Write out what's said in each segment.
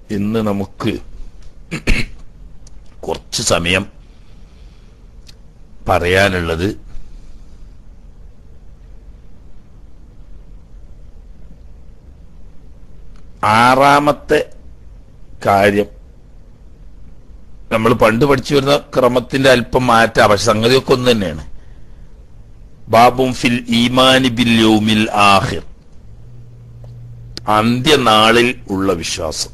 ഇന്ന് നമുക്ക് കുറച്ച് സമയം പറയാനുള്ളത് ആറാമത്തെ കാര്യം നമ്മൾ പണ്ട് പഠിച്ചു വരുന്ന ക്രമത്തിന്റെ അല്പം മാറ്റാം പക്ഷെ സംഗതിയൊക്കെ ഒന്ന് തന്നെയാണ് ബാബും ഫിൽ ഈമാനി ബിൽ യൗമിൽ ആഹിർ അന്ത്യനാളിൽ ഉള്ള വിശ്വാസം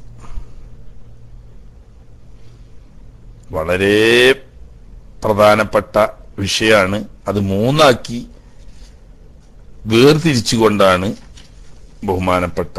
വളരെ പ്രധാനപ്പെട്ട വിഷയമാണ് അത് മൂന്നാക്കി വേർതിരിച്ചുകൊണ്ടാണ് ബഹുമാനപ്പെട്ട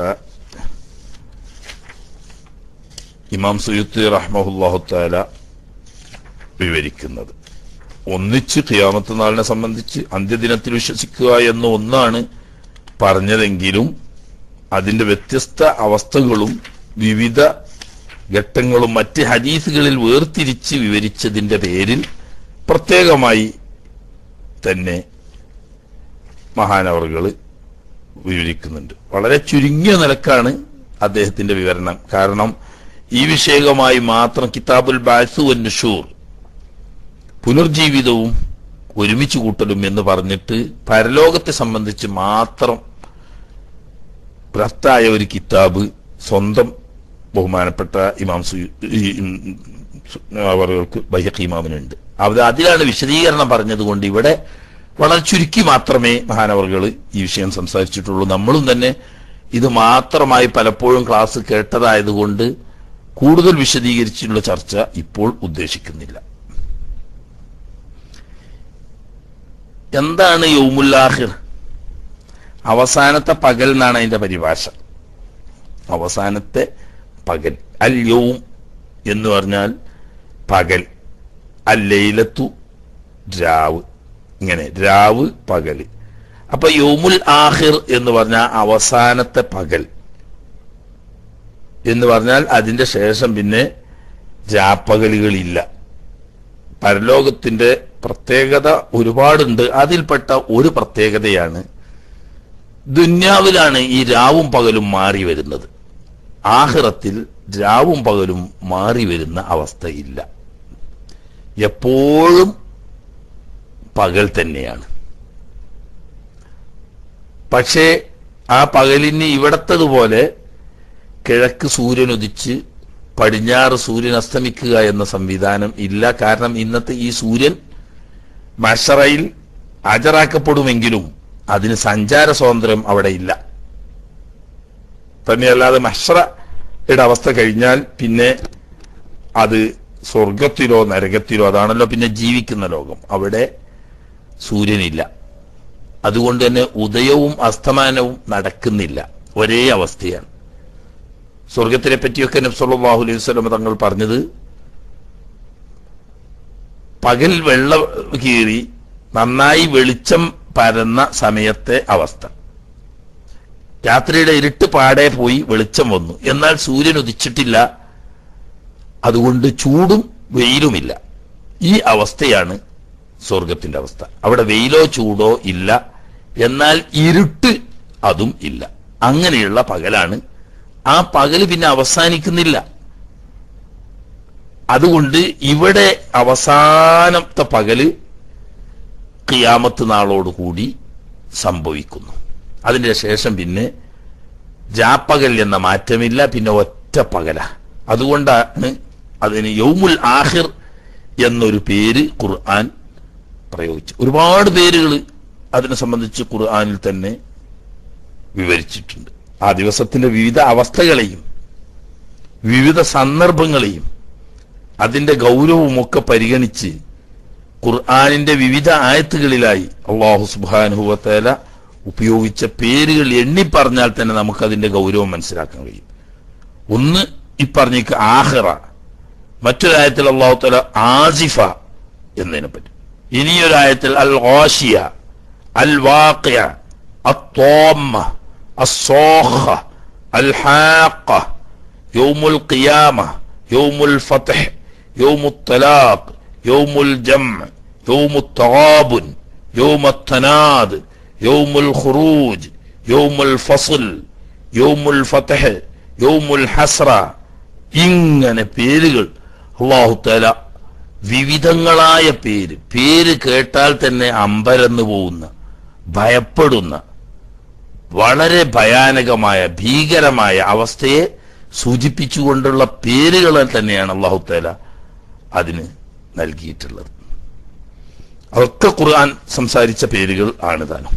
ഇമാം സുയുത്ത് റഹ്മഹുല്ലാഹു താല വിവരിക്കുന്നത് ഒന്നിച്ച് ഖിയാമത്ത് നാളിനെ സംബന്ധിച്ച് അന്ത്യദിനത്തിൽ വിശ്വസിക്കുക എന്ന ഒന്നാണ് പറഞ്ഞതെങ്കിലും അതിന്റെ വ്യത്യസ്ത അവസ്ഥകളും വിവിധ ഘട്ടങ്ങളും മറ്റ് ഹദീസുകളിൽ വേർതിരിച്ച് വിവരിച്ചതിന്റെ പേരിൽ പ്രത്യേകമായി തന്നെ മഹാനവറുകൾ വിവരിക്കുന്നുണ്ട് വളരെ ചുരുങ്ങിയ നിലക്കാണ് അദ്ദേഹത്തിന്റെ വിവരണം കാരണം ഈ വിഷയകമായി മാത്രം കിതാബുൽ ബാസു നുഷൂർ പുനർജീവിതവും ഒരുമിച്ച് കൂട്ടലും എന്ന് പറഞ്ഞിട്ട് പരലോകത്തെ സംബന്ധിച്ച് മാത്രം ബൃഹത്തായ ഒരു കിതാബ് സ്വന്തം ബഹുമാനപ്പെട്ട ഇമാം സുയു- ഈ, ഉം, അവർക്ക് ബൈഹഖ് ഇമാമിനുണ്ട് അത് അതിലാണ് വിശദീകരണം പറഞ്ഞതുകൊണ്ട് ഇവിടെ വളരെ ചുരുക്കി മാത്രമേ മഹാനവറുകൾ ഈ വിഷയം സംസാരിച്ചിട്ടുള്ളൂ നമ്മളും തന്നെ ഇത് മാത്രമായി പലപ്പോഴും ക്ലാസ് കേട്ടതായതുകൊണ്ട് കൂടുതൽ വിശദീകരിച്ചുള്ള ചർച്ച ഇപ്പോൾ ഉദ്ദേശിക്കുന്നില്ല എന്താണ് യൗമുല്ലാഹിർ അവസാനത്തെ പകൽ എന്നാണ് അതിന്റെ പരിഭാഷ അവസാനത്തെ പകൽ അൽ യൗം എന്ന് പറഞ്ഞാൽ പകൽ അൽ ലൈലത്തു രാവ് ഇങ്ങനെ രാവ് പകല് അപ്പൊ യൗമുൽ ആഹിർ എന്ന് പറഞ്ഞാൽ അവസാനത്തെ പകൽ എന്ന് പറഞ്ഞാൽ അതിന്റെ ശേഷം പിന്നെ രാപ്പകലുകളില്ല പരലോകത്തിന്റെ പ്രത്യേകത ഒരുപാടുണ്ട് അതിൽപ്പെട്ട ഒരു പ്രത്യേകതയാണ് ദുന്യാവിലാണ് ഈ രാവും പകലും മാറി വരുന്നത് ആഹിറത്തിൽ രാവും പകലും മാറി വരുന്ന അവസ്ഥയില്ല എപ്പോഴും പകൽ തന്നെയാണ് പക്ഷേ ആ പകലിന് ഇവിടത്തതുപോലെ കിഴക്ക് സൂര്യൻ ഉദിച്ച് പടിഞ്ഞാറ് സൂര്യൻ അസ്തമിക്കുക എന്ന സംവിധാനം ഇല്ല കാരണം ഇന്നത്തെ ഈ സൂര്യൻ മഷറയിൽ ഹാജരാക്കപ്പെടുമെങ്കിലും അതിന് സഞ്ചാര സ്വാതന്ത്ര്യം അവിടെ ഇല്ല തന്നെയല്ലാതെ മഷറയുടെ അവസ്ഥ കഴിഞ്ഞാൽ പിന്നെ അത് സ്വർഗത്തിലോ നരകത്തിലോ അതാണല്ലോ പിന്നെ ജീവിക്കുന്ന ലോകം അവിടെ സൂര്യനില്ല അതുകൊണ്ട് തന്നെ ഉദയവും അസ്തമാനവും നടക്കുന്നില്ല ഒരേ അവസ്ഥയാണ് സ്വർഗത്തിനെ പറ്റിയൊക്കെ നബ്സല്ലാഹു അലൈഹി വസല്ലം തങ്ങൾ പറഞ്ഞത് പകൽ വെള്ള കീറി നന്നായി വെളിച്ചം പരന്ന സമയത്തെ അവസ്ഥ രാത്രിയുടെ ഇരുട്ട് പാടെ പോയി വെളിച്ചം വന്നു എന്നാൽ സൂര്യൻ ഉദിച്ചിട്ടില്ല അതുകൊണ്ട് ചൂടും വെയിലുമില്ല ഈ അവസ്ഥയാണ് സ്വർഗത്തിന്റെ അവസ്ഥ അവിടെ വെയിലോ ചൂടോ ഇല്ല എന്നാൽ ഇരുട്ട് അതും ഇല്ല അങ്ങനെയുള്ള പകലാണ് ആ പകല് പിന്നെ അവസാനിക്കുന്നില്ല അതുകൊണ്ട് ഇവിടെ അവസാനത്തെ പകല് കിയാമത്ത് നാളോടുകൂടി സംഭവിക്കുന്നു അതിന്റെ ശേഷം പിന്നെ ജാപ്പകൽ എന്ന മാറ്റമില്ല പിന്നെ ഒറ്റ പകല അതുകൊണ്ടാണ് അതിന് യൗമുൽ ആഹിർ എന്നൊരു പേര് ഖുർആൻ പ്രയോഗിച്ചു ഒരുപാട് പേരുകൾ അതിനെ സംബന്ധിച്ച് ഖുർആനിൽ തന്നെ വിവരിച്ചിട്ടുണ്ട് ആ ദിവസത്തിന്റെ വിവിധ അവസ്ഥകളെയും വിവിധ സന്ദർഭങ്ങളെയും അതിന്റെ ഗൗരവമൊക്കെ പരിഗണിച്ച് ഖുർആാനിന്റെ വിവിധ ആയത്തുകളിലായി അള്ളാഹു സുബാനുഹുവത്തേല ഉപയോഗിച്ച പേരുകൾ എണ്ണി പറഞ്ഞാൽ തന്നെ നമുക്ക് അതിന്റെ ഗൗരവം മനസ്സിലാക്കാൻ കഴിയും ഒന്ന് ഈ പറഞ്ഞേക്ക് ആഹിറ മറ്റൊരായത്തിൽ അള്ളാഹു തല ആസിഫ എന്നതിനെ പറ്റി ഇനിയൊരായത്തിൽ അൽ ഓഷിയ അൽ വാഖിയ الطامة الصاخة الحاقة يوم القيامة يوم الفتح يوم الطلاق يوم الجمع يوم التغابن يوم التناد يوم الخروج يوم الفصل يوم الفتح يوم الحسرة ഇങ്ങനെ പേരുകൾ അള്ളാഹുത്തല വിവിധങ്ങളായ പേര് പേര് കേട്ടാൽ തന്നെ അമ്പരന്ന് പോകുന്ന ഭയപ്പെടുന്ന വളരെ ഭയാനകമായ ഭീകരമായ അവസ്ഥയെ സൂചിപ്പിച്ചുകൊണ്ടുള്ള പേരുകൾ തന്നെയാണ് അള്ളാഹുത്തേല അതിന് നൽകിയിട്ടുള്ളത് അതൊക്കെ ഖുർആൻ സംസാരിച്ച പേരുകൾ ആണ് താനും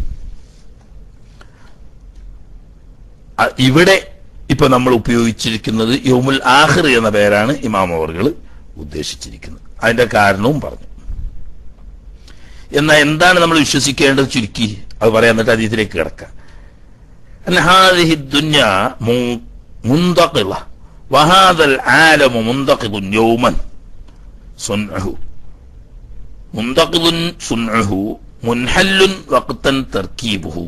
അ- ഇവിടെ ഇപ്പൊ നമ്മൾ ഉപയോഗിച്ചിരിക്കുന്നത് യോമുൽ ആഹിർ എന്ന പേരാണ് ഇമാം അവർകൾ ഉദ്ദേശിച്ചിരിക്കുന്നത് അതിന്റെ കാരണവും പറഞ്ഞു എന്നാൽ എന്താണ് നമ്മൾ വിശ്വസിക്കേണ്ടത് ചുരുക്കി അത് പറയാൻ എന്നിട്ട് അതീതിലേക്ക് കിടക്കാം أن هذه الدنيا من- منتقلة وهذا العالم منتقل يوما صنعه منتقل صنعه منحل وقتا تركيبه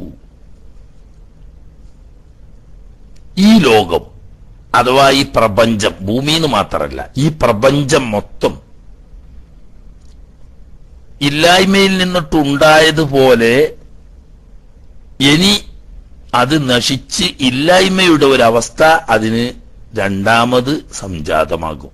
ഈ ലോകം അഥവാ ഈ പ്രപഞ്ചം ഭൂമിന്ന് മാത്രമല്ല ഈ പ്രപഞ്ചം മൊത്തം ഇല്ലായ്മയിൽ നിന്നിട്ടുണ്ടായതുപോലെ ഇനി അത് നശിച്ച് ഇല്ലായ്മയുടെ ഒരവസ്ഥ അതിന് രണ്ടാമത് സംജാതമാകും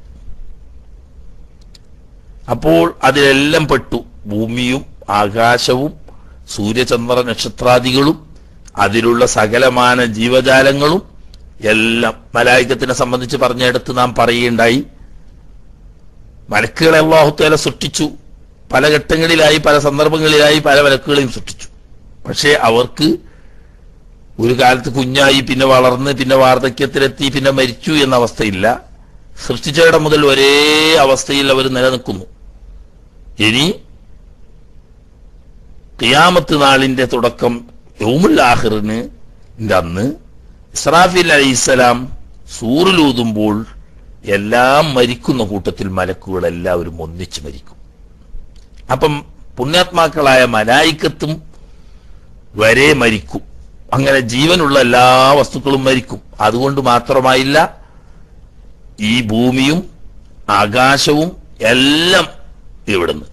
അപ്പോൾ അതിലെല്ലാം പെട്ടു ഭൂമിയും ആകാശവും സൂര്യചന്ദ്ര നക്ഷത്രാദികളും അതിലുള്ള സകലമാന ജീവജാലങ്ങളും എല്ലാം മലായികത്തിനെ സംബന്ധിച്ച് പറഞ്ഞിടത്ത് നാം പറയുകയുണ്ടായി മലക്കുകളെ അള്ളാഹുത്തേല സൃഷ്ടിച്ചു പല ഘട്ടങ്ങളിലായി പല സന്ദർഭങ്ങളിലായി പല മലക്കുകളെയും സൃഷ്ടിച്ചു പക്ഷേ അവർക്ക് ഒരു കാലത്ത് കുഞ്ഞായി പിന്നെ വളർന്ന് പിന്നെ വാർദ്ധക്യത്തിലെത്തി പിന്നെ മരിച്ചു എന്ന അവസ്ഥയില്ല സൃഷ്ടിച്ചയിടം മുതൽ ഒരേ അവസ്ഥയിൽ അവർ നിലനിൽക്കുന്നു ഇനി ഖിയാമത്ത് നാളിന്റെ തുടക്കം യൗമുൽ ആഹിറിന് അന്ന് ഇസ്രാഫിൽ അലൈഹിസ്സലാം സൂറിലൂതുമ്പോൾ എല്ലാം മരിക്കുന്ന കൂട്ടത്തിൽ മലക്കുകൾ എല്ലാവരും ഒന്നിച്ച് മരിക്കും അപ്പം പുണ്യാത്മാക്കളായ മലായിക്കത്തും വരെ മരിക്കും അങ്ങനെ ജീവനുള്ള എല്ലാ വസ്തുക്കളും മരിക്കും അതുകൊണ്ട് മാത്രമായില്ല ഈ ഭൂമിയും ആകാശവും എല്ലാം ഇവിടുന്ന്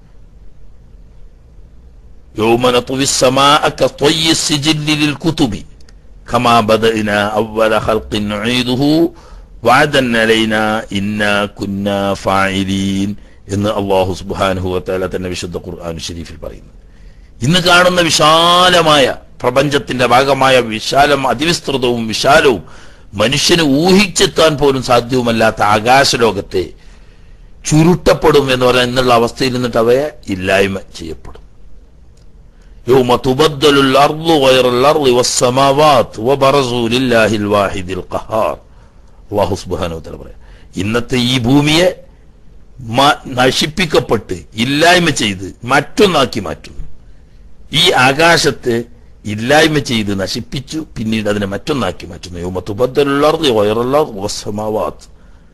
يوم نطوي السماء كطي السجل للكتب كما بدأنا أول خلق نعيده وعدا علينا إنا كنا فاعلين എന്ന് അള്ളാഹു സുബ്ഹാനഹു വതആല തന്നെ വിശുദ്ധ ഖുർആൻ ഷരീഫിൽ പറയുന്നു ഇന്ന് കാണുന്ന വിശാലമായ പ്രപഞ്ചത്തിന്റെ ഭാഗമായ വിശാലം അതിവിസ്തൃതവും വിശാലവും മനുഷ്യന് ഊഹിച്ചെത്താൻ പോലും സാധ്യവുമല്ലാത്ത ആകാശലോകത്തെ ചുരുട്ടപ്പെടും എന്ന് പറയാൻ എന്നുള്ള അവസ്ഥയിൽ നിന്നിട്ട് അവയെ ഇല്ലായ്മ ചെയ്യപ്പെടും يوم تبدل الأرض غير الأرض والسماوات وبرزوا لله الواحد القهار അള്ളാഹു സുബ്ഹാനഹു വതആല പറയാം ഇന്നത്തെ ഈ ഭൂമിയെ മ- നശിപ്പിക്കപ്പെട്ട് ഇല്ലായ്മ ചെയ്ത് മറ്റൊന്നാക്കി മാറ്റുന്നു ഈ ആകാശത്തെ ഇല്ലായ്മ ചെയ്ത് നശിപ്പിച്ചു പിന്നീട് അതിനെ മറ്റൊന്നാക്കി മാറ്റുന്നു യൗമ തുബദ്ദലുൽ അർദ് ഗൈറുൽ അർദ് വസ്സമാവാത്ത്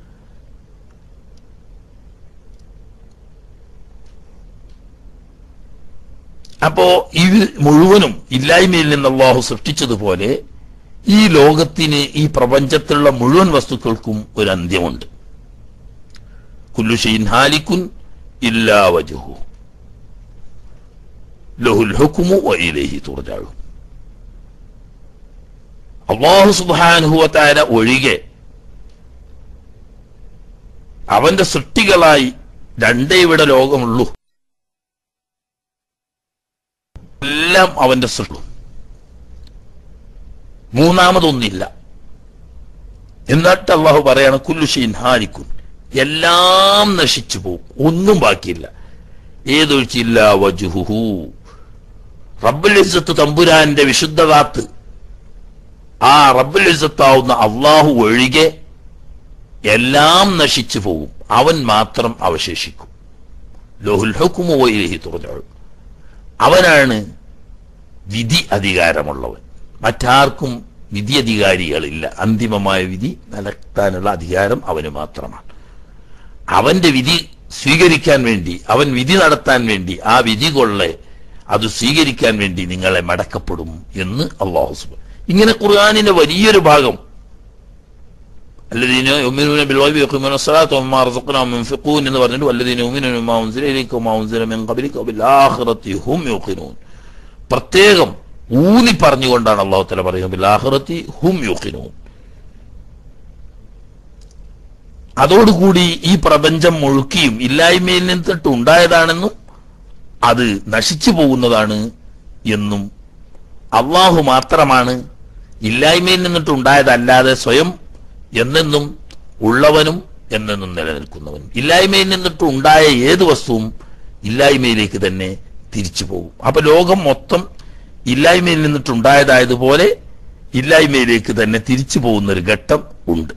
അപ്പോ ഇത് മുഴുവനും ഇല്ലായ്മയിൽ നിന്ന് അള്ളാഹു സൃഷ്ടിച്ചതുപോലെ ഈ ലോകത്തിന് ഈ പ്രപഞ്ചത്തിലുള്ള മുഴുവൻ വസ്തുക്കൾക്കും ഒരു അന്ത്യമുണ്ട് കുല്ലുഷീൻ ഹാലിക്കുൻ ഇല്ലാ വജുഹു ലഹുൽ ഹുക്കുമു വയിലേഹി തുറജാഴു അള്ളാഹു സുബാനുഹുവത്തായ ഒഴികെ അവന്റെ സൃഷ്ടികളായി രണ്ടേ ഇവിടെ ലോകമുള്ളൂ എല്ലാം അവന്റെ സൃഷ്ടി മൂന്നാമതൊന്നില്ല എന്നിട്ട് അള്ളാഹു പറയാണ് കുല്ലുഷീൻ ഹാരിക്കുൻ എല്ലാം നശിച്ചു പോകും ഒന്നും ബാക്കിയില്ല ഏതൊഴിച്ചില്ല വജുഹു റബ്ബുൽ ഇസ്സത്ത് തമ്പുരാന്റെ വിശുദ്ധതാത്ത് ആ റബ്ബുൽ ഇസ്സത്താവുന്ന അള്ളാഹു ഒഴികെ എല്ലാം നശിച്ചു പോകും അവൻ മാത്രം അവശേഷിക്കും ലോഹുൽ ഹുക്കുമോ ഇലഹി തുറഞ്ഞോളും അവനാണ് വിധി അധികാരമുള്ളവൻ മറ്റാർക്കും വിധി അധികാരികളില്ല അന്തിമമായ വിധി നടത്താനുള്ള അധികാരം അവന് മാത്രമാണ് അവന്റെ വിധി സ്വീകരിക്കാൻ വേണ്ടി അവൻ വിധി നടത്താൻ വേണ്ടി ആ വിധി കൊള്ളെ അത് സ്വീകരിക്കാൻ വേണ്ടി നിങ്ങളെ മടക്കപ്പെടും എന്ന് അള്ളാഹു സുബ്ഹാനഹു ഇങ്ങനെ ഖുർആനിന്റെ വലിയൊരു ഭാഗം الذين يؤمنون بالغيب ويقيمون الصلاة ومما رزقناهم ينفقون എന്ന് പറഞ്ഞിട്ട് والذين يؤمنون بما أنزل إليك وما أنزل من قبلك وبالآخرة هم يوقنون പ്രത്യേകം ഊന്നി പറഞ്ഞുകൊണ്ടാണ് അള്ളാഹു തല പറയുന്നത് ബിലാഹിറത്തി ഹും യുഖിനൂൻ അതോടുകൂടി ഈ പ്രപഞ്ചം മുഴുക്കിയും ഇല്ലായ്മയിൽ നിന്നിട്ട് ഉണ്ടായതാണെന്നും അത് നശിച്ചു പോകുന്നതാണ് എന്നും അള്ളാഹു മാത്രമാണ് ഇല്ലായ്മയിൽ നിന്നിട്ട് ഉണ്ടായതല്ലാതെ സ്വയം എന്നെന്നും ഉള്ളവനും എന്നെന്നും നിലനിൽക്കുന്നവനും ഇല്ലായ്മയിൽ നിന്നിട്ട് ഉണ്ടായ ഏത് വസ്തുവും ഇല്ലായ്മയിലേക്ക് തന്നെ തിരിച്ചു പോകും അപ്പൊ ലോകം മൊത്തം ഇല്ലായ്മയിൽ നിന്നിട്ടുണ്ടായതായതുപോലെ ഇല്ലായ്മയിലേക്ക് തന്നെ തിരിച്ചു പോകുന്ന ഒരു ഘട്ടം ഉണ്ട്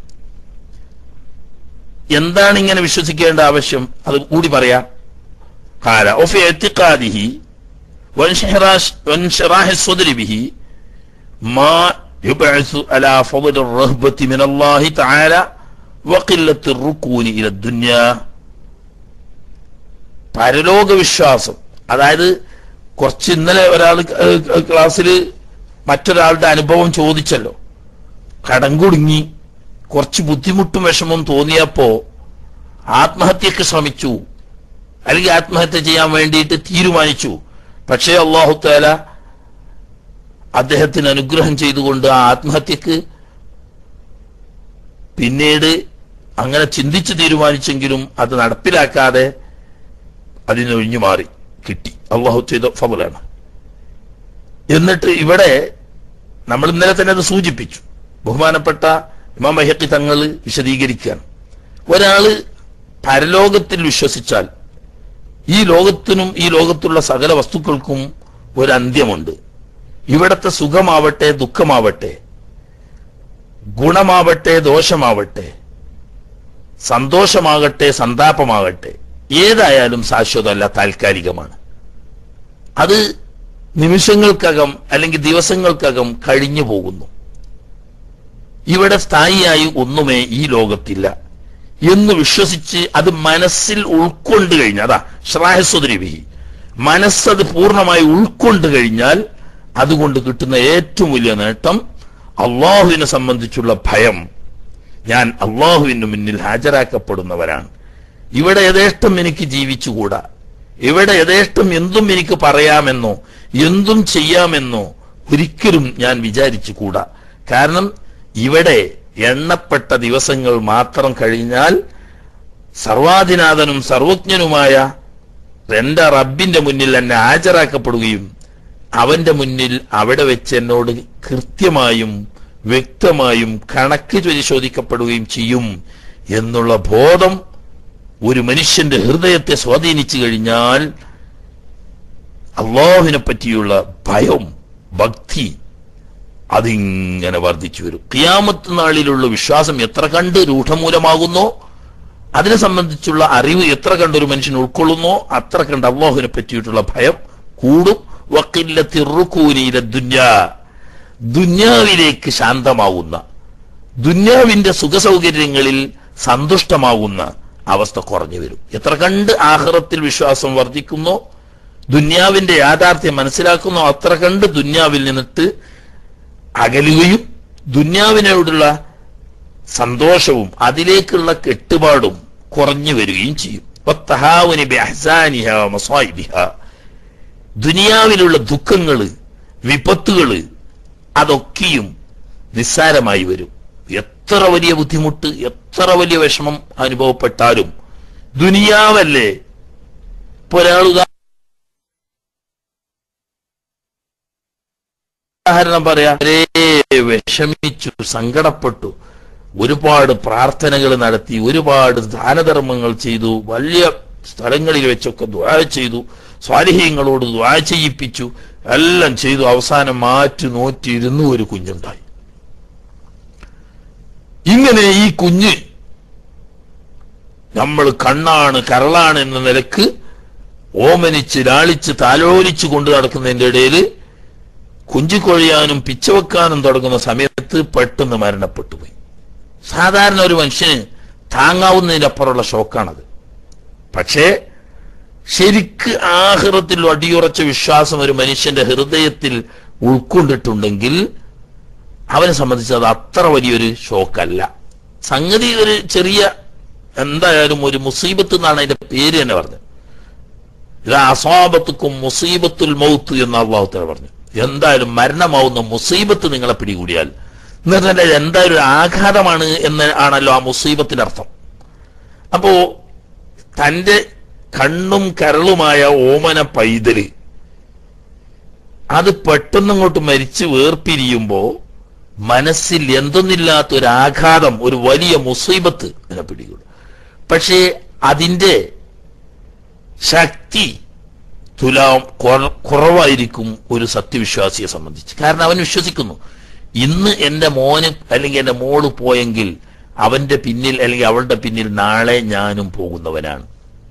എന്താണ് ഇങ്ങനെ വിശ്വസിക്കേണ്ട ആവശ്യം അത് കൂടി പറയാം قال وفي اعتقاده وانشراح وانشراح الصدر به ما يبعث على فضل الرهبة من الله تعالى وقلة الركون إلى الدنيا പരലോക വിശ്വാസം അതായത് കുറച്ച് ഇന്നലെ ഒരാൾ ക്ലാസ്സിൽ മറ്റൊരാളുടെ അനുഭവം ചോദിച്ചല്ലോ കടം കുടുങ്ങി കുറച്ച് ബുദ്ധിമുട്ടും വിഷമവും തോന്നിയപ്പോ ആത്മഹത്യക്ക് ശ്രമിച്ചു അല്ലെങ്കിൽ ആത്മഹത്യ ചെയ്യാൻ വേണ്ടിയിട്ട് തീരുമാനിച്ചു പക്ഷേ അള്ളാഹുത്താല അദ്ദേഹത്തിന് അനുഗ്രഹം ചെയ്തുകൊണ്ട് ആ ആത്മഹത്യക്ക് പിന്നീട് അങ്ങനെ ചിന്തിച്ച് തീരുമാനിച്ചെങ്കിലും അത് നടപ്പിലാക്കാതെ അതിനൊഴിഞ്ഞു മാറി കിട്ടി അള്ളാഹു ചെയ്ത ഫബലാണ് എന്നിട്ട് ഇവിടെ നമ്മൾ ഇന്നലെ തന്നെ അത് സൂചിപ്പിച്ചു ബഹുമാനപ്പെട്ട ഇമാം ബഹക്കി തങ്ങൾ വിശദീകരിക്കുകയാണ് ഒരാള് പരലോകത്തിൽ വിശ്വസിച്ചാൽ ഈ ലോകത്തിനും ഈ ലോകത്തുള്ള സകല വസ്തുക്കൾക്കും ഒരു അന്ത്യമുണ്ട് ഇവിടത്തെ സുഖമാവട്ടെ ദുഃഖമാവട്ടെ ഗുണമാവട്ടെ ദോഷമാവട്ടെ സന്തോഷമാകട്ടെ സന്താപമാകട്ടെ ഏതായാലും ശാശ്വതമല്ല താൽക്കാലികമാണ് അത് നിമിഷങ്ങൾക്കകം അല്ലെങ്കിൽ ദിവസങ്ങൾക്കകം കഴിഞ്ഞു പോകുന്നു ഇവിടെ സ്ഥായിയായി ഒന്നുമേ ഈ ലോകത്തില്ല എന്ന് വിശ്വസിച്ച് അത് മനസ്സിൽ ഉൾക്കൊണ്ട് കഴിഞ്ഞാൽ അതാ ശ്രാഹസ്വദ്രവിഹി മനസ്സത് പൂർണ്ണമായി ഉൾക്കൊണ്ട് കഴിഞ്ഞാൽ അതുകൊണ്ട് കിട്ടുന്ന ഏറ്റവും വലിയ നേട്ടം അള്ളാഹുവിനെ സംബന്ധിച്ചുള്ള ഭയം ഞാൻ അള്ളാഹുവിന് മുന്നിൽ ഹാജരാക്കപ്പെടുന്നവരാണ് ഇവിടെ യഥേഷ്ടം എനിക്ക് ജീവിച്ചുകൂടാ ഇവിടെ യഥേഷ്ടം എന്തും എനിക്ക് പറയാമെന്നോ എന്തും ചെയ്യാമെന്നോ ഒരിക്കലും ഞാൻ വിചാരിച്ചുകൂടാ കാരണം ഇവിടെ എണ്ണപ്പെട്ട ദിവസങ്ങൾ മാത്രം കഴിഞ്ഞാൽ സർവാധിനാഥനും സർവജ്ഞനുമായ എന്റെ റബ്ബിന്റെ മുന്നിൽ എന്നെ ഹാജരാക്കപ്പെടുകയും അവന്റെ മുന്നിൽ അവിടെ വെച്ച് എന്നോട് കൃത്യമായും വ്യക്തമായും കണക്ക് പരിശോധിക്കപ്പെടുകയും ചെയ്യും എന്നുള്ള ബോധം ഒരു മനുഷ്യന്റെ ഹൃദയത്തെ സ്വാധീനിച്ചു കഴിഞ്ഞാൽ അള്ളാഹുവിനെ പറ്റിയുള്ള ഭയം ഭക്തി അതിങ്ങനെ വർദ്ധിച്ചു വരും കിയാമത്ത് നാളിലുള്ള വിശ്വാസം എത്ര കണ്ട് രൂഢമൂലമാകുന്നോ അതിനെ സംബന്ധിച്ചുള്ള അറിവ് എത്ര കണ്ട് ഒരു മനുഷ്യൻ ഉൾക്കൊള്ളുന്നോ അത്ര കണ്ട് അള്ളാഹുവിനെ പറ്റിയിട്ടുള്ള ഭയം കൂടും വക്കില്ലത്തിറുക്കൂനിയില ദുന്യാ ദുന്യാവിലേക്ക് ശാന്തമാവുന്ന ദുന്യാവിന്റെ സുഖസൗകര്യങ്ങളിൽ സന്തുഷ്ടമാകുന്ന അവസ്ഥ കുറഞ്ഞു വരും എത്ര കണ്ട് ആഹ്റത്തിൽ വിശ്വാസം വർദ്ധിക്കുന്നോ ദുന്യാവിന്റെ യാഥാർത്ഥ്യം മനസ്സിലാക്കുന്നോ അത്ര കണ്ട് ദുന്യാവിൽ നിന്നിട്ട് അകലുകയും ദുന്യാവിനോടുള്ള സന്തോഷവും അതിലേക്കുള്ള കെട്ടുപാടും കുറഞ്ഞു വരികയും ചെയ്യും വത്തഹാവുനി ബിഅഹ്സാനിഹ വമസായിബിഹ. ദുനിയാവിലുള്ള ദുഃഖങ്ങള് വിപത്തുകള് അതൊക്കെയും നിസ്സാരമായി വരും എത്ര വലിയ ബുദ്ധിമുട്ട് എത്ര വലിയ വിഷമം അനുഭവപ്പെട്ടാലും ദുനിയാവല്ലേ ഇപ്പൊ ഒരാൾ ഉദാഹരണം പറയാ വളരെ വിഷമിച്ചു സങ്കടപ്പെട്ടു ഒരുപാട് പ്രാർത്ഥനകൾ നടത്തി ഒരുപാട് ദാനധർമ്മങ്ങൾ ചെയ്തു വലിയ സ്ഥലങ്ങളിൽ വെച്ചൊക്കെ ദ്വാ ചെയ്തു സ്വാലിഹ്യങ്ങളോട് ദ്വാ ചെയ്യിപ്പിച്ചു എല്ലാം ചെയ്തു അവസാനം മാറ്റി നോറ്റിരുന്നു ഒരു കുഞ്ഞുണ്ടായി ഇങ്ങനെ ഈ കുഞ്ഞ് നമ്മൾ കണ്ണാണ് കരളാണ് എന്ന നിലക്ക് ഓമനിച്ച് ലാളിച്ച് താലോലിച്ച് കൊണ്ടു നടക്കുന്നതിന്റെ ഇടയിൽ കുഞ്ചിക്കൊഴിയാനും പിച്ചവെക്കാനും തുടങ്ങുന്ന സമയത്ത് പെട്ടെന്ന് മരണപ്പെട്ടു പോയി സാധാരണ ഒരു മനുഷ്യന് താങ്ങാവുന്നതിനപ്പുറമുള്ള ഷോക്കാണത് പക്ഷേ ശരിക്ക് ആഹൃത്തിൽ അടിയുറച്ച വിശ്വാസം ഒരു മനുഷ്യന്റെ ഹൃദയത്തിൽ ഉൾക്കൊണ്ടിട്ടുണ്ടെങ്കിൽ അവനെ സംബന്ധിച്ച് അത് അത്ര വലിയൊരു ഷോക്കല്ല സംഗതി ഒരു ചെറിയ എന്തായാലും ഒരു മുസീബത്ത് എന്നാണ് അതിന്റെ പേര് തന്നെ പറഞ്ഞത് ഇത് അസ്വാബത്തുക്കും മുസീബത്തുൽ മൗത്ത് എന്ന് അള്ളാഹുത്തല പറഞ്ഞു എന്തായാലും മരണമാവുന്ന മുസീബത്ത് നിങ്ങളെ പിടികൂടിയാൽ എന്ന് പറഞ്ഞാൽ എന്താ ഒരു ആഘാതമാണ് എന്ന് ആണല്ലോ ആ മുസീബത്തിന്റെ അർത്ഥം അപ്പോ തന്റെ കണ്ണും കരളുമായ ഓമന പൈതല് അത് പെട്ടെന്നങ്ങോട്ട് മരിച്ച് വേർപിരിയുമ്പോ മനസ്സിൽ എന്തൊന്നില്ലാത്ത ഒരു ആഘാതം ഒരു വലിയ മുസീബത്ത് എന്നെ പിടികൂടും പക്ഷേ അതിന്റെ ശക്തി തുലാം കുറ- കുറവായിരിക്കും ഒരു സത്യവിശ്വാസിയെ സംബന്ധിച്ച് കാരണം അവൻ വിശ്വസിക്കുന്നു ഇന്ന് എന്റെ മോന് അല്ലെങ്കിൽ എന്റെ മോള് പോയെങ്കിൽ അവന്റെ പിന്നിൽ അല്ലെങ്കിൽ അവളുടെ പിന്നിൽ നാളെ ഞാനും പോകുന്നവനാണ്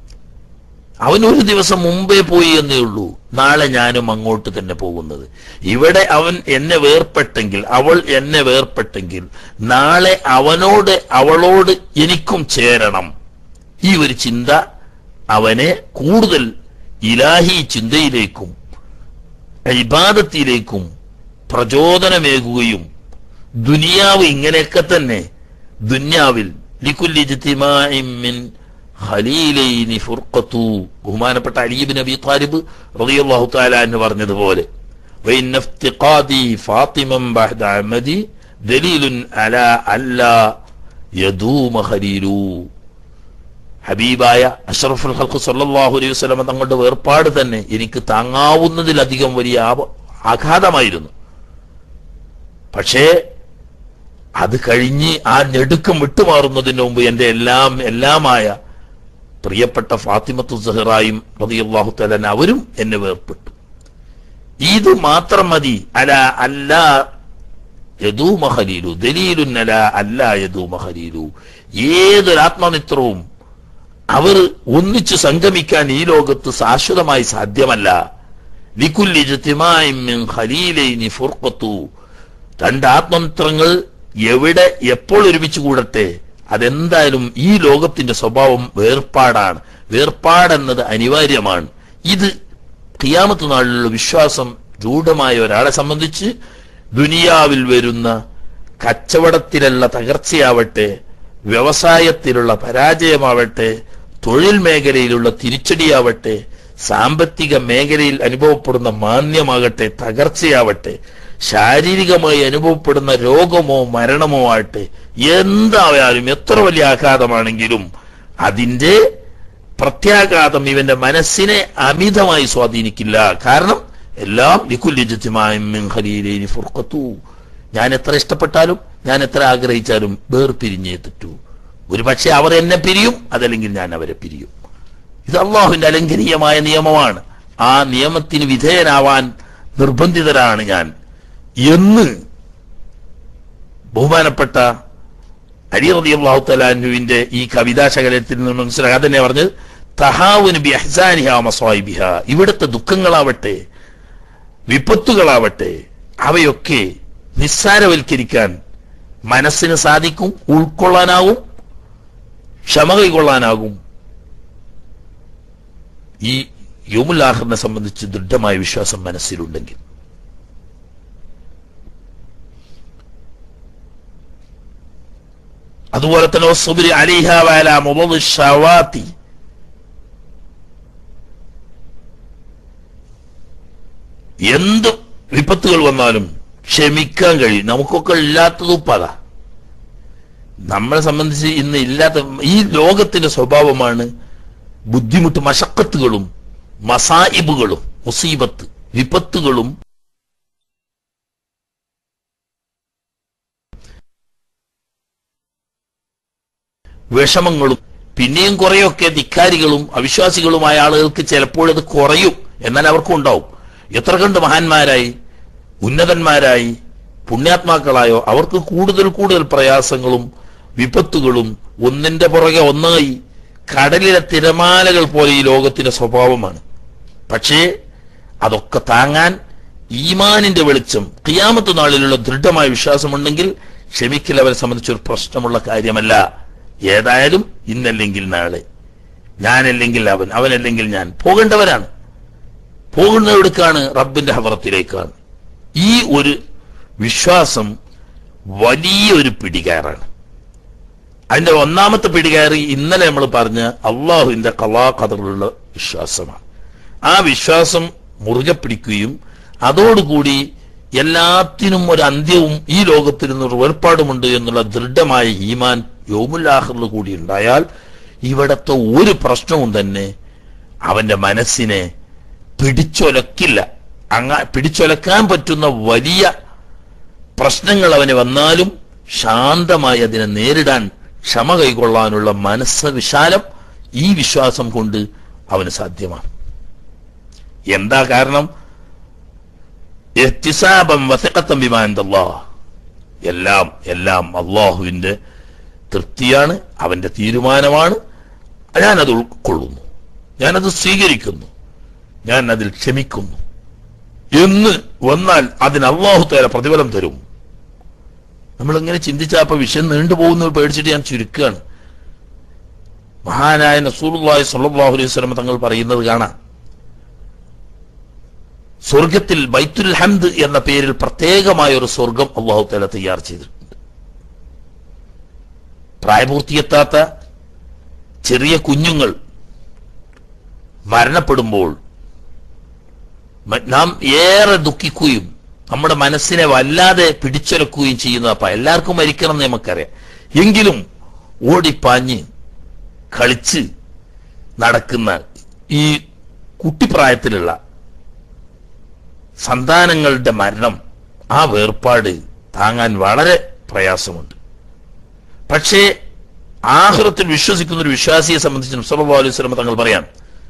അവൻ ഒരു ദിവസം മുമ്പേ പോയി എന്നേ ഉള്ളൂ നാളെ ഞാനും അങ്ങോട്ട് തന്നെ പോകുന്നത് ഇവിടെ അവൻ എന്നെ വേർപ്പെട്ടെങ്കിൽ അവൾ എന്നെ വേർപ്പെട്ടെങ്കിൽ നാളെ അവനോട് അവളോട് എനിക്കും ചേരണം ഈ ഒരു ചിന്ത അവനെ കൂടുതൽ ഇലാഹി ചിന്തയിലേക്കും ഇബാദത്തിലേക്കും പ്രചോദനമേകുകയും ദുനിയാവ് ഇങ്ങനെയൊക്കെ തന്നെ ദുന്യാവിൽ ലിക്കുല്ലി ഇജ്തിമാഇൻ മിൻ ഖലീലൈനി ഫുർഖത്തു ബഹുമാനപ്പെട്ട അലീബ് നബി താലിബ് റളിയല്ലാഹു തആല എന്ന് പറഞ്ഞതുപോലെ وإن افتقادي فاطما بعد عمدي دليل على ألا يدوم خليلو ഹബീബായ അഷറഫുൽ ഹൽഖ് സല്ലല്ലാഹു അലൈഹി വസല്ലം തങ്ങളുടെ വേർപാട് തന്നെ എനിക്ക് താങ്ങാവുന്നതിലധികം വലിയ ആപ- ആഘാതമായിരുന്നു പക്ഷേ അത് കഴിഞ്ഞ് ആ ഞെടുക്കം വിട്ടുമാറുന്നതിന് മുമ്പ് എന്റെ എല്ലാം എല്ലാമായ പ്രിയപ്പെട്ട ഫാത്തിമത്തു സഹറായും റളിയല്ലാഹു തആല അവരും എന്നെ വേർപ്പെട്ടു ഇത് മാത്രം മതി അല അല്ല യദൂമ ഖലീലു ദലീലുൻ അല അല്ല യദൂമ ഖലീലു ഏതൊരു ആത്മമിത്രവും അവർ ഒന്നിച്ചു സംഗമിക്കാൻ ഈ ലോകത്ത് ശാശ്വതമായി സാധ്യമല്ല ലിക്കുല്ലി ഇജ്തിമാഇൻ മിൻ ഖലീലൈനി ഫുർഖത്തു രണ്ട് ആത്മമിത്രങ്ങൾ എവിടെ എപ്പോൾ ഒരുമിച്ച് കൂടട്ടെ അതെന്തായാലും ഈ ലോകത്തിന്റെ സ്വഭാവം വേർപാടാണ് വേർപാടെന്നത് അനിവാര്യമാണ് ഇത് ഖിയാമത്ത് നാളിലുള്ള വിശ്വാസം രൂഢമായ ഒരാളെ സംബന്ധിച്ച് ദുനിയാവിൽ വരുന്ന കച്ചവടത്തിലുള്ള തകർച്ചയാവട്ടെ വ്യവസായത്തിലുള്ള പരാജയമാവട്ടെ തൊഴിൽ മേഖലയിലുള്ള തിരിച്ചടിയാവട്ടെ സാമ്പത്തിക മേഖലയിൽ അനുഭവപ്പെടുന്ന മാന്യമാകട്ടെ തകർച്ചയാവട്ടെ ശാരീരികമായി അനുഭവപ്പെടുന്ന രോഗമോ മരണമോ ആകട്ടെ എന്തായാലും എത്ര വലിയ ആഘാതമാണെങ്കിലും അതിന്റെ പ്രത്യാഘാതം ഇവന്റെ മനസ്സിനെ അമിതമായി സ്വാധീനിക്കില്ല കാരണം എല്ലാം ലിക്കുല്യജത്യമായും ഫുർക്കത്തു ഞാൻ എത്ര ഇഷ്ടപ്പെട്ടാലും ഞാൻ എത്ര ആഗ്രഹിച്ചാലും വേർപിരിഞ്ഞേ തെറ്റൂ ഒരു പക്ഷെ അവർ എന്നെ പിരിയും അതല്ലെങ്കിൽ ഞാൻ അവരെ പിരിയും ഇത് അള്ളാഹുവിന്റെ അലംഘനീയമായ നിയമമാണ് ആ നിയമത്തിന് വിധേയനാവാൻ നിർബന്ധിതരാണ് ഞാൻ എന്ന് ബഹുമാനപ്പെട്ട അലി റബി അള്ളാഹു തലാൻഡുവിന്റെ ഈ കവിതാ ശകലത്തിൽ നിന്ന് മനസ്സിലാകാതെ തന്നെ പറഞ്ഞത് തഹാവുന് ബി അഹ്സാനിഹ മസ്വായിബിഹ ഇവിടുത്തെ ദുഃഖങ്ങളാവട്ടെ വിപത്തുകളാവട്ടെ അവയൊക്കെ നിസ്സാരവൽക്കരിക്കാൻ മനസ്സിന് സാധിക്കും ഉൾക്കൊള്ളാനാവും ക്ഷമ കൈകൊള്ളാനാകും ഈ യോമുല്ലാഹറിനെ സംബന്ധിച്ച് ദൃഢമായ വിശ്വാസം മനസ്സിലുണ്ടെങ്കിൽ അതുപോലെ തന്നെ വസ്സുബിരി അലിഹ വഅല മുളദ് ഷവാത്തി എന്ത് വിപത്തുകൾ വന്നാലും ക്ഷമിക്കാൻ കഴിയും നമുക്കൊക്കെ ഇല്ലാത്തത് ഉപ്പത നമ്മളെ സംബന്ധിച്ച് ഇന്ന് ഇല്ലാത്ത ഈ ലോകത്തിന്റെ സ്വഭാവമാണ് ബുദ്ധിമുട്ട് മശക്കത്തുകളും മസായിബുകളും മുസീബത്ത് വിപത്തുകളും വിഷമങ്ങളും പിന്നെയും കുറെയൊക്കെ ധിക്കാരികളും അവിശ്വാസികളുമായ ആളുകൾക്ക് ചിലപ്പോൾ അത് കുറയും എന്നാൽ അവർക്കും ഉണ്ടാവും എത്ര കണ്ട് മഹാന്മാരായി ഉന്നതന്മാരായി പുണ്യാത്മാക്കളായോ അവർക്ക് കൂടുതൽ കൂടുതൽ പ്രയാസങ്ങളും വിപത്തുകളും ഒന്നിന്റെ പുറകെ ഒന്നായി കടലിലെ തിരമാലകൾ പോലെ ഈ ലോകത്തിന്റെ സ്വഭാവമാണ് പക്ഷേ അതൊക്കെ താങ്ങാൻ ഈമാനിന്റെ വെളിച്ചം കിയാമത്ത് നാളിലുള്ള ദൃഢമായ വിശ്വാസമുണ്ടെങ്കിൽ ക്ഷമിക്കൽ അവരെ സംബന്ധിച്ച് ഒരു പ്രശ്നമുള്ള കാര്യമല്ല ഏതായാലും ഇന്നല്ലെങ്കിൽ നാളെ ഞാനല്ലെങ്കിൽ അവൻ അവനല്ലെങ്കിൽ ഞാൻ പോകേണ്ടവരാണ് പോകുന്ന എവിടേക്കാണ് റബ്ബിന്റെ ഹവറത്തിലേക്കാണ് ഈ ഒരു വിശ്വാസം വലിയൊരു പിടികയറാണ് അതിന്റെ ഒന്നാമത്തെ പിടികയറി ഇന്നലെ നമ്മൾ പറഞ്ഞ അള്ളാഹുവിന്റെ കലാ കഥകളുള്ള വിശ്വാസമാണ് ആ വിശ്വാസം മുറുകെ പിടിക്കുകയും അതോടുകൂടി എല്ലാത്തിനും ഒരു അന്ത്യവും ഈ ലോകത്തിൽ നിന്നൊരു വേർപാടുമുണ്ട് എന്നുള്ള ദൃഢമായ ഈമാൻ യോമുല്ലാഹറിൽ കൂടി ഉണ്ടായാൽ ഇവിടത്തെ ഒരു പ്രശ്നവും തന്നെ അവന്റെ മനസ്സിനെ പിടിച്ചൊലക്കില്ല അങ്ങ പിടിച്ചൊലക്കാൻ പറ്റുന്ന വലിയ പ്രശ്നങ്ങൾ അവന് വന്നാലും ശാന്തമായി അതിനെ നേരിടാൻ ക്ഷമ കൈകൊള്ളാനുള്ള മനസ്സ് വിശാലം ഈ വിശ്വാസം കൊണ്ട് അവന് സാധ്യമാണ് എന്താ കാരണം എത്തിസാബം വസക്കത്തം വിമാനന്തല്ലാ എല്ലാം എല്ലാം അള്ളാഹുവിന്റെ തൃപ്തിയാണ് അവന്റെ തീരുമാനമാണ് ഞാനത് ഉൾക്കൊള്ളുന്നു ഞാനത് സ്വീകരിക്കുന്നു ഞാൻ അതിൽ ക്ഷമിക്കുന്നു എന്ന് വന്നാൽ അതിന് അള്ളാഹു തേല പ്രതിഫലം തരും നമ്മളിങ്ങനെ ചിന്തിച്ചപ്പോ വിഷയം നീണ്ടുപോകുന്നത് പേടിച്ചിട്ട് ഞാൻ ചുരുക്കുകയാണ് മഹാനായ നസൂറുല്ലാഹി സല്ലല്ലാഹു അലൈഹി വസല്ലം തങ്ങൾ പറയുന്നത് കാണാം സ്വർഗത്തിൽ ബൈത്തുൽ ഹംദ് എന്ന പേരിൽ പ്രത്യേകമായ ഒരു സ്വർഗം അള്ളാഹു തആല തയ്യാർ ചെയ്തിട്ടുണ്ട് പ്രായപൂർത്തിയെത്താത്ത ചെറിയ കുഞ്ഞുങ്ങൾ മരണപ്പെടുമ്പോൾ മ- നാം ഏറെ ദുഃഖിക്കുകയും നമ്മുടെ മനസ്സിനെ വല്ലാതെ പിടിച്ചൊലക്കുകയും ചെയ്യുന്ന അപ്പ എല്ലാവർക്കും മരിക്കണം എന്ന് നമുക്കറിയാം എങ്കിലും ഓടിപ്പാഞ്ഞ് കളിച്ച് നടക്കുന്ന ഈ കുട്ടിപ്രായത്തിലുള്ള സന്താനങ്ങളുടെ മരണം ആ വേർപാട് താങ്ങാൻ വളരെ പ്രയാസമുണ്ട് പക്ഷേ ആഹൃത്തിൽ വിശ്വസിക്കുന്ന ഒരു വിശ്വാസിയെ സംബന്ധിച്ച് സല്ലല്ലാഹു അലൈഹി വസല്ലം തങ്ങൾ പറയാം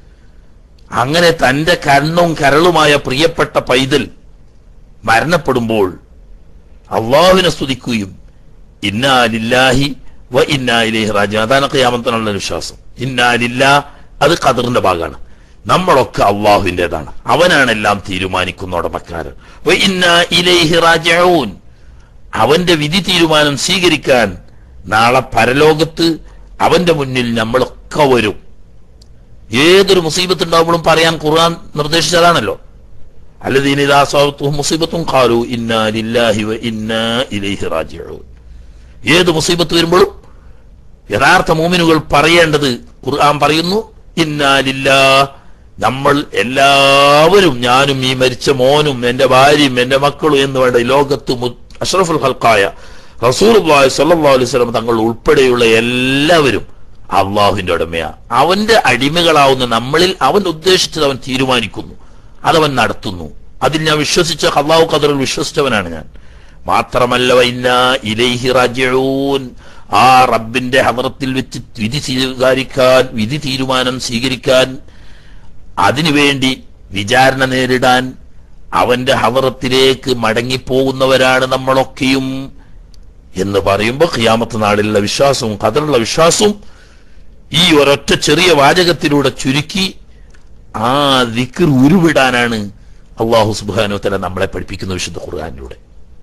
അങ്ങനെ തന്റെ കണ്ണും കരളുമായ പ്രിയപ്പെട്ട പൈതൽ മരണപ്പെടുമ്പോൾ അള്ളാഹുവിനെ സ്തുതിക്കുകയും ഇന്നാലില്ലാഹി വ ഇന്നായിലേഹി റാജി അതാണ് ഖിയാമത്തിനുള്ള വിശ്വാസം ഇന്നാലില്ലാ അത് ഖദറിന്റെ ഭാഗമാണ് നമ്മളൊക്കെ അള്ളാഹുവിൻ്റെതാണ് അവനാണ് എല്ലാം തീരുമാനിക്കുന്ന ഉടമക്കാരൻ വ ഇന്നാ ഇലൈഹി റാജിഊൻ അവന്റെ വിധി തീരുമാനം സ്വീകരിക്കാൻ നാളെ പരലോകത്ത് അവന്റെ മുന്നിൽ നമ്മളൊക്കെ വരും ഏതൊരു മുസീബത്ത് ഉണ്ടാവുമ്പോഴും പറയാൻ ഖുർആൻ നിർദ്ദേശിച്ചതാണല്ലോ അല്ലദീന ഇദാ അസാബത്തുഹും മുസീബത്തും ഖാലു ഇന്നാ ലില്ലാഹി വ ഇന്നാ ഇലൈഹി റാജിഊൻ ഏത് മുസീബത്ത് വരുമ്പോഴും യഥാർത്ഥ മൂമിനുകൾ പറയേണ്ടത് ഖുർആൻ പറയുന്നു ഇന്നാ ലില്ലാ നമ്മൾ എല്ലാവരും ഞാനും ഈ മരിച്ച മോനും എന്റെ ഭാര്യയും എന്റെ മക്കളും എന്ന് വേണ്ട ഈ ലോകത്ത് മു- അഷ്റഫുൽ ഹൽക്കായ റസൂൽ സല്ലല്ലാഹു അലൈഹി വസല്ലം തങ്ങൾ ഉൾപ്പെടെയുള്ള എല്ലാവരും അള്ളാഹുവിന്റെ ഉടമയാ അവന്റെ അടിമകളാവുന്ന നമ്മളിൽ അവൻ ഉദ്ദേശിച്ചത് അവൻ തീരുമാനിക്കുന്നു അതവൻ നടത്തുന്നു അതിൽ ഞാൻ വിശ്വസിച്ച അള്ളാഹു ഖദറിൽ വിശ്വസിച്ചവനാണ് ഞാൻ മാത്രമല്ല വൈന്ന ഇലൈഹി റാജിഊൻ ആ റബ്ബിന്റെ ഹദറത്തിൽ വെച്ച് വിധി സ്വീകരിക്കാൻ വിധി തീരുമാനം സ്വീകരിക്കാൻ അതിനുവേണ്ടി വിചാരണ നേരിടാൻ അവന്റെ ഹവറത്തിലേക്ക് മടങ്ങിപ്പോകുന്നവരാണ് നമ്മളൊക്കെയും എന്ന് പറയുമ്പോൾ ഖിയാമത്ത് നാളിലുള്ള വിശ്വാസവും ഖദറിലുള്ള വിശ്വാസവും ഈ ഒരൊറ്റ ചെറിയ വാചകത്തിലൂടെ ചുരുക്കി ആ ദിക്ർ ഉരുവിടാനാണ് അള്ളാഹു സുബാനു തല നമ്മളെ പഠിപ്പിക്കുന്ന വിശുദ്ധ ഖുർആാനിലൂടെ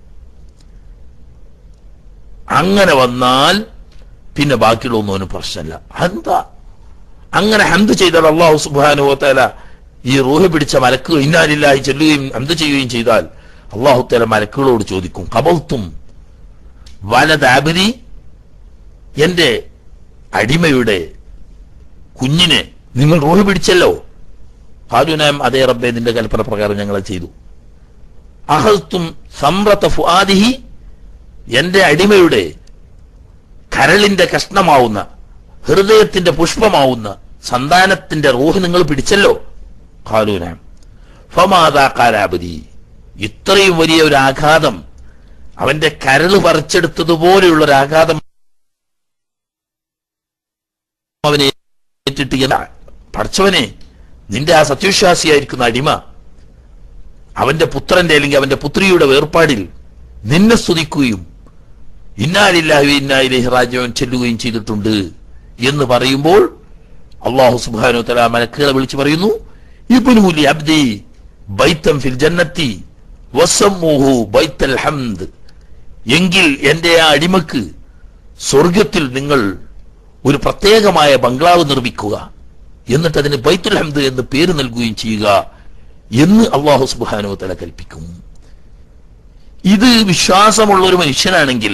അങ്ങനെ വന്നാൽ പിന്നെ ബാക്കിയുള്ളൊന്നും അവന് പ്രശ്നമല്ല എന്താ അങ്ങനെ ഹന്ത് ചെയ്താൽ അള്ളാഹു സുബാനു തല ഈ റൂഹ് പിടിച്ച മലക്ക് ഇന്നാലില്ലായി ചെല്ലുകയും ഹന്ത് ചെയ്യുകയും ചെയ്താൽ അള്ളാഹു തല മലക്കുകളോട് ചോദിക്കും കബൽത്തും വലതാബരി എന്റെ അടിമയുടെ കുഞ്ഞിനെ നിങ്ങൾ റൂഹ് പിടിച്ചല്ലോ ഹാലുനാം അതേ റബ്ബെ നിന്റെ കൽപ്പന പ്രകാരം ഞങ്ങൾ ചെയ്തു അഹൽത്തും സംറത്ത ഫുആദിഹി എന്റെ അടിമയുടെ കരളിന്റെ കഷ്ണമാവുന്ന ഹൃദയത്തിന്റെ പുഷ്പമാവുന്ന സന്താനത്തിന്റെ റൂഹ് നിങ്ങൾ പിടിച്ചല്ലോ ഖാലൂനാം ഫമാതാ കാലാപതി ഇത്രയും വലിയ ഒരു ആഘാതം അവന്റെ കരള് പറിച്ചെടുത്തതുപോലെയുള്ള ഒരു ആഘാതം അവനെ ഏറ്റിട്ട് എന്താ പഠിച്ചവനെ നിന്റെ ആ സത്യവിശ്വാസിയായിരിക്കുന്ന അടിമ അവന്റെ പുത്രന്റെ അല്ലെങ്കിൽ അവന്റെ പുത്രിയുടെ വേർപാടിൽ നിന്നെ സ്തുതിക്കുകയും ഇന്നാലില്ലാഹി ഇന്നായിലേഹി റാജവൻ ചെല്ലുകയും ചെയ്തിട്ടുണ്ട് എന്ന് പറയുമ്പോൾ അള്ളാഹു സുബാനു തല മലക്കുകളെ വിളിച്ചു പറയുന്നു ഇബ്നുലി അബ്ദി ബൈത്തം ഫിൽ ജന്നത്തി വസമ്മൂഹു ബൈത്തൽ ഹംദ് എങ്കിൽ എന്റെ ആ അടിമക്ക് സ്വർഗത്തിൽ നിങ്ങൾ ഒരു പ്രത്യേകമായ ബംഗ്ലാവ് നിർമ്മിക്കുക എന്നിട്ട് അതിന് ബൈത്തുൽ ഹംദ് എന്ന് പേര് നൽകുകയും ചെയ്യുക എന്ന് അള്ളാഹു സുബാനു തല കൽപ്പിക്കും ഇത് വിശ്വാസമുള്ള ഒരു മനുഷ്യനാണെങ്കിൽ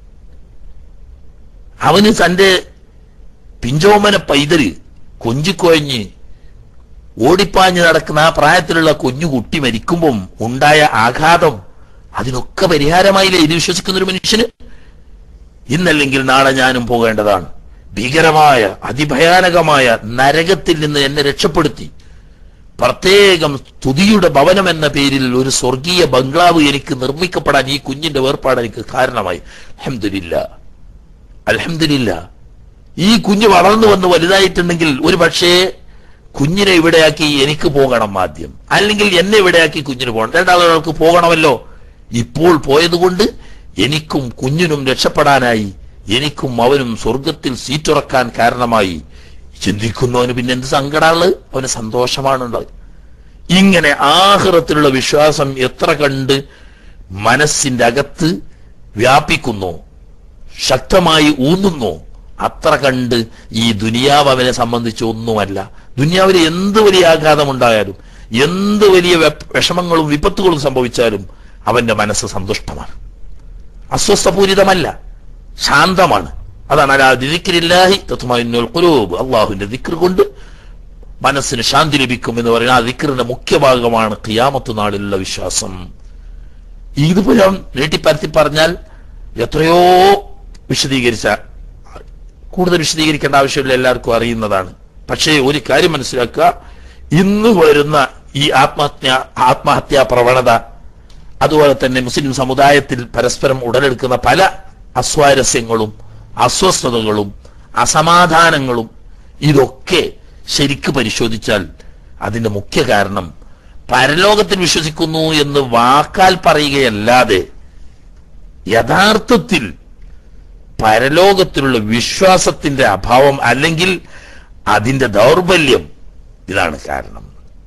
അവന് തന്റെ പിഞ്ചോമന പൈതല് കൊഞ്ചിക്കൊഴഞ്ഞ് ഓടിപ്പാഞ്ഞ് നടക്കുന്ന ആ പ്രായത്തിലുള്ള കുഞ്ഞു കുട്ടി മരിക്കുമ്പം ഉണ്ടായ ആഘാതം അതിനൊക്കെ പരിഹാരമായില്ലേ ഇത് വിശ്വസിക്കുന്ന ഒരു മനുഷ്യന് ഇന്നല്ലെങ്കിൽ നാളെ ഞാനും പോകേണ്ടതാണ് ഭീകരമായ അതിഭയാനകമായ നരകത്തിൽ നിന്ന് എന്നെ രക്ഷപ്പെടുത്തി പ്രത്യേകം സ്തുതിയുടെ ഭവനം എന്ന പേരിൽ ഒരു സ്വർഗീയ ബംഗ്ലാവ് എനിക്ക് നിർമ്മിക്കപ്പെടാൻ ഈ കുഞ്ഞിന്റെ വേർപാട് എനിക്ക് കാരണമായി അഹമ്മദില്ല അലഹമില്ല ഈ കുഞ്ഞ് വളർന്നു വന്ന് വലുതായിട്ടുണ്ടെങ്കിൽ ഒരു പക്ഷേ കുഞ്ഞിനെ ഇവിടെയാക്കി എനിക്ക് പോകണം ആദ്യം അല്ലെങ്കിൽ എന്നെ ഇവിടെയാക്കി കുഞ്ഞിന് പോകണം രണ്ടാളുകൾക്ക് പോകണമല്ലോ ഇപ്പോൾ പോയതുകൊണ്ട് എനിക്കും കുഞ്ഞിനും രക്ഷപ്പെടാനായി എനിക്കും അവനും സ്വർഗത്തിൽ സീറ്റുറക്കാൻ കാരണമായി ചിന്തിക്കുന്നവന് പിന്നെ എന്ത് സങ്കടമാണ് അവന് സന്തോഷമാണുള്ളത് ഇങ്ങനെ ആഹൃത്തിലുള്ള വിശ്വാസം എത്ര കണ്ട് മനസ്സിന്റെ അകത്ത് വ്യാപിക്കുന്നു ശക്തമായി ഊന്നുന്നു അത്ര കണ്ട് ഈ ദുനിയാവ് അവനെ സംബന്ധിച്ച് ഒന്നുമല്ല ദുനിയാവിൽ എന്ത് വലിയ ആഘാതമുണ്ടായാലും എന്ത് വലിയ വെ- വിഷമങ്ങളും വിപത്തുകളും സംഭവിച്ചാലും അവന്റെ മനസ്സ് സന്തുഷ്ടമാണ് അസ്വസ്ഥപൂരിതമല്ല ശാന്തമാണ് അതാണ് അലാ ദിക്രില്ലാഹി തത്മഇന്നുൽ ഖുലൂബ് അള്ളാഹുവിന്റെ ദിക്ർ കൊണ്ട് മനസ്സിന് ശാന്തി ലഭിക്കും എന്ന് പറയുന്ന ആ ദിക്റിന്റെ മുഖ്യ ഭാഗമാണ് ഖിയാമത്ത് നാളിലുള്ള വിശ്വാസം ഇതിപ്പോ ഞാൻ നീട്ടിപ്പരത്തി പറഞ്ഞാൽ എത്രയോ വിശദീകരിച്ച കൂടുതൽ വിശദീകരിക്കേണ്ട ആവശ്യമില്ല എല്ലാവർക്കും അറിയുന്നതാണ് പക്ഷേ ഒരു കാര്യം മനസ്സിലാക്കുക ഇന്ന് വരുന്ന ഈ ആത്മഹത്യ ആത്മഹത്യാ പ്രവണത അതുപോലെ തന്നെ മുസ്ലിം സമുദായത്തിൽ പരസ്പരം ഉടലെടുക്കുന്ന പല അസ്വാരസ്യങ്ങളും അസ്വസ്ഥതകളും അസമാധാനങ്ങളും ഇതൊക്കെ ശരിക്ക് പരിശോധിച്ചാൽ അതിന്റെ മുഖ്യ കാരണം പരലോകത്തിൽ വിശ്വസിക്കുന്നു എന്ന് വാക്കാൽ പറയുകയല്ലാതെ യഥാർത്ഥത്തിൽ പരലോകത്തിലുള്ള വിശ്വാസത്തിന്റെ അഭാവം അല്ലെങ്കിൽ അതിന്റെ ദൗർബല്യം ഇതാണ് കാരണം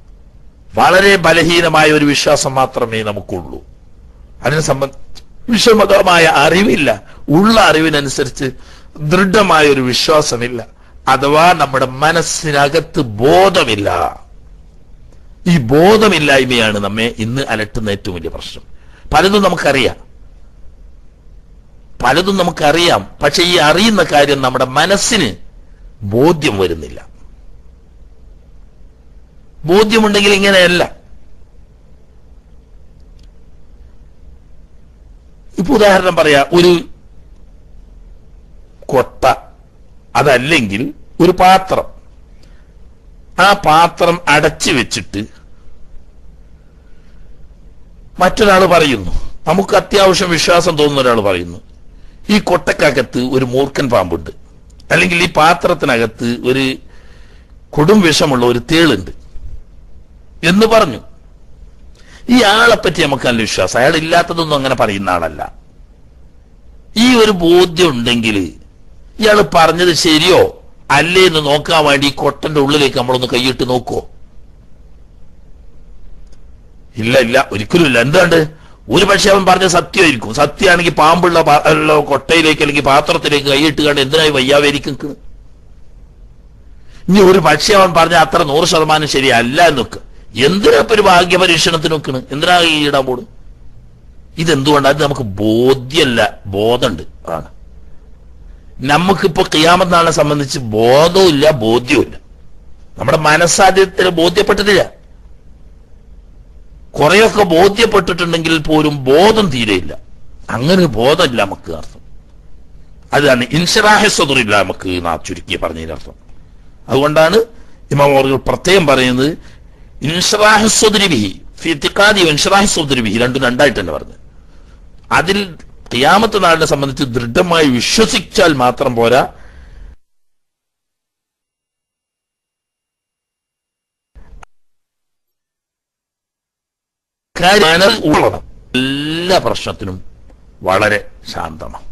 വളരെ ബലഹീനമായ ഒരു വിശ്വാസം മാത്രമേ നമുക്കുള്ളൂ അതിനെ സംബന്ധിച്ച് വിഷമതമായ അറിവില്ല ഉള്ള അറിവിനനുസരിച്ച് ദൃഢമായ ഒരു വിശ്വാസമില്ല അഥവാ നമ്മുടെ മനസ്സിനകത്ത് ബോധമില്ല ഈ ബോധമില്ലായ്മയാണ് നമ്മെ ഇന്ന് അലട്ടുന്ന ഏറ്റവും വലിയ പ്രശ്നം പലതും നമുക്കറിയാം പലതും നമുക്കറിയാം പക്ഷെ ഈ അറിയുന്ന കാര്യം നമ്മുടെ മനസ്സിന് ബോധ്യം വരുന്നില്ല ബോധ്യമുണ്ടെങ്കിൽ ഇങ്ങനെയല്ല ഇപ്പൊ ഉദാഹരണം പറയാ ഒരു കൊട്ട അതല്ലെങ്കിൽ ഒരു പാത്രം ആ പാത്രം അടച്ചു വെച്ചിട്ട് മറ്റൊരാൾ പറയുന്നു നമുക്ക് അത്യാവശ്യം വിശ്വാസം തോന്നുന്ന ഒരാൾ പറയുന്നു ഈ കൊട്ടക്കകത്ത് ഒരു മൂർഖൻ പാമ്പുണ്ട് അല്ലെങ്കിൽ ഈ പാത്രത്തിനകത്ത് ഒരു കൊടും വിഷമുള്ള ഒരു തേളുണ്ട് എന്ന് പറഞ്ഞു ഈ ആളെ പറ്റി നമുക്ക് നല്ല വിശ്വാസം അയാൾ ഇല്ലാത്തതൊന്നും അങ്ങനെ പറയുന്ന ആളല്ല ഈ ഒരു ബോധ്യം ഉണ്ടെങ്കിൽ ഇയാൾ പറഞ്ഞത് ശരിയോ അല്ലേ എന്ന് നോക്കാൻ വേണ്ടി ഈ കൊട്ടന്റെ ഉള്ളിലേക്ക് നമ്മളൊന്ന് കൈയിട്ട് നോക്കുവോ ഇല്ല ഇല്ല ഒരിക്കലും ഇല്ല എന്താണ്ട് ഒരു പക്ഷെ അവൻ പറഞ്ഞ സത്യമായിരിക്കും സത്യമാണെങ്കിൽ പാമ്പുള്ള പാ- ഉള്ള കൊട്ടയിലേക്ക് അല്ലെങ്കിൽ പാത്രത്തിലേക്ക് കൈയിട്ട് കണ്ട് എന്തിനായി വയ്യാവേരിക്കും ഇനി ഒരു പക്ഷെ അവൻ പറഞ്ഞ അത്ര നൂറ് ശതമാനം ശരിയല്ല എന്നൊക്കെ എന്തിനാ ഇപ്പൊ ഒരു ഭാഗ്യ പരീക്ഷണത്തിന് വെക്കണ് എന്തിനാ ഈ ഇടാൻ പോണ് ഇതെന്തുകൊണ്ട് അത് നമുക്ക് ബോധ്യമല്ല ബോധമുണ്ട് ആണ് നമുക്കിപ്പോ കിയാമത്ത് നാളെ സംബന്ധിച്ച് ബോധവും ഇല്ല ബോധ്യവും ഇല്ല നമ്മുടെ മനസ്സാധ്യത്തിന് ബോധ്യപ്പെട്ടിട്ടില്ല കുറെയൊക്കെ ബോധ്യപ്പെട്ടിട്ടുണ്ടെങ്കിൽ പോലും ബോധം തീരെയില്ല അങ്ങനെ ഒരു ബോധമില്ല നമുക്ക് അർത്ഥം അതാണ് ഇൻഷറാഹസ്വതറില്ല നമുക്ക് നാ ചുരുക്കി പറഞ്ഞതിനർത്ഥം അതുകൊണ്ടാണ് ഇമാം അവർ പ്രത്യേകം പറയുന്നത് ഇൻഷറാഹസ്വദ്രിബിഹി ഫിത്തിക്കാദി ഇൻഷറാഹസ്വദ്രിബിഹി രണ്ടും രണ്ടായിട്ട് തന്നെ പറഞ്ഞു അതിൽ ഖിയാമത്ത് നാളിനെ സംബന്ധിച്ച് ദൃഢമായി വിശ്വസിച്ചാൽ മാത്രം പോരാ കാര്യം ഉള്ളതാണ് എല്ലാ പ്രശ്നത്തിനും വളരെ ശാന്തമാണ്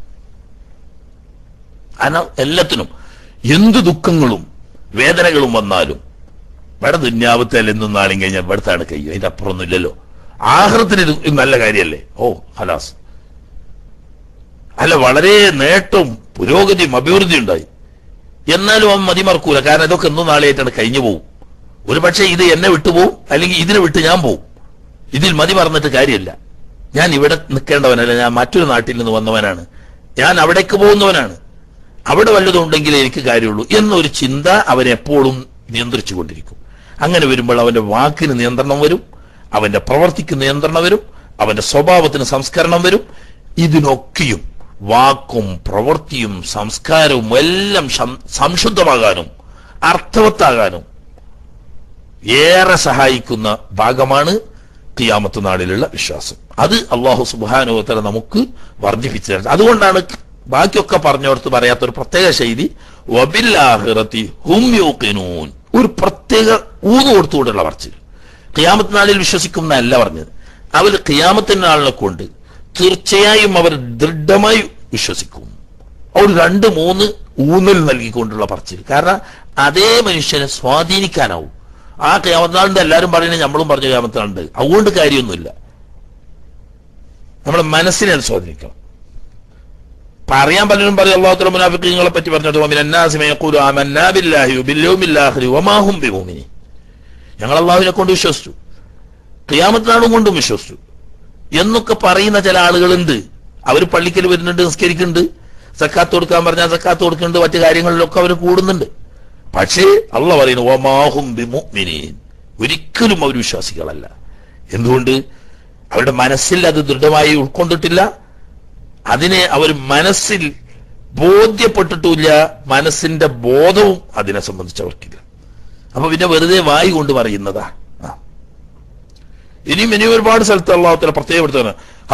അന എല്ലാത്തിനും എന്ത് ദുഃഖങ്ങളും വേദനകളും വന്നാലും ഇവിടെ ദുന്യാവത്തെ എന്നും നാളും കഴിഞ്ഞാൽ ഇവിടുത്താണ് കയ്യോ അതിന്റെ അപ്പുറമൊന്നും ഇല്ലല്ലോ ആഹൃത്തിന് ഇത് ഇത് നല്ല കാര്യമല്ലേ ഓ ഹലാസ് അല്ല വളരെ നേട്ടവും പുരോഗതിയും അഭിവൃദ്ധി ഉണ്ടായി എന്നാലും അവൻ മതിമറക്കൂല കാരണം ഇതൊക്കെ എന്നും നാളെയായിട്ടാണ് കഴിഞ്ഞു പോകും ഒരു പക്ഷേ ഇത് എന്നെ വിട്ടുപോകും അല്ലെങ്കിൽ ഇതിനെ വിട്ട് ഞാൻ പോകും ഇതിൽ മതി മറന്നിട്ട് കാര്യമില്ല ഞാൻ ഇവിടെ നിൽക്കേണ്ടവനല്ല ഞാൻ മറ്റൊരു നാട്ടിൽ നിന്ന് വന്നവനാണ് ഞാൻ അവിടേക്ക് പോകുന്നവനാണ് അവിടെ വല്ലതും ഉണ്ടെങ്കിൽ എനിക്ക് കാര്യമുള്ളൂ എന്നൊരു ചിന്ത അവനെ എപ്പോഴും നിയന്ത്രിച്ചു കൊണ്ടിരിക്കും അങ്ങനെ വരുമ്പോൾ അവന്റെ വാക്കിന് നിയന്ത്രണം വരും അവന്റെ പ്രവർത്തിക്ക് നിയന്ത്രണം വരും അവന്റെ സ്വഭാവത്തിന് സംസ്കരണം വരും ഇതിനൊക്കെയും വാക്കും പ്രവൃത്തിയും സംസ്കാരവും എല്ലാം സം- സംശുദ്ധമാകാനും അർത്ഥവത്താകാനും ഏറെ സഹായിക്കുന്ന ഭാഗമാണ് കിയാമത്ത് നാളിലുള്ള വിശ്വാസം അത് അള്ളാഹു സുബാനുവത്തല നമുക്ക് വർദ്ധിപ്പിച്ചു തരുന്നത് അതുകൊണ്ടാണ് ബാക്കിയൊക്കെ പറഞ്ഞോർത്ത് പറയാത്ത ഒരു പ്രത്യേക ശൈലി വബില്ലാഹിറത്തി ഹും യൂഖിനൂൻ ഒരു പ്രത്യേക ഊന്ന് കൊടുത്തുകൊണ്ടുള്ള പറച്ചിൽ കിയാമത്ത് നാളിൽ വിശ്വസിക്കുന്നതല്ല പറഞ്ഞത് അവർ കിയാമത്തിന്റെ നാളിനെ കൊണ്ട് തീർച്ചയായും അവർ ദൃഢമായി വിശ്വസിക്കും അവർ രണ്ട് മൂന്ന് ഊന്നൽ നൽകിക്കൊണ്ടുള്ള പറച്ചിൽ കാരണം അതേ മനുഷ്യനെ സ്വാധീനിക്കാനാവും ആ ക്യാമത്താളുണ്ട് എല്ലാവരും പറയുന്നത് നമ്മളും പറഞ്ഞു ക്യാമത്താളുണ്ട് അതുകൊണ്ട് കാര്യമൊന്നുമില്ല നമ്മുടെ മനസ്സിനെ അത് സ്വാധീനിക്കണം പറയാൻ പലരും പറയും അള്ളാഹുത്തല മുനാഫിക്കുകളെ പറ്റി പറഞ്ഞിട്ട് ഞങ്ങൾ അള്ളാഹുവിനെ കൊണ്ട് വിശ്വസിച്ചു ക്രിയാമത്തിനാളും കൊണ്ടും വിശ്വസിച്ചു എന്നൊക്കെ പറയുന്ന ചില ആളുകളുണ്ട് അവർ പള്ളിക്കൽ വരുന്നുണ്ട് നിസ്കരിക്കുന്നുണ്ട് സക്കാത്ത് കൊടുക്കാൻ പറഞ്ഞാൽ സക്കാത്ത് കൊടുക്കുന്നുണ്ട് മറ്റു കാര്യങ്ങളിലൊക്കെ അവർ കൂടുന്നുണ്ട് പക്ഷേ അള്ള പറയുന്നു ഒമാഹും ബിമുഅ്മിനീൻ ഒരിക്കലും അവർ വിശ്വാസികളല്ല എന്തുകൊണ്ട് അവരുടെ മനസ്സിൽ അത് ദൃഢമായി ഉൾക്കൊണ്ടിട്ടില്ല അതിനെ അവർ മനസ്സിൽ ബോധ്യപ്പെട്ടിട്ടില്ല മനസ്സിന്റെ ബോധവും അതിനെ സംബന്ധിച്ച് അവർക്കില്ല അപ്പൊ പിന്നെ വെറുതെ വായി കൊണ്ട് പറയുന്നതാ ആ. ഇനിയും ഇനിയും ഒരുപാട് സ്ഥലത്ത് അള്ളാഹുത്തല പ്രത്യേകപ്പെടുത്താണ്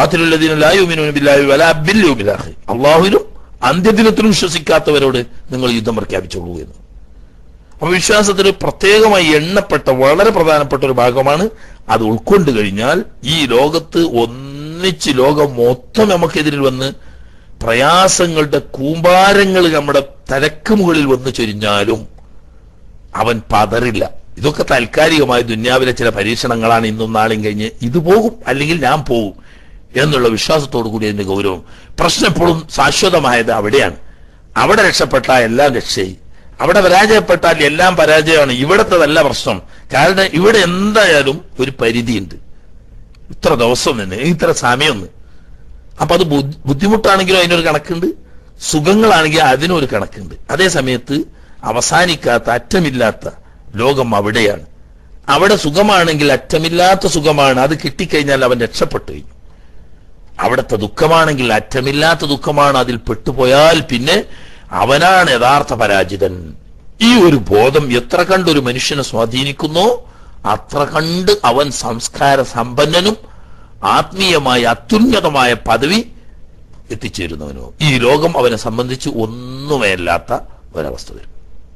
അള്ളാഹുവിനും അന്ത്യദിനത്തിലും വിശ്വസിക്കാത്തവരോട് നിങ്ങൾ യുദ്ധം പ്രഖ്യാപിച്ചോളൂ എന്ന് അപ്പൊ വിശ്വാസത്തിന് പ്രത്യേകമായി എണ്ണപ്പെട്ട വളരെ പ്രധാനപ്പെട്ട ഒരു ഭാഗമാണ് അത് ഉൾക്കൊണ്ടു കഴിഞ്ഞാൽ ഈ ലോകത്ത് ഒന്നിച്ച് ലോകം മൊത്തം നമുക്കെതിരിൽ വന്ന് പ്രയാസങ്ങളുടെ കൂമ്പാരങ്ങൾ നമ്മുടെ തലക്ക് മുകളിൽ വന്ന് ചൊരിഞ്ഞാലും അവൻ പതറില്ല ഇതൊക്കെ താൽക്കാലികമായ ദുന്യാവിലെ ചില പരീക്ഷണങ്ങളാണ് ഇന്നും നാളെയും കഴിഞ്ഞ് ഇത് പോകും അല്ലെങ്കിൽ ഞാൻ പോകും എന്നുള്ള വിശ്വാസത്തോടു കൂടി അതിന്റെ ഗൗരവം പ്രശ്നം എപ്പോഴും ശാശ്വതമായത് അവിടെയാണ് അവിടെ രക്ഷപ്പെട്ട എല്ലാം രക്ഷയും അവിടെ പരാജയപ്പെട്ടാൽ എല്ലാം പരാജയമാണ് ഇവിടത്തതല്ല പ്രശ്നം കാരണം ഇവിടെ എന്തായാലും ഒരു പരിധിയുണ്ട് ഇത്ര ദിവസം നിന്ന് ഇത്ര സമയം ഒന്ന് അപ്പൊ അത് ബുദ്ധി- ബുദ്ധിമുട്ടാണെങ്കിലും അതിനൊരു കണക്കുണ്ട് സുഖങ്ങളാണെങ്കിൽ അതിനൊരു കണക്കുണ്ട് അതേ സമയത്ത് അവസാനിക്കാത്ത അറ്റമില്ലാത്ത ലോകം അവിടെയാണ് അവിടെ സുഖമാണെങ്കിൽ അറ്റമില്ലാത്ത സുഖമാണ് അത് കിട്ടിക്കഴിഞ്ഞാൽ അവൻ രക്ഷപ്പെട്ടു കഴിഞ്ഞു അവിടുത്തെ ദുഃഖമാണെങ്കിൽ അറ്റമില്ലാത്ത ദുഃഖമാണ് അതിൽ പെട്ടുപോയാൽ പിന്നെ അവനാണ് യഥാർത്ഥ പരാജിതൻ ഈ ഒരു ബോധം എത്ര കണ്ട് ഒരു മനുഷ്യനെ സ്വാധീനിക്കുന്നോ അത്ര കണ്ട് അവൻ സംസ്കാര സമ്പന്നനും ആത്മീയമായ അത്യുന്നതമായ പദവി എത്തിച്ചേരുന്നവനോ ഈ ലോകം അവനെ സംബന്ധിച്ച് ഒന്നുമേ അല്ലാത്ത ഒരവസ്ഥ വരും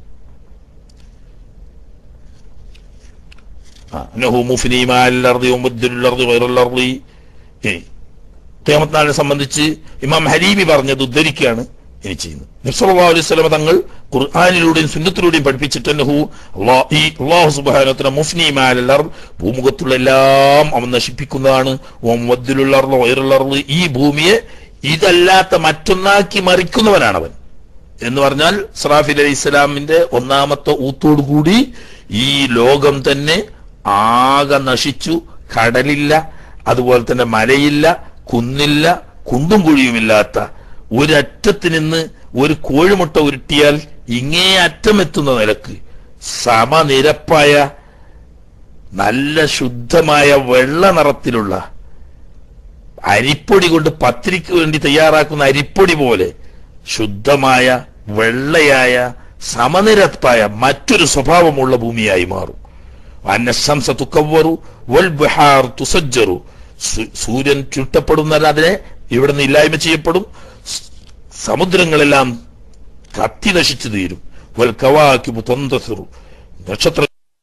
ആ, ഇന്നഹു മുഫ്നി മാൽ അർദി വമുദ്ദിൽ അർദി ഗൈറുൽ അർദി. ഇനി ഖിയാമത്ത് സംബന്ധിച്ച് ഇമാം ഹരീമി പറഞ്ഞത് ഉദ്ധരിക്കുകയാണ് ഇനി ചെയ്യുന്നത് നബ്സല്ലാ അലൈഹി സ്വലമ തങ്ങൾ ഖുർആാനിലൂടെയും സുന്നത്തിലൂടെയും പഠിപ്പിച്ചിട്ട് അന്നഹു അല്ലാ- ഈ അള്ളാഹു സുബാനത്തിന് മുഫ്നി മാലർ ഭൂമുഖത്തുള്ള എല്ലാം അവൻ നശിപ്പിക്കുന്നതാണ് വമുദ്ദിലുള്ള അർദ് ഗൈറുൽ അർദി. ഈ ഭൂമിയെ ഇതല്ലാത്ത മറ്റൊന്നാക്കി മറിക്കുന്നവനാണ് അവൻ എന്ന് പറഞ്ഞാൽ സറാഫിൽ അലൈഹി ഇസ്ലാമിന്റെ ഒന്നാമത്തെ ഊത്തോടുകൂടി ഈ ലോകം തന്നെ ആകെ നശിച്ചു കടലില്ല അതുപോലെ തന്നെ മലയില്ല കുന്നില്ല കുണ്ടും കുഴിയുമില്ലാത്ത ഒരറ്റത്ത് നിന്ന് ഒരു കോഴിമുട്ട ഉരുട്ടിയാൽ ഇങ്ങേ അറ്റം എത്തുന്ന നിലക്ക് സമനിരപ്പായ നല്ല ശുദ്ധമായ വെള്ള നിറത്തിലുള്ള അരിപ്പൊടി കൊണ്ട് പത്തിരിക്ക് വേണ്ടി തയ്യാറാക്കുന്ന അരിപ്പൊടി പോലെ ശുദ്ധമായ വെള്ളയായ സമനിരപ്പായ മറ്റൊരു സ്വഭാവമുള്ള ഭൂമിയായി മാറും അന്നശംസ തുക്കവ്വറു വൽ ബിഹാർ തുസജ്ജറു സു- സൂര്യൻ ചുട്ടപ്പെടുന്നാൽ അതിനെ ഇവിടെ നിന്ന് ഇല്ലായ്മ ചെയ്യപ്പെടും സ്- സമുദ്രങ്ങളെല്ലാം കത്തി നശിച്ചു തീരും വൽ കവാക്കിബു തന്തസുറു നക്ഷത്ര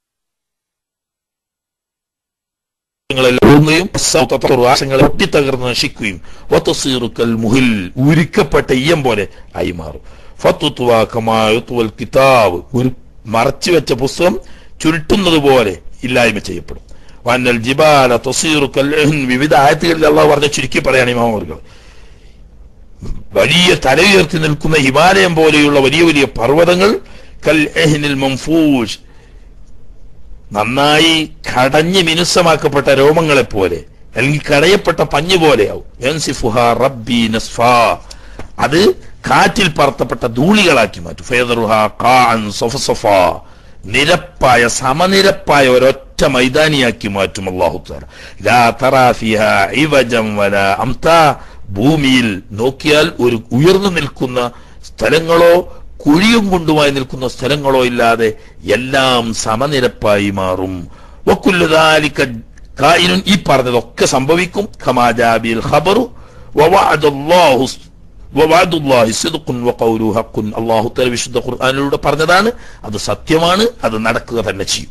ങ്ങളെല്ലാം ആശങ്ങളെ പൊട്ടിത്തകർന്ന് നശിക്കുകയും വത്തസീറുക്കൽ മുഹിൽ ഉരുക്കപ്പെട്ട ഈയം പോലെ ആയി മാറും ഫത്തുത്വാക്കമായുത്തുവൽ കിതാബ് ഒരു മറച്ചു വെച്ച പുസ്തകം ചുരുട്ടുന്നത് പോലെ ഇല്ലായ്മ ചെയ്യപ്പെടും വന്നൽ ജിബാല തൊസീറുക്കൽ വിവിധ ആയത്തുകളിൽ അള്ളാഹ് പറഞ്ഞ ചുരുക്കി പറയാണ് ഇമാമോറുകൾ വലിയ തലയുയർത്തി നിൽക്കുന്ന ഹിമാലയം പോലെയുള്ള വലിയ വലിയ പർവ്വതങ്ങൾ കൽ എഹ്നിൽ മംഫൂഷ് നന്നായി കടഞ്ഞ് മിനുസമാക്കപ്പെട്ട രോമങ്ങളെ പോലെ അല്ലെങ്കിൽ കടയപ്പെട്ട പഞ്ഞു പോലെയാവും യൻസിഫുഹ റബ്ബി നസ്ഫാ അത് കാറ്റിൽ പറത്തപ്പെട്ട ധൂളികളാക്കി മാറ്റും ഫേദറുഹ ഖാഅൻ സഫസഫാ നിരപ്പായ സമനിരപ്പായ ഒരൊറ്റ മൈതാനിയാക്കി മാറ്റും അള്ളാഹു താല ലാ തറാ ഫിഹാ ഇവജം വല അംതാ ഭൂമിയിൽ നോക്കിയാൽ ഒരു ഉയർന്നു നിൽക്കുന്ന സ്ഥലങ്ങളോ കുഴിയും കൊണ്ടുമായി നിൽക്കുന്ന സ്ഥലങ്ങളോ ഇല്ലാതെ എല്ലാം സമനിരപ്പായി മാറും വക്കുല്ലുദാലിക്ക കായിനും ഈ പറഞ്ഞതൊക്കെ സംഭവിക്കും ഖമാജാബിൽ ഖബറു വവഅദുല്ലാഹു വവഅദുല്ലാഹി സിദ്ഖുൻ വഖൗലുഹു ഹഖ്ഖുൻ അല്ലാഹു തആല വിശുദ്ധ ഖുർആനിലൂടെ പറഞ്ഞതാണ് അത് സത്യമാണ് അത് നടക്കുക തന്നെ ചെയ്യും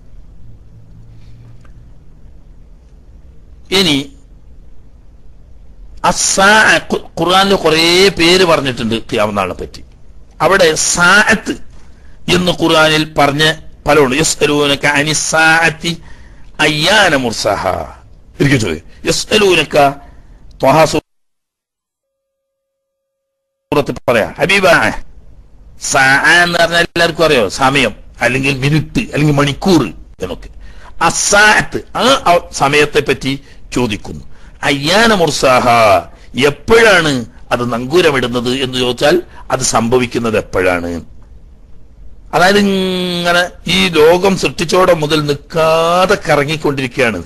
ഇനി അസാ ഖുർആനിൽ കുറേ പേര് പറഞ്ഞിട്ടുണ്ട് ഖിയാമനാളിനെ പറ്റി അവിടെ സാഅത്ത് എന്ന് ഖുർആനിൽ പറഞ്ഞ പലരുണ്ട് യസ്അലൂനക അനി സാഅത്തി അയ്യാന മുർസഹ ഇരിക്കും ചോദ്യം യസ്അലൂനക ത്വഹ സൂറത്തിൽ പറയാ ഹബീബ സാ എന്ന് പറഞ്ഞാൽ എല്ലാവർക്കും അറിയോ സമയം അല്ലെങ്കിൽ മിനിറ്റ് അല്ലെങ്കിൽ മണിക്കൂർ എന്നൊക്കെ അസാഅത്ത് ആ അവ- സമയത്തെ പറ്റി ചോദിക്കുന്നു അയ്യാന മുർസാഹ എപ്പോഴാണ് അത് നങ്കൂരമിടുന്നത് എന്ന് ചോദിച്ചാൽ അത് സംഭവിക്കുന്നത് എപ്പോഴാണ് അതായത് ഇങ്ങനെ ഈ ലോകം സൃഷ്ടിച്ചോടെ മുതൽ നിൽക്കാതെ കറങ്ങിക്കൊണ്ടിരിക്കുകയാണ്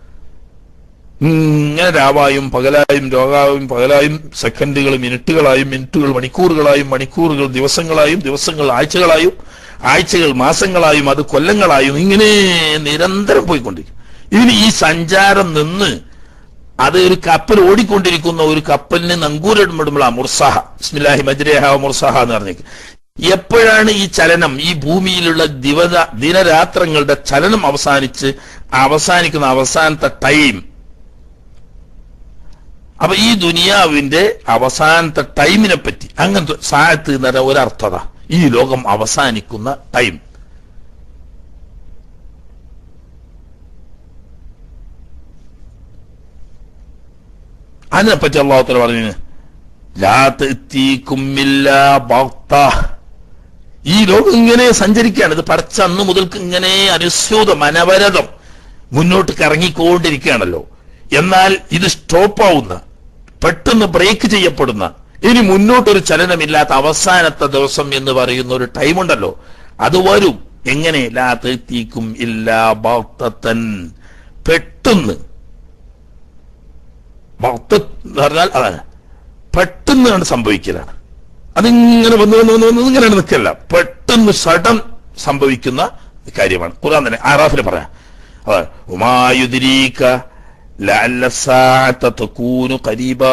ഇങ്ങനെ രാവായും പകലായും രോഗായും പകലായും സെക്കൻഡുകൾ മിനിറ്റുകളായും മിനിറ്റുകൾ മണിക്കൂറുകളായും മണിക്കൂറുകൾ ദിവസങ്ങളായും ദിവസങ്ങൾ ആഴ്ചകളായും ആഴ്ചകൾ മാസങ്ങളായും അത് കൊല്ലങ്ങളായും ഇങ്ങനെ നിരന്തരം പോയിക്കൊണ്ടിരിക്കും ഇതിന് ഈ സഞ്ചാരം നിന്ന് അത് ഒരു കപ്പൽ ഓടിക്കൊണ്ടിരിക്കുന്ന ഒരു കപ്പലിന് നങ്കൂരിടുമ്പോൾ മുർസാഹ ബിസ്മില്ലാഹി മജ്രേഹ മുർസാഹ എന്ന് പറഞ്ഞേക്ക് എപ്പോഴാണ് ഈ ചലനം ഈ ഭൂമിയിലുള്ള ദിവത ദിനരാത്രങ്ങളുടെ ചലനം അവസാനിച്ച് അവസാനിക്കുന്ന അവസാനത്തെ ടൈം അപ്പൊ ഈ ദുനിയാവിന്റെ അവസാനത്തെ ടൈമിനെ പറ്റി അങ്ങനത്തെ സായത്ത് എന്ന് പറഞ്ഞ ഒരർത്ഥത ഈ ലോകം അവസാനിക്കുന്ന ടൈം അതിനെപ്പറ്റി അള്ളാഹുത്തല പറഞ്ഞു "ലാ തഅ്തീകും ഇല്ലാ ബഗ്ത." ഈ ലോകം ഇങ്ങനെ സഞ്ചരിക്കുകയാണ് ഇത് പടച്ച അന്ന് മുതൽക്ക് ഇങ്ങനെ അനുസ്യൂതം അനവരതം മുന്നോട്ട് കറങ്ങിക്കൊണ്ടിരിക്കുകയാണല്ലോ എന്നാൽ ഇത് സ്റ്റോപ്പ് ആവുന്ന പെട്ടെന്ന് ബ്രേക്ക് ചെയ്യപ്പെടുന്ന ഇനി മുന്നോട്ടൊരു ചലനമില്ലാത്ത അവസാനത്തെ ദിവസം എന്ന് പറയുന്ന ഒരു ടൈമുണ്ടല്ലോ അത് വരും എങ്ങനെ ലാ തഅ്തീകും ഇല്ലാ ബഗ്തത്തൻ പെട്ടെന്ന് ഭക്ത എന്ന് പറഞ്ഞാൽ അതാണ് പെട്ടെന്ന് കണ്ട് സംഭവിക്കലാണ് അതിങ്ങനെ വന്ന് വന്ന് വന്ന് വന്ന് ഇങ്ങനെ നിൽക്കല്ല പെട്ടെന്ന് സഡൻ സംഭവിക്കുന്ന കാര്യമാണ് ഖുർആൻ തന്നെ ആറാഫിൽ പറയാം അതാണ് ഉമായുദിരീക ലഅല്ല സാഅത തകൂനു ഖരീബാ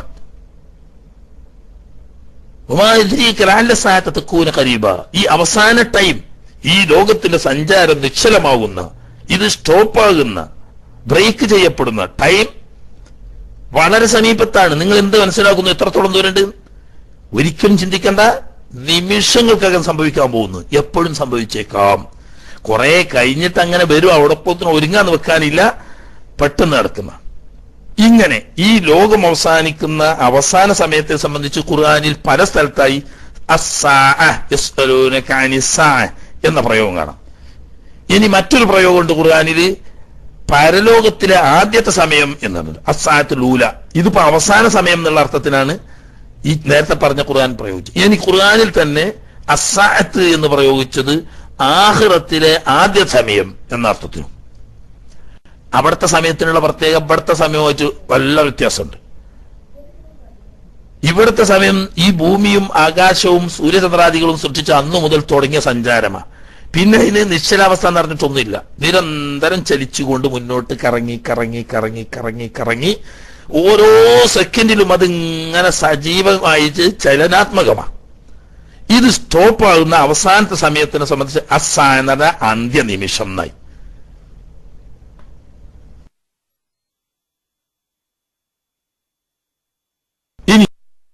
ഉമായുദിരീക ലഅല്ല സാഅത തകൂനു ഖരീബാ ഈ അവസാന ടൈം ഈ ലോകത്തിന്റെ സഞ്ചാരം നിശ്ചലമാകുന്ന ഇത് സ്റ്റോപ്പാകുന്ന ബ്രേക്ക് ചെയ്യപ്പെടുന്ന ടൈം വളരെ സമീപത്താണ് നിങ്ങൾ എന്ത് മനസ്സിലാക്കുന്നു എത്രത്തോളം ദൂരമുണ്ട് ഒരിക്കലും ചിന്തിക്കേണ്ട നിമിഷങ്ങൾക്കകം സംഭവിക്കാൻ പോകുന്നു എപ്പോഴും സംഭവിച്ചേക്കാം കുറെ കഴിഞ്ഞിട്ട് അങ്ങനെ വരും അവിടൊപ്പത്തിന് ഒരുങ്ങാന്ന് വെക്കാനില്ല പെട്ടെന്ന് നടക്കുന്ന ഇങ്ങനെ ഈ ലോകം അവസാനിക്കുന്ന അവസാന സമയത്തെ സംബന്ധിച്ച് ഖുർആനിൽ പല സ്ഥലത്തായി അസ്സാഅ യസ്അലൂനക അനിസ്സാഅ എന്ന പ്രയോഗം കാണാം ഇനി മറ്റൊരു പ്രയോഗമുണ്ട് ഖുർആനില് പരലോകത്തിലെ ആദ്യത്തെ സമയം എന്നാണ് അസായത്ത് ലൂല ഇതിപ്പോ അവസാന സമയം എന്നുള്ള അർത്ഥത്തിനാണ് ഈ നേരത്തെ പറഞ്ഞ ഖുർആൻ പ്രയോഗിച്ചത് ഇനി ഖുർആനിൽ തന്നെ അസായത്ത് എന്ന് പ്രയോഗിച്ചത് ആഹ്റത്തിലെ ആദ്യ സമയം എന്ന അർത്ഥത്തിനും അവിടുത്തെ സമയത്തിനുള്ള പ്രത്യേക ഇവിടുത്തെ സമയമായിട്ട് വല്ല വ്യത്യാസമുണ്ട് ഇവിടുത്തെ സമയം ഈ ഭൂമിയും ആകാശവും സൂര്യചന്ദ്രാദികളും സൃഷ്ടിച്ച അന്നു മുതൽ തുടങ്ങിയ സഞ്ചാരമാണ് പിന്നെ ഇതിന് നിശ്ചലാവസ്ഥ എന്ന് പറഞ്ഞിട്ടൊന്നുമില്ല നിരന്തരം ചലിച്ചുകൊണ്ട് മുന്നോട്ട് കറങ്ങി കറങ്ങി കറങ്ങി കറങ്ങി കറങ്ങി ഓരോ സെക്കൻഡിലും അത് ഇങ്ങനെ സജീവമായിട്ട് ചലനാത്മകമാണ് ഇത് സ്റ്റോപ്പ് ആകുന്ന അവസാനത്തെ സമയത്തിനെ സംബന്ധിച്ച് അസാനത അന്ത്യനിമിഷം എന്നായി ഇനി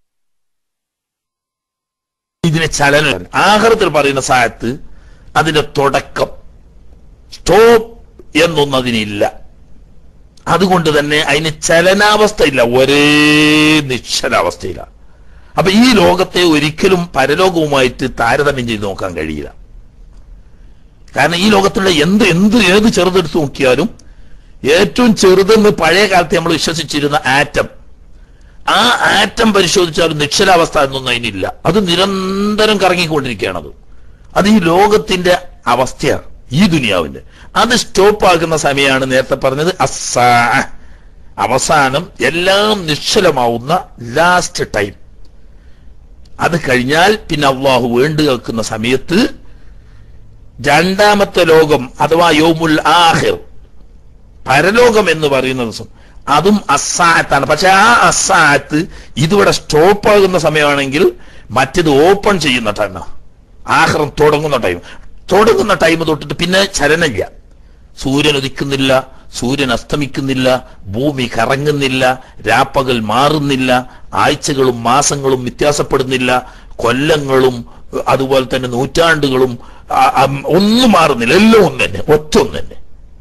ഇതിനെ ചലനം ആഹാരത്തിൽ പറയുന്ന സായത്ത് അതിന്റെ തുടക്കം സ്റ്റോപ്പ് എന്നൊന്നും അതിനില്ല അതുകൊണ്ട് തന്നെ അതിന് ചലനാവസ്ഥയില്ല ഒരേ നിശ്ചലാവസ്ഥയില്ല അപ്പൊ ഈ ലോകത്തെ ഒരിക്കലും പരലോകവുമായിട്ട് താരതമ്യം ചെയ്ത് നോക്കാൻ കഴിയില്ല കാരണം ഈ ലോകത്തുള്ള എന്ത് എന്ത് ഏത് ചെറുതെടുത്ത് നോക്കിയാലും ഏറ്റവും ചെറുതെന്ന് പഴയ കാലത്ത് നമ്മൾ വിശ്വസിച്ചിരുന്ന ആറ്റം ആ ആറ്റം പരിശോധിച്ചാലും നിശ്ചലാവസ്ഥ എന്നൊന്നും അതിനില്ല അത് നിരന്തരം കറങ്ങിക്കൊണ്ടിരിക്കുകയാണത് അത് ഈ ലോകത്തിന്റെ അവസ്ഥയാണ് ഈ ദുനിയാവിന്റെ അത് സ്റ്റോപ്പ് ആകുന്ന സമയമാണ് നേരത്തെ പറഞ്ഞത് അസാ അവസാനം എല്ലാം നിശ്ചലമാവുന്ന ലാസ്റ്റ് ടൈം അത് കഴിഞ്ഞാൽ പിന്നെ അള്ളാഹു വേണ്ടു കേൾക്കുന്ന സമയത്ത് രണ്ടാമത്തെ ലോകം അഥവാ യോമുൽ ആഹിർ പരലോകം എന്ന് പറയുന്ന ദിവസം അതും അസായത്താണ് പക്ഷെ ആ അസായത്ത് ഇതിവിടെ സ്റ്റോപ്പ് ആകുന്ന സമയമാണെങ്കിൽ മറ്റത് ഓപ്പൺ ചെയ്യുന്ന ടൈമാണ് ആഹ്റം തുടങ്ങുന്ന ടൈം തുടങ്ങുന്ന ടൈം തൊട്ടിട്ട് പിന്നെ ചലനമില്ല സൂര്യൻ ഉദിക്കുന്നില്ല സൂര്യൻ അസ്തമിക്കുന്നില്ല ഭൂമി കറങ്ങുന്നില്ല രാപ്പകൽ മാറുന്നില്ല ആഴ്ചകളും മാസങ്ങളും വ്യത്യാസപ്പെടുന്നില്ല കൊല്ലങ്ങളും അതുപോലെ തന്നെ നൂറ്റാണ്ടുകളും ആ, ആ, ഒന്നും മാറുന്നില്ല എല്ലാം ഒന്ന് തന്നെ ഒറ്റ ഒന്ന് തന്നെ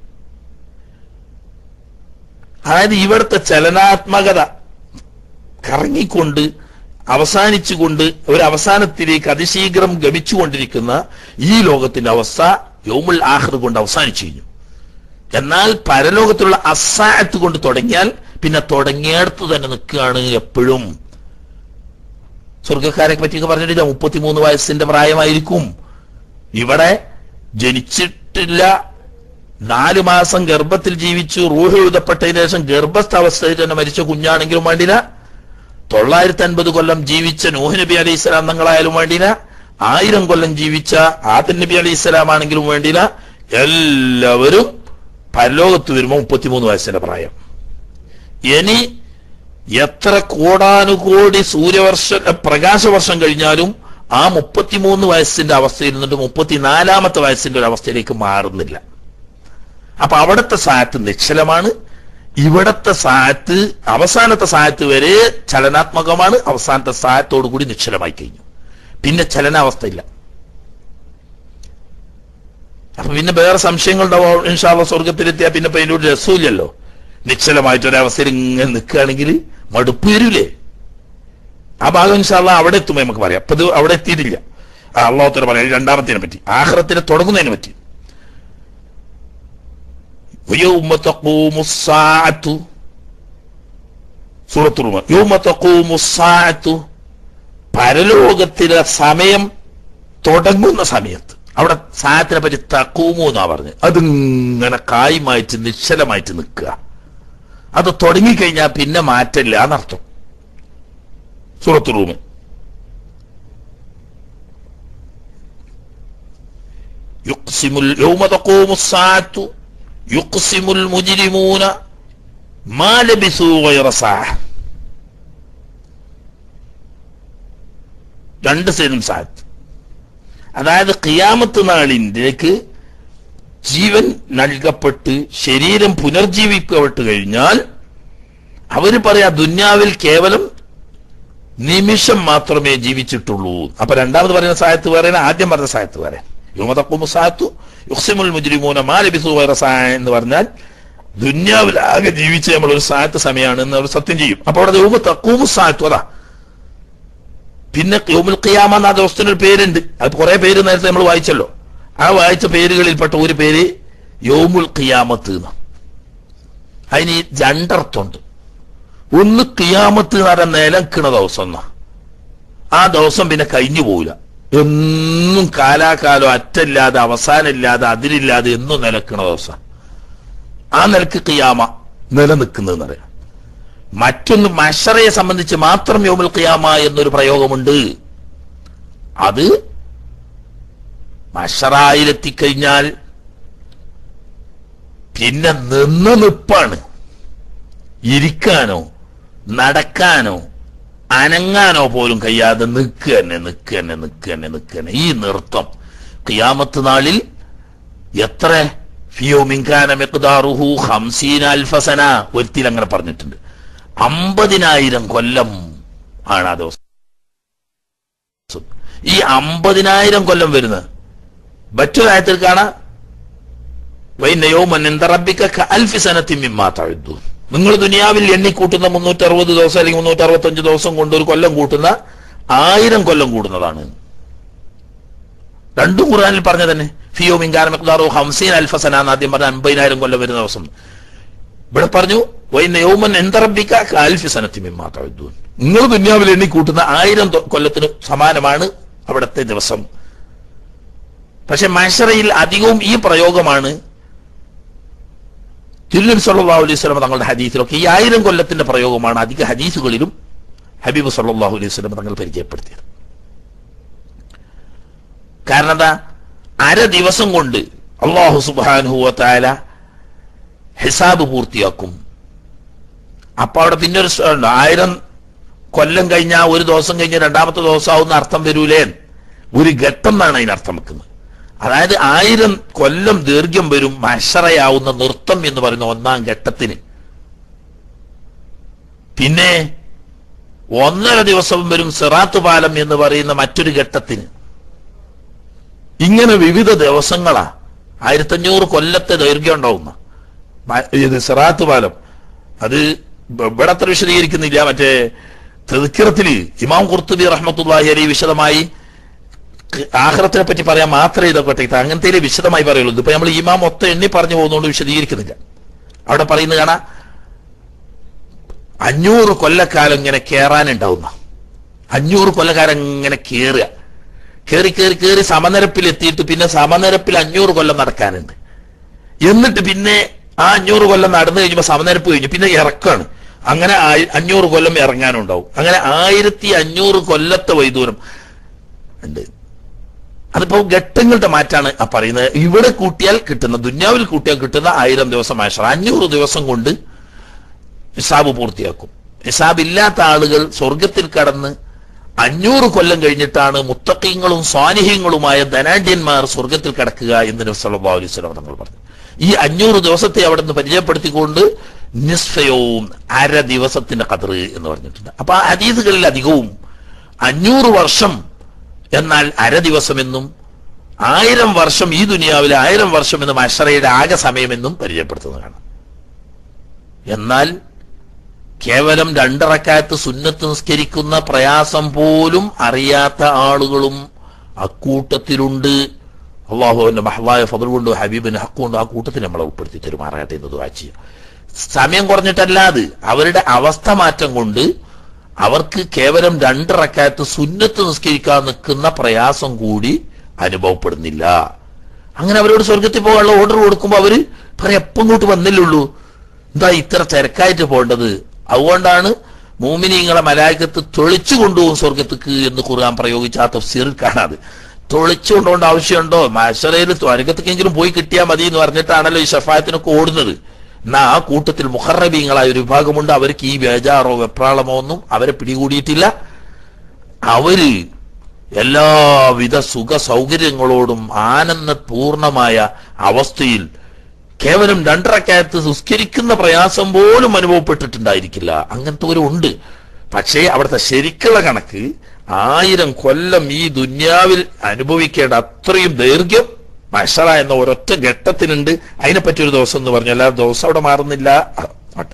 അതായത് ഇവിടുത്തെ ചലനാത്മകത കറങ്ങിക്കൊണ്ട് അവസാനിച്ചുകൊണ്ട് ഒരു അവസാനത്തിലേക്ക് അതിശീഘ്രം ഗമിച്ചുകൊണ്ടിരിക്കുന്ന ഈ ലോകത്തിന്റെ അവസ്ഥ യോമുൽ ആഹ്ർ കൊണ്ട് അവസാനിച്ചു കഴിഞ്ഞു എന്നാൽ പരലോകത്തിലുള്ള അസായത്ത് കൊണ്ട് തുടങ്ങിയാൽ പിന്നെ തുടങ്ങിയടുത്ത് തന്നെ നിൽക്കുകയാണ് എപ്പോഴും സ്വർഗക്കാരെ പറ്റിയൊക്കെ പറഞ്ഞിട്ടില്ല മുപ്പത്തിമൂന്ന് വയസ്സിന്റെ പ്രായമായിരിക്കും ഇവിടെ ജനിച്ചിട്ടില്ല നാല് മാസം ഗർഭത്തിൽ ജീവിച്ചു റൂഹ് എഴുതപ്പെട്ടതിന് ശേഷം ഗർഭസ്ഥ അവസ്ഥയിൽ തന്നെ മരിച്ച കുഞ്ഞാണെങ്കിലും വേണ്ടിന തൊള്ളായിരത്തി അൻപത് കൊല്ലം ജീവിച്ച നൂഹ് നബി അലൈഹി സ്വലാം തങ്ങളായാലും വേണ്ടിന ആയിരം കൊല്ലം ജീവിച്ച ആദൻ നബി അലൈഹി സ്വലാം ആണെങ്കിലും വേണ്ടിന എല്ലാവരും പരലോകത്ത് വരുമ്പോൾ മുപ്പത്തിമൂന്ന് വയസ്സിന്റെ പ്രായം ഇനി എത്ര കോടാനുകോടി സൂര്യവർഷ പ്രകാശവർഷം കഴിഞ്ഞാലും ആ മുപ്പത്തിമൂന്ന് വയസ്സിന്റെ അവസ്ഥയിൽ നിന്നിട്ട് മുപ്പത്തിനാലാമത്തെ വയസ്സിന്റെ ഒരു അവസ്ഥയിലേക്ക് മാറുന്നില്ല അപ്പൊ അവിടുത്തെ സായത്ത് നിശ്ചലമാണ് ഇവിടത്തെ സായത്ത് അവസാനത്തെ സായത്ത് വരെ ചലനാത്മകമാണ് അവസാനത്തെ സായത്തോടു കൂടി നിശ്ചലമായി കഴിഞ്ഞു പിന്നെ ചലനാവസ്ഥയില്ല അപ്പൊ പിന്നെ വേറെ സംശയങ്ങൾ ഉണ്ടാവും ഇൻഷാള്ള സ്വർഗത്തിലെത്തിയാൽ പിന്നെ ഇപ്പൊ അതിന്റെ ഒരു രസമില്ലല്ലോ നിശ്ചലമായിട്ട് ഒരവസ്ഥയിൽ ഇങ്ങനെ നിൽക്കുകയാണെങ്കിൽ മടുപ്പ് വരൂലേ ആ ഭാഗം ഇൻഷാള്ള അവിടെ എത്തുമ്പോൾ നമുക്ക് പറയാം അപ്പൊ ഇത് അവിടെ എത്തിയിട്ടില്ല ആ അള്ളാഹുത്തര പറയാം രണ്ടാമത്തിനെ പറ്റി ആഹ്റത്തിനെ തുടങ്ങുന്നതിനെ പറ്റി ويوم تقوم الساعة സൂറത്ത് റൂമ യൗമ തഖൂമു സാഅത്തു പരലോകത്തിലെ സമയം തുടങ്ങുന്ന സമയത്ത് അവിടെ സായത്തിനെ പറ്റി തക്കൂമു എന്നാ പറഞ്ഞത് അതിങ്ങനെ കായുമായിട്ട് നിശ്ചലമായിട്ട് നിൽക്കുക അത് തുടങ്ങിക്കഴിഞ്ഞാൽ പിന്നെ മാറ്റില്ല എന്നർത്ഥം സൂറത്ത് റൂമ് യുക്സിമുൽ യൗമ തഖൂമു സാഅത്തു യുക്സിമുൽ മുജ്രിമൂന മാ ലബിസൂ ഗൈറ സാഅ രണ്ട് സൈനും സാത്ത് അതായത് ഖിയാമത്ത് നാളിലേക്ക് ജീവൻ നൽകപ്പെട്ട് ശരീരം പുനർജീവിക്കപ്പെട്ട് കഴിഞ്ഞാൽ അവര് പറയാ ദുന്യാവിൽ കേവലം നിമിഷം മാത്രമേ ജീവിച്ചിട്ടുള്ളൂ അപ്പൊ രണ്ടാമത് പറയുന്ന സായത്ത് വേറെ ആദ്യം പറഞ്ഞ സായത്ത് വേറെ യുമതക്കുമു സാത്തു യുക്സിമുൽ മുജ്രിമൂന മാലബിസു വേറെ സായ എന്ന് പറഞ്ഞാൽ ദുന്യാവിൽ ആകെ ജീവിച്ച നമ്മൾ ഒരു സായത്ത് സമയമാണ് എന്ന് അവർ സത്യം ചെയ്യും അപ്പൊ അവിടെ യോമ തക്കൂമു സാത്തു അതാ പിന്നെ യോമുൽ ഖിയാമ എന്ന ആ ദിവസത്തിന് ഒരു പേരുണ്ട് അത് കുറെ പേര് നേരത്തെ നമ്മൾ വായിച്ചല്ലോ ആ വായിച്ച പേരുകളിൽപ്പെട്ട ഒരു പേര് യോമുൽ ഖിയാമത്ത് എന്ന് അതിന് ഈ രണ്ടർത്ഥമുണ്ട് ഒന്ന് ഖിയാമത്ത് എന്ന് പറഞ്ഞാൽ നിലക്കണ ദിവസം എന്നാ ആ ദിവസം പിന്നെ കഴിഞ്ഞു പോവില്ല എന്നും കാലാകാലം അറ്റല്ലാതെ അവസാനമില്ലാതെ അതിരില്ലാതെ എന്നും നിലക്കണ ദിവസം ആ നിലക്ക് ഖിയാമ നിലനിൽക്കുന്നതെന്ന് പറയാം മറ്റൊന്ന് മഷറയെ സംബന്ധിച്ച് മാത്രം യോമുൽ ഖിയാമ എന്നൊരു പ്രയോഗമുണ്ട് അത് മഷറായിലെത്തിക്കഴിഞ്ഞാൽ പിന്നെ നിന്ന് നിപ്പാണ് ഇരിക്കാനോ നടക്കാനോ അനങ്ങാനോ പോലും കഴിയാതെ നിൽക്കുക തന്നെ നിൽക്കുക തന്നെ നിൽക്കുക തന്നെ നിൽക്കുക തന്നെ ഈ നൃത്തം ഖിയാമത്ത് നാളിൽ എത്ര ഫിയോമിങ്കാന മെക്ദാറുഹു ഹംസീന അൽഫസന ഒരുത്തിൽ അങ്ങനെ പറഞ്ഞിട്ടുണ്ട് അമ്പതിനായിരം കൊല്ലം ആണ് ആ ദിവസം ഈ അമ്പതിനായിരം കൊല്ലം വരുന്നത് മറ്റൊരായത്തിൽ കാണാം നിങ്ങൾ ദുനിയാവിൽ എണ്ണിക്കൂട്ടുന്ന മുന്നൂറ്റി അറുപത് ദിവസം അല്ലെങ്കിൽ മുന്നൂറ്റി അറുപത്തഞ്ച് ദിവസം കൊണ്ട് ഒരു കൊല്ലം കൂട്ടുന്ന ആയിരം കൊല്ലം കൂടുന്നതാണ് രണ്ടും ഖുർആനിൽ പറഞ്ഞ തന്നെ ഫിയോ മിങ്കാര മെക്ദാറോ ഹംസീൻ അൽഫസന എന്ന് ആദ്യം പറഞ്ഞ അമ്പതിനായിരം കൊല്ലം വരുന്ന ദിവസം ഇവിടെ പറഞ്ഞു വൈന്ന യൗമൻ എന്തറബിക്ക കാൽഫി സനത്തിമിമാത്തൂൻ നിങ്ങൾ ദുന്യാവിൽ എണ്ണി കൂട്ടുന്ന ആയിരം തൊ- കൊല്ലത്തിന് സമാനമാണ് അവിടുത്തെ ദിവസം പക്ഷെ മഷറയിൽ അധികവും ഈ പ്രയോഗമാണ് തിരുനബി സല്ലല്ലാഹു അലൈഹി വസല്ലം തങ്ങളുടെ ഹദീസിലൊക്കെ ഈ ആയിരം കൊല്ലത്തിന്റെ പ്രയോഗമാണ് അധിക ഹദീസുകളിലും ഹബീബ് സല്ലല്ലാഹു അലൈഹി വസല്ലം തങ്ങൾ പരിചയപ്പെടുത്തിയത് കാരണം എന്താ അര ദിവസം കൊണ്ട് അള്ളാഹു സുബ്ഹാനഹു വതആല ഹിസാബ് പൂർത്തിയാക്കും അപ്പൊ അവിടെ പിന്നെ ഒരു സ്ഥലം ഉണ്ട് ആയിരം കൊല്ലം കഴിഞ്ഞാൽ ഒരു ദിവസം കഴിഞ്ഞ് രണ്ടാമത്തെ ദിവസമാവുന്ന അർത്ഥം വരൂലേ ഒരു ഘട്ടം എന്നാണ് അതിനർത്ഥം വെക്കുന്നത് അതായത് ആയിരം കൊല്ലം ദീർഘ്യം വരും മഷറയാവുന്ന നൃത്തം എന്ന് പറയുന്ന ഒന്നാം ഘട്ടത്തിന് പിന്നെ ഒന്നര ദിവസവും വരും സിറാത്ത് പാലം എന്ന് പറയുന്ന മറ്റൊരു ഘട്ടത്തിന് ഇങ്ങനെ വിവിധ ദിവസങ്ങളാ ആയിരത്തഞ്ഞൂറ് കൊല്ലത്തെ ദൈർഘ്യം ഉണ്ടാവുന്ന മ- ഇത് സിറാത്ത് പാലം അത് ബ- ഇവിടെ അത്ര വിശദീകരിക്കുന്നില്ല മറ്റേ തെതുക്കിറത്തില് ഇമാം കുർത്തുബി റഹ്മത്തുള്ളാഹി അലി വിശദമായി ക- ആഖിറത്തിനെ പറ്റി പറയാൻ മാത്രമേ ഇതൊക്കെ ഇത് അങ്ങനത്തെ വിശദമായി പറയുള്ളൂ ഇപ്പൊ നമ്മൾ ഇമാം മൊത്തം എണ്ണി പറഞ്ഞു പോകുന്നതുകൊണ്ട് വിശദീകരിക്കുന്നില്ല അവിടെ പറയുന്നത് കാണാം അഞ്ഞൂറ് കൊല്ലക്കാലം ഇങ്ങനെ കേറാനുണ്ടാവുന്ന അഞ്ഞൂറ് കൊല്ലക്കാലം ഇങ്ങനെ കേറുക കേറി കേറി കേറി സമനിരപ്പിൽ എത്തിയിട്ട് പിന്നെ സമനിരപ്പിൽ അഞ്ഞൂറ് കൊല്ലം നടക്കാനുണ്ട് എന്നിട്ട് പിന്നെ ആ അഞ്ഞൂറ് കൊല്ലം നടന്നു കഴിഞ്ഞപ്പോ സമനിരപ്പ് കഴിഞ്ഞു പിന്നെ ഇറക്കാണ് അങ്ങനെ ആയി- അഞ്ഞൂറ് കൊല്ലം ഇറങ്ങാനുണ്ടാവും അങ്ങനെ ആയിരത്തി അഞ്ഞൂറ് കൊല്ലത്തെ വൈദൂരം ഉണ്ട് അതിപ്പോ ഘട്ടങ്ങളുടെ മാറ്റാണ് ആ പറയുന്നത് ഇവിടെ കൂട്ടിയാൽ കിട്ടുന്ന ദുന്യാവിൽ കൂട്ടിയാൽ കിട്ടുന്ന ആയിരം ദിവസം ആശ്ര അഞ്ഞൂറ് ദിവസം കൊണ്ട് ഹിസാബ് പൂർത്തിയാക്കും ഹിസാബ് ഇല്ലാത്ത ആളുകൾ സ്വർഗത്തിൽ കടന്ന് അഞ്ഞൂറ് കൊല്ലം കഴിഞ്ഞിട്ടാണ് മുത്തക്കീങ്ങളും സ്വാനിഹ്യങ്ങളുമായ ധനാഢ്യന്മാർ സ്വർഗത്തിൽ കടക്കുക എന്ന് നബി സല്ലല്ലാഹു അലൈഹി വസല്ലം തങ്ങൾ പറഞ്ഞു ഈ അഞ്ഞൂറ് ദിവസത്തെ അവിടെ നിന്ന് പരിചയപ്പെടുത്തിക്കൊണ്ട് നിസ്ഫയവും അര ദിവസത്തിന്റെ കതറ് എന്ന് പറഞ്ഞിട്ടുണ്ട് അപ്പൊ ആ ഹദീസുകളിൽ അധികവും അഞ്ഞൂറ് വർഷം എന്നാൽ അര ദിവസമെന്നും ആയിരം വർഷം ഈ ദുനിയാവിലെ ആയിരം വർഷം എന്നും അഷറയുടെ ആകെ സമയമെന്നും പരിചയപ്പെടുത്തുന്നതാണ് എന്നാൽ കേവലം രണ്ടിറക്കാലത്ത് സുന്നത്ത് നിസ്കരിക്കുന്ന പ്രയാസം പോലും അറിയാത്ത ആളുകളും അക്കൂട്ടത്തിലുണ്ട് അള്ളാഹുവിന്റെ മഹവായ ഫബർ കൊണ്ടും ഹബീബിന്റെ ഹക്കുകൊണ്ടും ആ കൂട്ടത്തിൽ നമ്മളെ ഉൾപ്പെടുത്തി തെരുമാറാകട്ടെ എന്ന് ദുആ ചെയ്യുക സമയം കുറഞ്ഞിട്ടല്ല അത് അവരുടെ അവസ്ഥ മാറ്റം കൊണ്ട് അവർക്ക് കേവലം രണ്ടിറക്കാലത്ത് സുന്നത്ത് നിസ്കരിക്കാൻ നിൽക്കുന്ന പ്രയാസം കൂടി അനുഭവപ്പെടുന്നില്ല അങ്ങനെ അവരോട് സ്വർഗത്തിൽ പോകാനുള്ള ഓർഡർ കൊടുക്കുമ്പോൾ അവര് പറയാം എപ്പം ഇങ്ങോട്ട് വന്നില്ലുള്ളൂ എന്താ ഇത്ര തിരക്കായിട്ട് പോകേണ്ടത് അതുകൊണ്ടാണ് മൂമിനിങ്ങളെ മലായകത്ത് തൊളിച്ചു കൊണ്ടുപോകും സ്വർഗത്തേക്ക് എന്ന് ഖുർആൻ പ്രയോഗിച്ച ആ തഫ്സീറിൽ കാണാതെ തൊളിച്ചു കൊണ്ടുപോകേണ്ട ആവശ്യമുണ്ടോ മത്സരയിൽ സ്വർഗത്തേക്കെങ്കിലും പോയി കിട്ടിയാൽ മതി എന്ന് പറഞ്ഞിട്ടാണല്ലോ ഈ ഷഫായത്തിനൊക്കെ ഓടുന്നത് എന്നാ ആ കൂട്ടത്തിൽ മുഹറബീങ്ങളായ ഒരു വിഭാഗമുണ്ട് അവർക്ക് ഈ ബേജാറോ വെപ്രാളമോ ഒന്നും അവരെ പിടികൂടിയിട്ടില്ല അവര് എല്ലാവിധ സുഖ സൗകര്യങ്ങളോടും ആനന്ദപൂർണമായ അവസ്ഥയിൽ കേവലം രണ്ടരക്കകത്ത് സുസ്കരിക്കുന്ന പ്രയാസം പോലും അനുഭവപ്പെട്ടിട്ടുണ്ടായിരിക്കില്ല അങ്ങനത്തെ ഒരു ഉണ്ട് പക്ഷേ അവിടുത്തെ ശരിക്കുള്ള കണക്ക് ആയിരം കൊല്ലം ഈ ദുന്യാവിൽ അനുഭവിക്കേണ്ട അത്രയും ദൈർഘ്യം മഷറ എന്ന ഒരൊറ്റ ഘട്ടത്തിനുണ്ട് അതിനെപ്പറ്റി ഒരു ദിവസം എന്ന് പറഞ്ഞു അല്ലാതെ ദിവസം അവിടെ മാറുന്നില്ല ആ, ആട്ടെ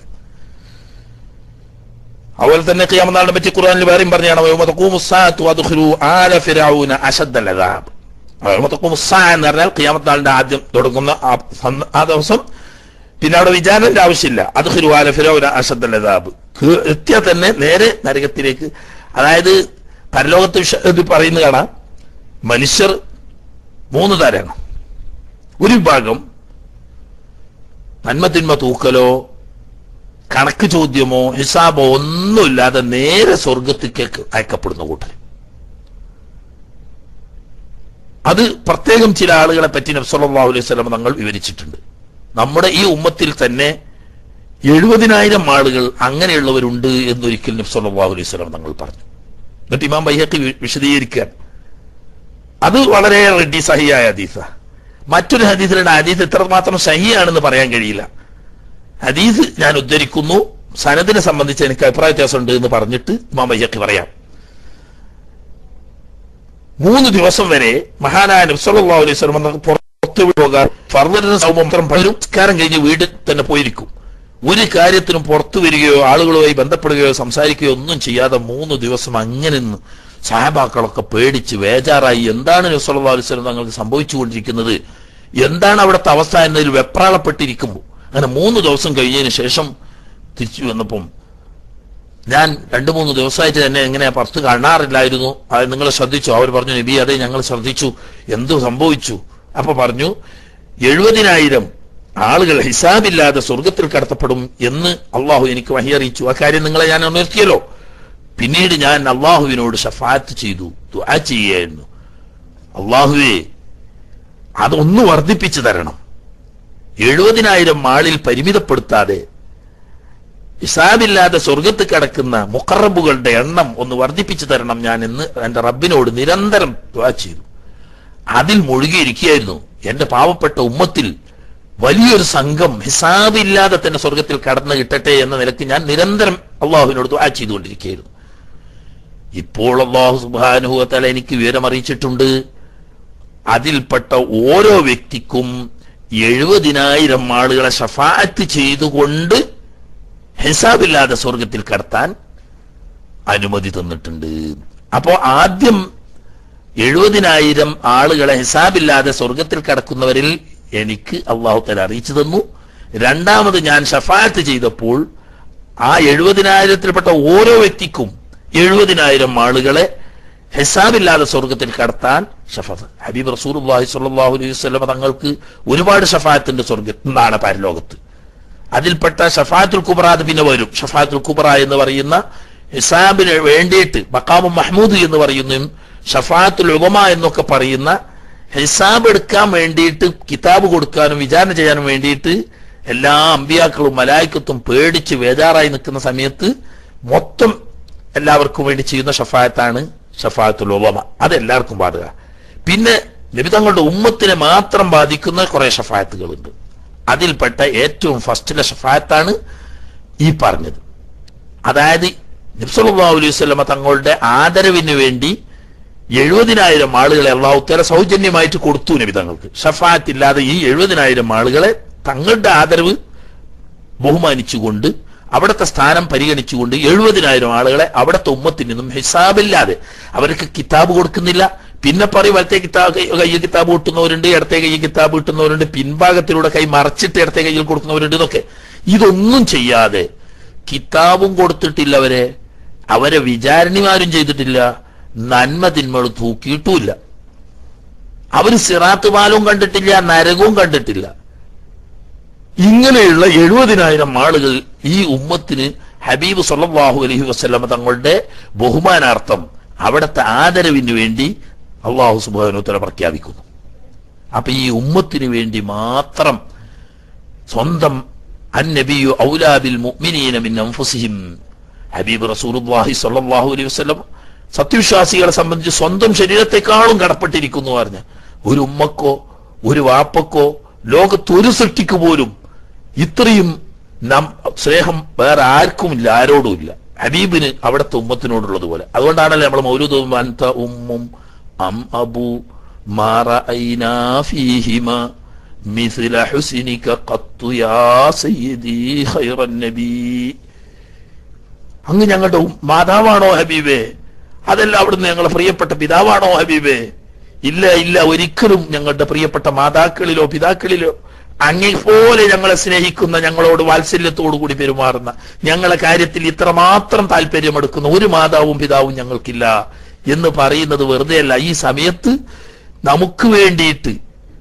അതുപോലെ തന്നെ ഖിയാമനാളിനെ പറ്റി ഖുർആനിൽ വേറെയും പറഞ്ഞാണ് "വയൗമ തഖൂമു സ്സാഅത്തു വദ്ഖുലൂ ആല ഫിറഔന അശദ്ദൽ അദാബ് വയൗമ തഖൂമു സ്സാഅ എന്ന് പറഞ്ഞാൽ ഖിയാമത്ത് ആദ്യം തുടങ്ങുന്ന ആ സന്ദ- ആ ദിവസം പിന്നെ അവിടെ വിചാരണന്റെ ആവശ്യമില്ല അദ്ഖുലൂ ആല ഫിറഔന അശദ്ദൽ അദാബ് ക- എത്തിയാൽ തന്നെ നേരെ നരകത്തിലേക്ക് അതായത് പരലോകത്ത് വിഷ- ഇത് പറയുന്നത് കാണാം മനുഷ്യർ മൂന്ന് തരാണ് ഒരു വിഭാഗം നന്മ തിന്മ തൂക്കലോ കണക്ക് ചോദ്യമോ ഹിസാബോ ഒന്നുമില്ലാതെ നേരെ സ്വർഗത്തിലേക്ക് അയക്കപ്പെടുന്ന കൂട്ടർ അത് പ്രത്യേകം ചില ആളുകളെ പറ്റി നബ്സല്ലാഹു അലൈഹി സ്വലം തങ്ങൾ വിവരിച്ചിട്ടുണ്ട് നമ്മുടെ ഈ ഉമ്മത്തിൽ തന്നെ എഴുപതിനായിരം ആളുകൾ അങ്ങനെയുള്ളവരുണ്ട് എന്നൊരിക്കൽ നബ്സല്ലാഹു അലൈഹി സ്വലം തങ്ങൾ പറഞ്ഞു എന്നിട്ട് ഇമാം ബൈഹക്കി വി- വിശദീകരിക്കാൻ അത് വളരെ റെഡി സഹിയായ ഹദീസ മറ്റൊരു ഹദീസിലുണ്ട് ഹദീസ് എത്രമാത്രം സഹിയാണെന്ന് പറയാൻ കഴിയില്ല ഹദീസ് ഞാൻ ഉദ്ധരിക്കുന്നു സനദിനെ സംബന്ധിച്ച് എനിക്ക് അഭിപ്രായ വ്യത്യാസമുണ്ട് എന്ന് പറഞ്ഞിട്ട് ഇമാം ബയ്യക്ക് പറയാം മൂന്ന് ദിവസം വരെ മഹാനായ നബ്സല്ലാ അലൈഹി സ്വലം പുറത്തു പോകാൻ ഫർദറിന് സൗമന്ത്രം പലരും നിസ്കാരം കഴിഞ്ഞ് വീട്ടിൽ തന്നെ പോയിരിക്കും ഒരു കാര്യത്തിനും പുറത്തു വരികയോ ആളുകളുമായി ബന്ധപ്പെടുകയോ സംസാരിക്കുകയോ ഒന്നും ചെയ്യാതെ മൂന്ന് ദിവസം അങ്ങനെ നിന്ന് സാഹബാക്കളൊക്കെ പേടിച്ച് വേജാറായി എന്താണ് നബ്സല്ലാ അലൈഹി സ്വലം തങ്ങൾക്ക് സംഭവിച്ചുകൊണ്ടിരിക്കുന്നത് എന്താണ് അവിടുത്തെ അവസ്ഥ എന്നതിൽ വെപ്രാളപ്പെട്ടിരിക്കുമ്പോൾ അങ്ങനെ മൂന്ന് ദിവസം കഴിഞ്ഞതിന് ശേഷം തിരിച്ചു വന്നപ്പം ഞാൻ രണ്ടു മൂന്ന് ദിവസമായിട്ട് തന്നെ എങ്ങനെ പുറത്ത് കാണാറില്ലായിരുന്നു അത് നിങ്ങൾ ശ്രദ്ധിച്ചു അവർ പറഞ്ഞു നബി അതെ ഞങ്ങൾ ശ്രദ്ധിച്ചു എന്തു സംഭവിച്ചു അപ്പൊ പറഞ്ഞു എഴുപതിനായിരം ആളുകൾ ഹിസാബില്ലാതെ സ്വർഗത്തിൽ കടത്തപ്പെടും എന്ന് അള്ളാഹു എനിക്ക് വഹി അറിയിച്ചു ആ കാര്യം നിങ്ങളെ ഞാൻ ഉണർത്തിയല്ലോ പിന്നീട് ഞാൻ അള്ളാഹുവിനോട് ഷഫാത്ത് ചെയ്തു ദുആ ചെയ്യായിരുന്നു അള്ളാഹുവേ അതൊന്ന് വർദ്ധിപ്പിച്ചു തരണം എഴുപതിനായിരം ആളിൽ പരിമിതപ്പെടുത്താതെ ഹിസാബില്ലാതെ സ്വർഗത്ത് കിടക്കുന്ന മുക്കറബുകളുടെ എണ്ണം ഒന്ന് വർദ്ധിപ്പിച്ചു തരണം ഞാൻ എന്ന് എന്റെ റബ്ബിനോട് നിരന്തരം ദുആ ചെയ്തു അതിൽ മുഴുകിയിരിക്കുകയായിരുന്നു എന്റെ പാവപ്പെട്ട ഉമ്മത്തിൽ വലിയൊരു സംഘം ഹിസാബില്ലാതെ തന്നെ സ്വർഗത്തിൽ കടന്നു കിട്ടട്ടെ എന്ന നിലയ്ക്ക് ഞാൻ നിരന്തരം അള്ളാഹുവിനോട് ദുആ ചെയ്തുകൊണ്ടിരിക്കുകയായിരുന്നു ഇപ്പോൾ അള്ളാഹു സുബാനുഭവത്താൽ എനിക്ക് വിവരം അറിയിച്ചിട്ടുണ്ട് അതിൽപ്പെട്ട ഓരോ വ്യക്തിക്കും എഴുപതിനായിരം ആളുകളെ ഷഫാത്ത് ചെയ്തുകൊണ്ട് ഹിസാബില്ലാതെ സ്വർഗത്തിൽ കടത്താൻ അനുമതി തന്നിട്ടുണ്ട് അപ്പോ ആദ്യം എഴുപതിനായിരം ആളുകളെ ഹിസാബില്ലാതെ സ്വർഗത്തിൽ കടക്കുന്നവരിൽ എനിക്ക് അള്ളാഹു തല അറിയിച്ചു തന്നു രണ്ടാമത് ഞാൻ ഷഫാത്ത് ചെയ്തപ്പോൾ ആ എഴുപതിനായിരത്തിൽപ്പെട്ട ഓരോ വ്യക്തിക്കും എഴുപതിനായിരം ആളുകളെ ഹിസാബില്ലാതെ സ്വർഗത്തിൽ കടത്താൻ ഷഫത്ത് ഹബീബ് റസൂർ സ്വല്ലല്ലാഹു അലൈഹി വസല്ലം തങ്ങൾക്ക് ഒരുപാട് ഷഫാത്തിന്റെ സ്വർഗത്താണ് പരലോകത്ത് അതിൽപ്പെട്ട ഷഫാത്തുൽ കുബ്ര അത് പിന്നെ വരും ഷഫാത്തുൽ കുബ്ര എന്ന് പറയുന്ന ഹിസാബിന് വേണ്ടിയിട്ട് മക്കാമു മഹ്മൂദ് എന്ന് പറയുന്നതും ഷഫാത്തുൽ ഉലമ എന്നൊക്കെ പറയുന്ന ഹിസാബ് എടുക്കാൻ വേണ്ടിയിട്ട് കിതാബ് കൊടുക്കാനും വിചാരണ ചെയ്യാനും വേണ്ടിയിട്ട് എല്ലാ അമ്പിയാക്കളും മലായിക്കത്തും പേടിച്ച് വേജാറായി നിൽക്കുന്ന സമയത്ത് മൊത്തം എല്ലാവർക്കും വേണ്ടി ചെയ്യുന്ന ഷഫായത്താണ് ഷഫാത്തുൽ ഉലമ അത് എല്ലാവർക്കും ബാധക പിന്നെ നബി തങ്ങളുടെ ഉമ്മത്തിനെ മാത്രം ബാധിക്കുന്ന കുറെ ഷഫായത്തുകളുണ്ട് അതിൽപ്പെട്ട ഏറ്റവും ഫസ്റ്റിലെ ഷഫായത്താണ് ഈ പറഞ്ഞത് അതായത് നബ്സല്ലാ അലൈഹി സ്വലമ തങ്ങളുടെ ആദരവിന് വേണ്ടി എഴുപതിനായിരം ആളുകളെ അള്ളാഹുത്തേല സൗജന്യമായിട്ട് കൊടുത്തു നബി തങ്ങൾക്ക് ഷഫാത്ത് ഇല്ലാതെ ഈ എഴുപതിനായിരം ആളുകളെ തങ്ങളുടെ ആദരവ് ബഹുമാനിച്ചുകൊണ്ട് അവിടുത്തെ സ്ഥാനം പരിഗണിച്ചുകൊണ്ട് എഴുപതിനായിരം ആളുകളെ അവിടുത്തെ ഉമ്മത്തിൽ നിന്നും ഹിസാബില്ലാതെ അവർക്ക് കിതാബ് കൊടുക്കുന്നില്ല പിന്നെ പറയും വലത്തെ കിതാബ് കയ്യിൽ കിതാബ് കിട്ടുന്നവരുണ്ട് ഇടത്തെ കയ്യിൽ കിതാബ് കിട്ടുന്നവരുണ്ട് പിൻഭാഗത്തിലൂടെ കൈ മറച്ചിട്ട് ഇടത്തെ കയ്യിൽ കൊടുക്കുന്നവരുണ്ട് ഇതൊക്കെ ഇതൊന്നും ചെയ്യാതെ കിതാബും കൊടുത്തിട്ടില്ല അവരെ അവരെ വിചാരണിമാരും ചെയ്തിട്ടില്ല നന്മ തിന്മകൾ തൂക്കിയിട്ടുമില്ല അവര് സിറാത്ത് പാലവും കണ്ടിട്ടില്ല നരകവും കണ്ടിട്ടില്ല ഇങ്ങനെയുള്ള എഴുപതിനായിരം ആളുകൾ ഈ ഉമ്മത്തിന് ഹബീബ് സല്ലല്ലാഹു അലൈഹി വസല്ലമ തങ്ങളുടെ ബഹുമാനാർത്ഥം അവിടുത്തെ ആദരവിന് വേണ്ടി അള്ളാഹു സുബാനുത്തല പ്രഖ്യാപിക്കുന്നു അപ്പൊ ഈ ഉമ്മത്തിന് വേണ്ടി മാത്രം സ്വന്തം അന്നബിയു ഔലാബിൽ മുഅ്മിനീന മിൻ അൻഫുസിഹിം ഹബീബ് റസൂലുള്ളാഹി സ്വല്ലല്ലാഹു അലൈഹി വസല്ലം സത്യവിശ്വാസികളെ സംബന്ധിച്ച് സ്വന്തം ശരീരത്തെക്കാളും കടപ്പെട്ടിരിക്കുന്നു പറഞ്ഞ് ഒരു ഉമ്മക്കോ ഒരു വാപ്പക്കോ ലോകത്ത് ഒരു സൃഷ്ടിക്ക് പോലും ഇത്രയും നം സ്നേഹം വേറെ ആർക്കുമില്ല ആരോടുമില്ല ഹബീബിന് അവിടുത്തെ ഉമ്മത്തിനോടുള്ളത് പോലെ അതുകൊണ്ടാണല്ലോ നമ്മൾ മൗലൂദും അൻത ഉമ്മും അം അബു മാറ ഫീഹിമ مثل حسنك قط يا سيدي خير النبي അങ്ങ് ഞങ്ങളുടെ ഉം- മാതാവാണോ ഹബീബേ അതല്ല അവിടുന്ന് ഞങ്ങളെ പ്രിയപ്പെട്ട പിതാവാണോ ഹബീബേ ഇല്ല ഇല്ല ഒരിക്കലും ഞങ്ങളുടെ പ്രിയപ്പെട്ട മാതാക്കളിലോ പിതാക്കളിലോ അങ്ങേ പോലെ ഞങ്ങളെ സ്നേഹിക്കുന്ന ഞങ്ങളോട് വാത്സല്യത്തോടു കൂടി പെരുമാറുന്ന ഞങ്ങളെ കാര്യത്തിൽ ഇത്രമാത്രം താല്പര്യമെടുക്കുന്ന ഒരു മാതാവും പിതാവും ഞങ്ങൾക്കില്ല എന്ന് പറയുന്നത് വെറുതെയല്ല ഈ സമയത്ത് നമുക്ക് വേണ്ടിയിട്ട്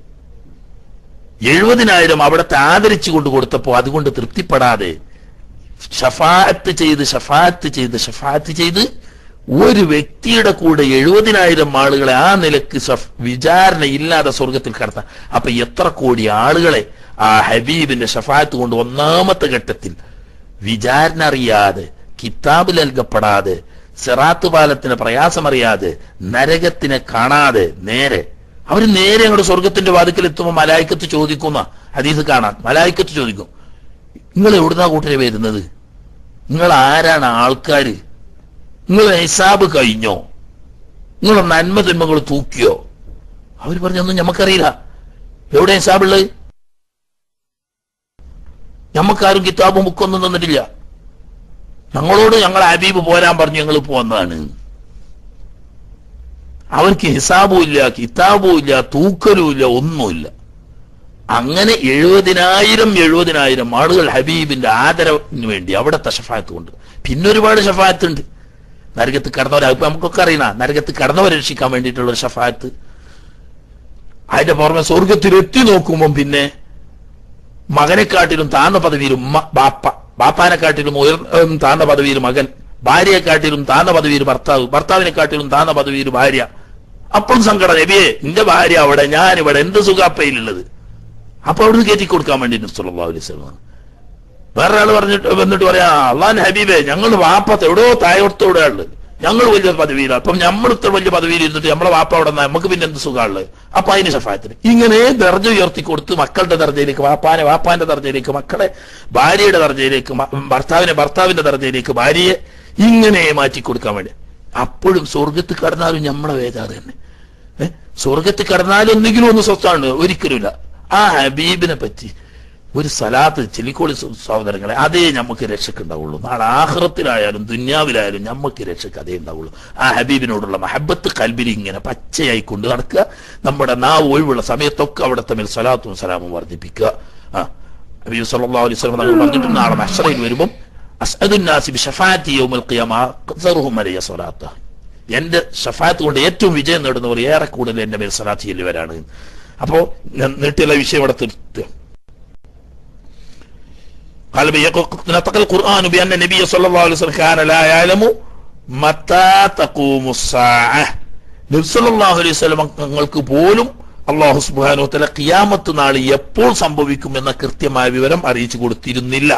എഴുപതിനായിരം അവിടത്തെ ആദരിച്ചു കൊണ്ട് കൊടുത്തപ്പോ അതുകൊണ്ട് തൃപ്തിപ്പെടാതെ ഷഫാത്ത് ചെയ്ത് ഷഫാത്ത് ചെയ്ത് ഷഫാത്ത് ചെയ്ത് ഒരു വ്യക്തിയുടെ കൂടെ എഴുപതിനായിരം ആളുകളെ ആ നിലക്ക് സഫ് വിചാരണ ഇല്ലാതെ സ്വർഗത്തിൽ കടത്താം അപ്പൊ എത്ര കോടി ആളുകളെ ആ ഹബീബിന്റെ ഷഫാത്ത് കൊണ്ട് ഒന്നാമത്തെ ഘട്ടത്തിൽ വിചാരണ അറിയാതെ കിതാബ് നൽകപ്പെടാതെ സിറാത്ത് പാലത്തിന് പ്രയാസമറിയാതെ നരകത്തിനെ കാണാതെ നേരെ അവർ നേരെ അങ്ങോട്ട് സ്വർഗത്തിന്റെ വാതിക്കൽ എത്തുമ്പോൾ മലായിക്കത്ത് ചോദിക്കുന്ന ഹദീസ് കാണാൻ മലായിക്കത്ത് ചോദിക്കും നിങ്ങൾ എവിടുന്നാ കൂട്ടരെ വരുന്നത് നിങ്ങൾ ആരാണ് ആൾക്കാര് നിങ്ങൾ ഹിസാബ് കഴിഞ്ഞോ നിങ്ങൾ നന്മ തിന്മകൾ തൂക്കിയോ അവർ പറഞ്ഞൊന്നും ഞമ്മക്കറിയില്ല എവിടെ ഹിസാബുള്ളത് ഞമ്മക്കാരും കിതാബും ബുക്കൊന്നും തന്നിട്ടില്ല ഞങ്ങളോട് ഞങ്ങൾ ഹബീബ് പോരാൻ പറഞ്ഞു ഞങ്ങൾ പോന്നതാണ് അവർക്ക് ഹിസാബും ഇല്ല കിതാബും ഇല്ല തൂക്കലും ഇല്ല ഒന്നുമില്ല അങ്ങനെ എഴുപതിനായിരം എഴുപതിനായിരം ആളുകൾ ഹബീബിന്റെ ആദരവിന് വേണ്ടി അവിടുത്തെ ഷഫായത്ത് കൊണ്ട് പിന്നെ ഒരുപാട് ഷഫായത്ത് ഉണ്ട് നരകത്ത് കടന്നവരെ ഇപ്പൊ നമുക്കൊക്കെ അറിയണ നരകത്ത് കടന്നവരെ രക്ഷിക്കാൻ വേണ്ടിയിട്ടുള്ള ഒരു ഷഫായത്ത് അതിന്റെ പുറമെ സ്വർഗത്തിൽ എത്തി നോക്കുമ്പം പിന്നെ മകനെക്കാട്ടിലും താഴ്ന്ന പദവിയിലും ഉമ്മ ബാപ്പ ബാപ്പാനെക്കാട്ടിലും ഉയർ ഉം, താഴ്ന്ന പദവിയിൽ മകൻ ഭാര്യയെക്കാട്ടിലും താഴ്ന്ന പദവിയിൽ ഭർത്താവ് ഭർത്താവിനെക്കാട്ടിലും താഴ്ന്ന പദവിയിൽ ഭാര്യ അപ്പോഴും സങ്കടം നബിയെ നിന്റെ ഭാര്യ അവിടെ ഞാൻ ഇവിടെ എന്ത് സുഖാപ്പയിലുള്ളത് അപ്പൊ അവിടുന്ന് കയറ്റി കൊടുക്കാൻ വേണ്ടി സല്ലല്ലാഹു അലൈഹി വസല്ലം വേറെ ആള് പറഞ്ഞിട്ട് വന്നിട്ട് പറയാ അള്ളാൻ ഹബീബെ ഞങ്ങൾ വാപ്പത്ത് എവിടെയോ തായോടത്തോടെ ഉള്ളത് ഞങ്ങൾ വലിയ പദവിയിലാണ് അപ്പം നമ്മൾ ഇത്ര വലിയ പദവിയിൽ ഇരുന്നിട്ട് നമ്മളെ വാപ്പ അവിടെ നിന്നാ നമുക്ക് പിന്നെ എന്ത് സുഖമുള്ളത് അപ്പൊ അതിന് ഷഫായത്തിന് ഇങ്ങനെ ദർജ ഉയർത്തി കൊടുത്ത് മക്കളുടെ ദർജയിലേക്ക് വാപ്പാനെ വാപ്പാന്റെ ദർജയിലേക്ക് മക്കളെ ഭാര്യയുടെ ദർജയിലേക്ക് മ- ഭർത്താവിനെ ഭർത്താവിന്റെ ദർജയിലേക്ക് ഭാര്യയെ ഇങ്ങനെ മാറ്റി കൊടുക്കാൻ വേണ്ടി അപ്പോഴും സ്വർഗത്ത് കടന്നാലും നമ്മളെ വേദാതെ തന്നെ ഏ? സ്വർഗത്ത് കടന്നാലും എന്തെങ്കിലും ഒന്ന് സ്വസ്ഥമാണ് ഒരിക്കലുമില്ല ആ ഹബീബിനെ പറ്റി ഒരു സലാത്ത് ചെല്ലിക്കോളി സ- സഹോദരങ്ങളെ അതേ നമുക്ക് രക്ഷക്കുണ്ടാവുള്ളൂ നാളെ ആഹ്റത്തിലായാലും ദുന്യാവിലായാലും നമുക്ക് രക്ഷക്ക് അതേ ഉണ്ടാവുള്ളൂ ആ ഹബീബിനോടുള്ള മഹബത്ത് കൽബിൽ ഇങ്ങനെ പച്ചയായി കൊണ്ട് നടക്കുക നമ്മുടെ നാവ് ഒഴിവുള്ള സമയത്തൊക്കെ അവിടെ തമ്മിൽ സലാത്തും സലാമും വർദ്ധിപ്പിക്കുക ആ ഹബീബ് സല്ലല്ലാഹു അലൈഹി വസല്ലം തങ്ങൾ പറഞ്ഞിട്ടുണ്ട് നാളെ മഹ്ശറയിൽ വരുമ്പം അസ്അദുന്നാസി ബിശഫാഅത്തി യൗമൽ ഖിയാമ ഖസറുഹും അലയ്യ സ്വലാത്ത എന്റെ ഷഫാത്ത് കൊണ്ട് ഏറ്റവും വിജയം നേടുന്നവർ ഏറെ കൂടുതൽ എന്റെ മേൽ സലാത്ത് ചെല്ലുവരാണ് അപ്പോ ഞാൻ നീട്ടിയുള്ള വിഷയം അവിടെ തീർത്ത് قال نطق القرآن بأن النبي صلى الله عليه وسلم كان لا يعلم متى تقوم الساعة നബി സല്ലല്ലാഹു അലൈഹി വസല്ലം തങ്ങൾക്ക് പോലും അള്ളാഹു സുബ്ഹാനഹു വ തആല ഖിയാമത്ത് നാൾ എപ്പോൾ സംഭവിക്കും എന്ന കൃത്യമായ വിവരം അറിയിച്ചു കൊടുത്തിരുന്നില്ല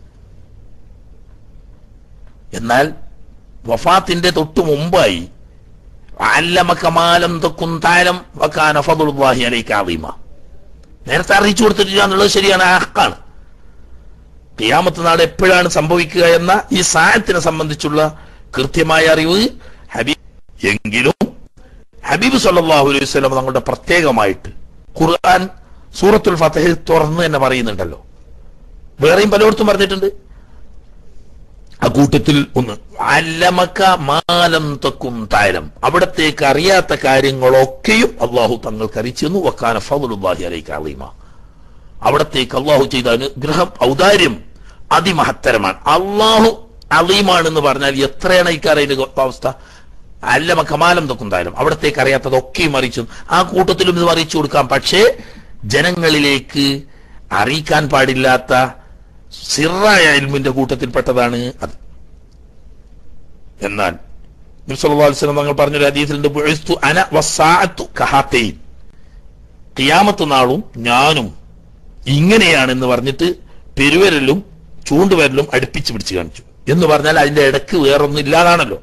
എന്നാൽ വഫാത്തിന്റെ തൊട്ടു മുമ്പായി അല്ലമക്കമാലം തൊക്കും താരം വക്കാന ഫضലുല്ലാഹി അലൈക അളീമ നേരത്തെ അറിയിച്ചു കൊടുത്തിട്ടില്ല എന്നുള്ളത് ശരിയാണ് ആ ഹക്കാണ് ഖിയാമത്ത് നാട് എപ്പോഴാണ് സംഭവിക്കുക എന്ന ഈ സായത്തിനെ സംബന്ധിച്ചുള്ള കൃത്യമായ അറിവ് ഹബീബ് എങ്കിലും ഹബീബ് സല്ലല്ലാഹു അലൈഹി വസല്ലം തങ്ങളുടെ പ്രത്യേകമായിട്ട് ഖുർആൻ സൂറത്തുൽ ഫതഹിൽ തുറന്ന് തന്നെ പറയുന്നുണ്ടല്ലോ വേറെയും പലയിടത്തും പറഞ്ഞിട്ടുണ്ട് ആ കൂട്ടത്തിൽ ഒന്ന് അല്ലമക്ക മാലം തൊക്കും താരം അവിടത്തേക്ക് അറിയാത്ത കാര്യങ്ങളൊക്കെയും അള്ളാഹു തങ്ങൾക്ക് അറിയിച്ചു വക്കാന ഫضലുല്ലാഹി അലൈക അലീമ അവിടത്തേക്ക് അള്ളാഹു ചെയ്ത അനുഗ്രഹം ഔദാര്യം അതിമഹത്തരമാണ് അള്ളാഹു അലീമാണെന്ന് പറഞ്ഞാൽ എത്രയാണ് ഇക്കാരതിന്റെ അവസ്ഥ അല്ലമ കമാലം തൊക്കുന്തായാലും അവിടത്തേക്ക് അറിയാത്തതൊക്കെയും അറിയിച്ചു ആ കൂട്ടത്തിലും ഇത് അറിയിച്ചു കൊടുക്കാം പക്ഷേ ജനങ്ങളിലേക്ക് അറിയിക്കാൻ പാടില്ലാത്ത സിറായ ഇൽമിന്റെ കൂട്ടത്തിൽപ്പെട്ടതാണ് അത് എന്നാൽ നബി സല്ലല്ലാഹു അലൈഹി വസല്ലം തങ്ങൾ പറഞ്ഞൊരു ഹദീസിലുണ്ട് ബുഇസ്തു അന വസ്സാഅത്തു കഹാത്തൈൻ ഖിയാമത്ത് നാളും ഞാനും ഇങ്ങനെയാണെന്ന് പറഞ്ഞിട്ട് പെരുവരലും ചൂണ്ടുവരലും അടുപ്പിച്ച് പിടിച്ച് കാണിച്ചു എന്ന് പറഞ്ഞാൽ അതിന്റെ ഇടക്ക് വേറൊന്നും ഇല്ലാതാണല്ലോ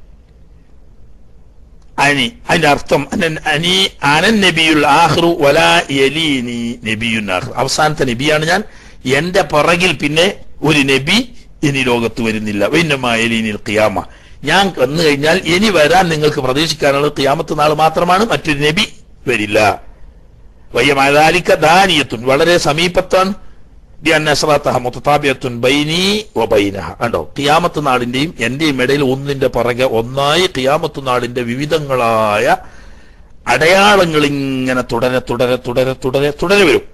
അനി അതിന്റെ അർത്ഥം അന- അനി അനൻ നബിയുൽ ആഹ്റു വലാ യലീനി നബിയുൻ ആഹ്റു അവസാനത്തെ നബിയാണ് ഞാൻ എന്റെ പുറകിൽ പിന്നെ ഒരു നബി ഇനി ലോകത്ത് വരുന്നില്ല വൈന്നമായലീനിൽ ഖിയാമ ഞാൻ വന്നു കഴിഞ്ഞാൽ ഇനി വരാൻ നിങ്ങൾക്ക് പ്രതീക്ഷിക്കാനുള്ള ഖിയാമത്ത് നാൾ മാത്രമാണ് മറ്റൊരു നബി വരില്ല വയ്യമാലിക്ക ദാനിയത്തുൻ വളരെ സമീപത്താണ് ബിഅന്ന അസ്റാത്തഹ മുതതാബിയത്തുൻ ബൈനി വബൈനഹ കണ്ടോ ഖിയാമത്ത് നാളിന്റെയും എന്റെയും ഇടയിൽ ഒന്നിന്റെ പുറകെ ഒന്നായി ഖിയാമത്ത് നാളിന്റെ വിവിധങ്ങളായ അടയാളങ്ങൾ ഇങ്ങനെ തുടരെ തുടരെ തുടരെ തുടരെ തുടരെ വരും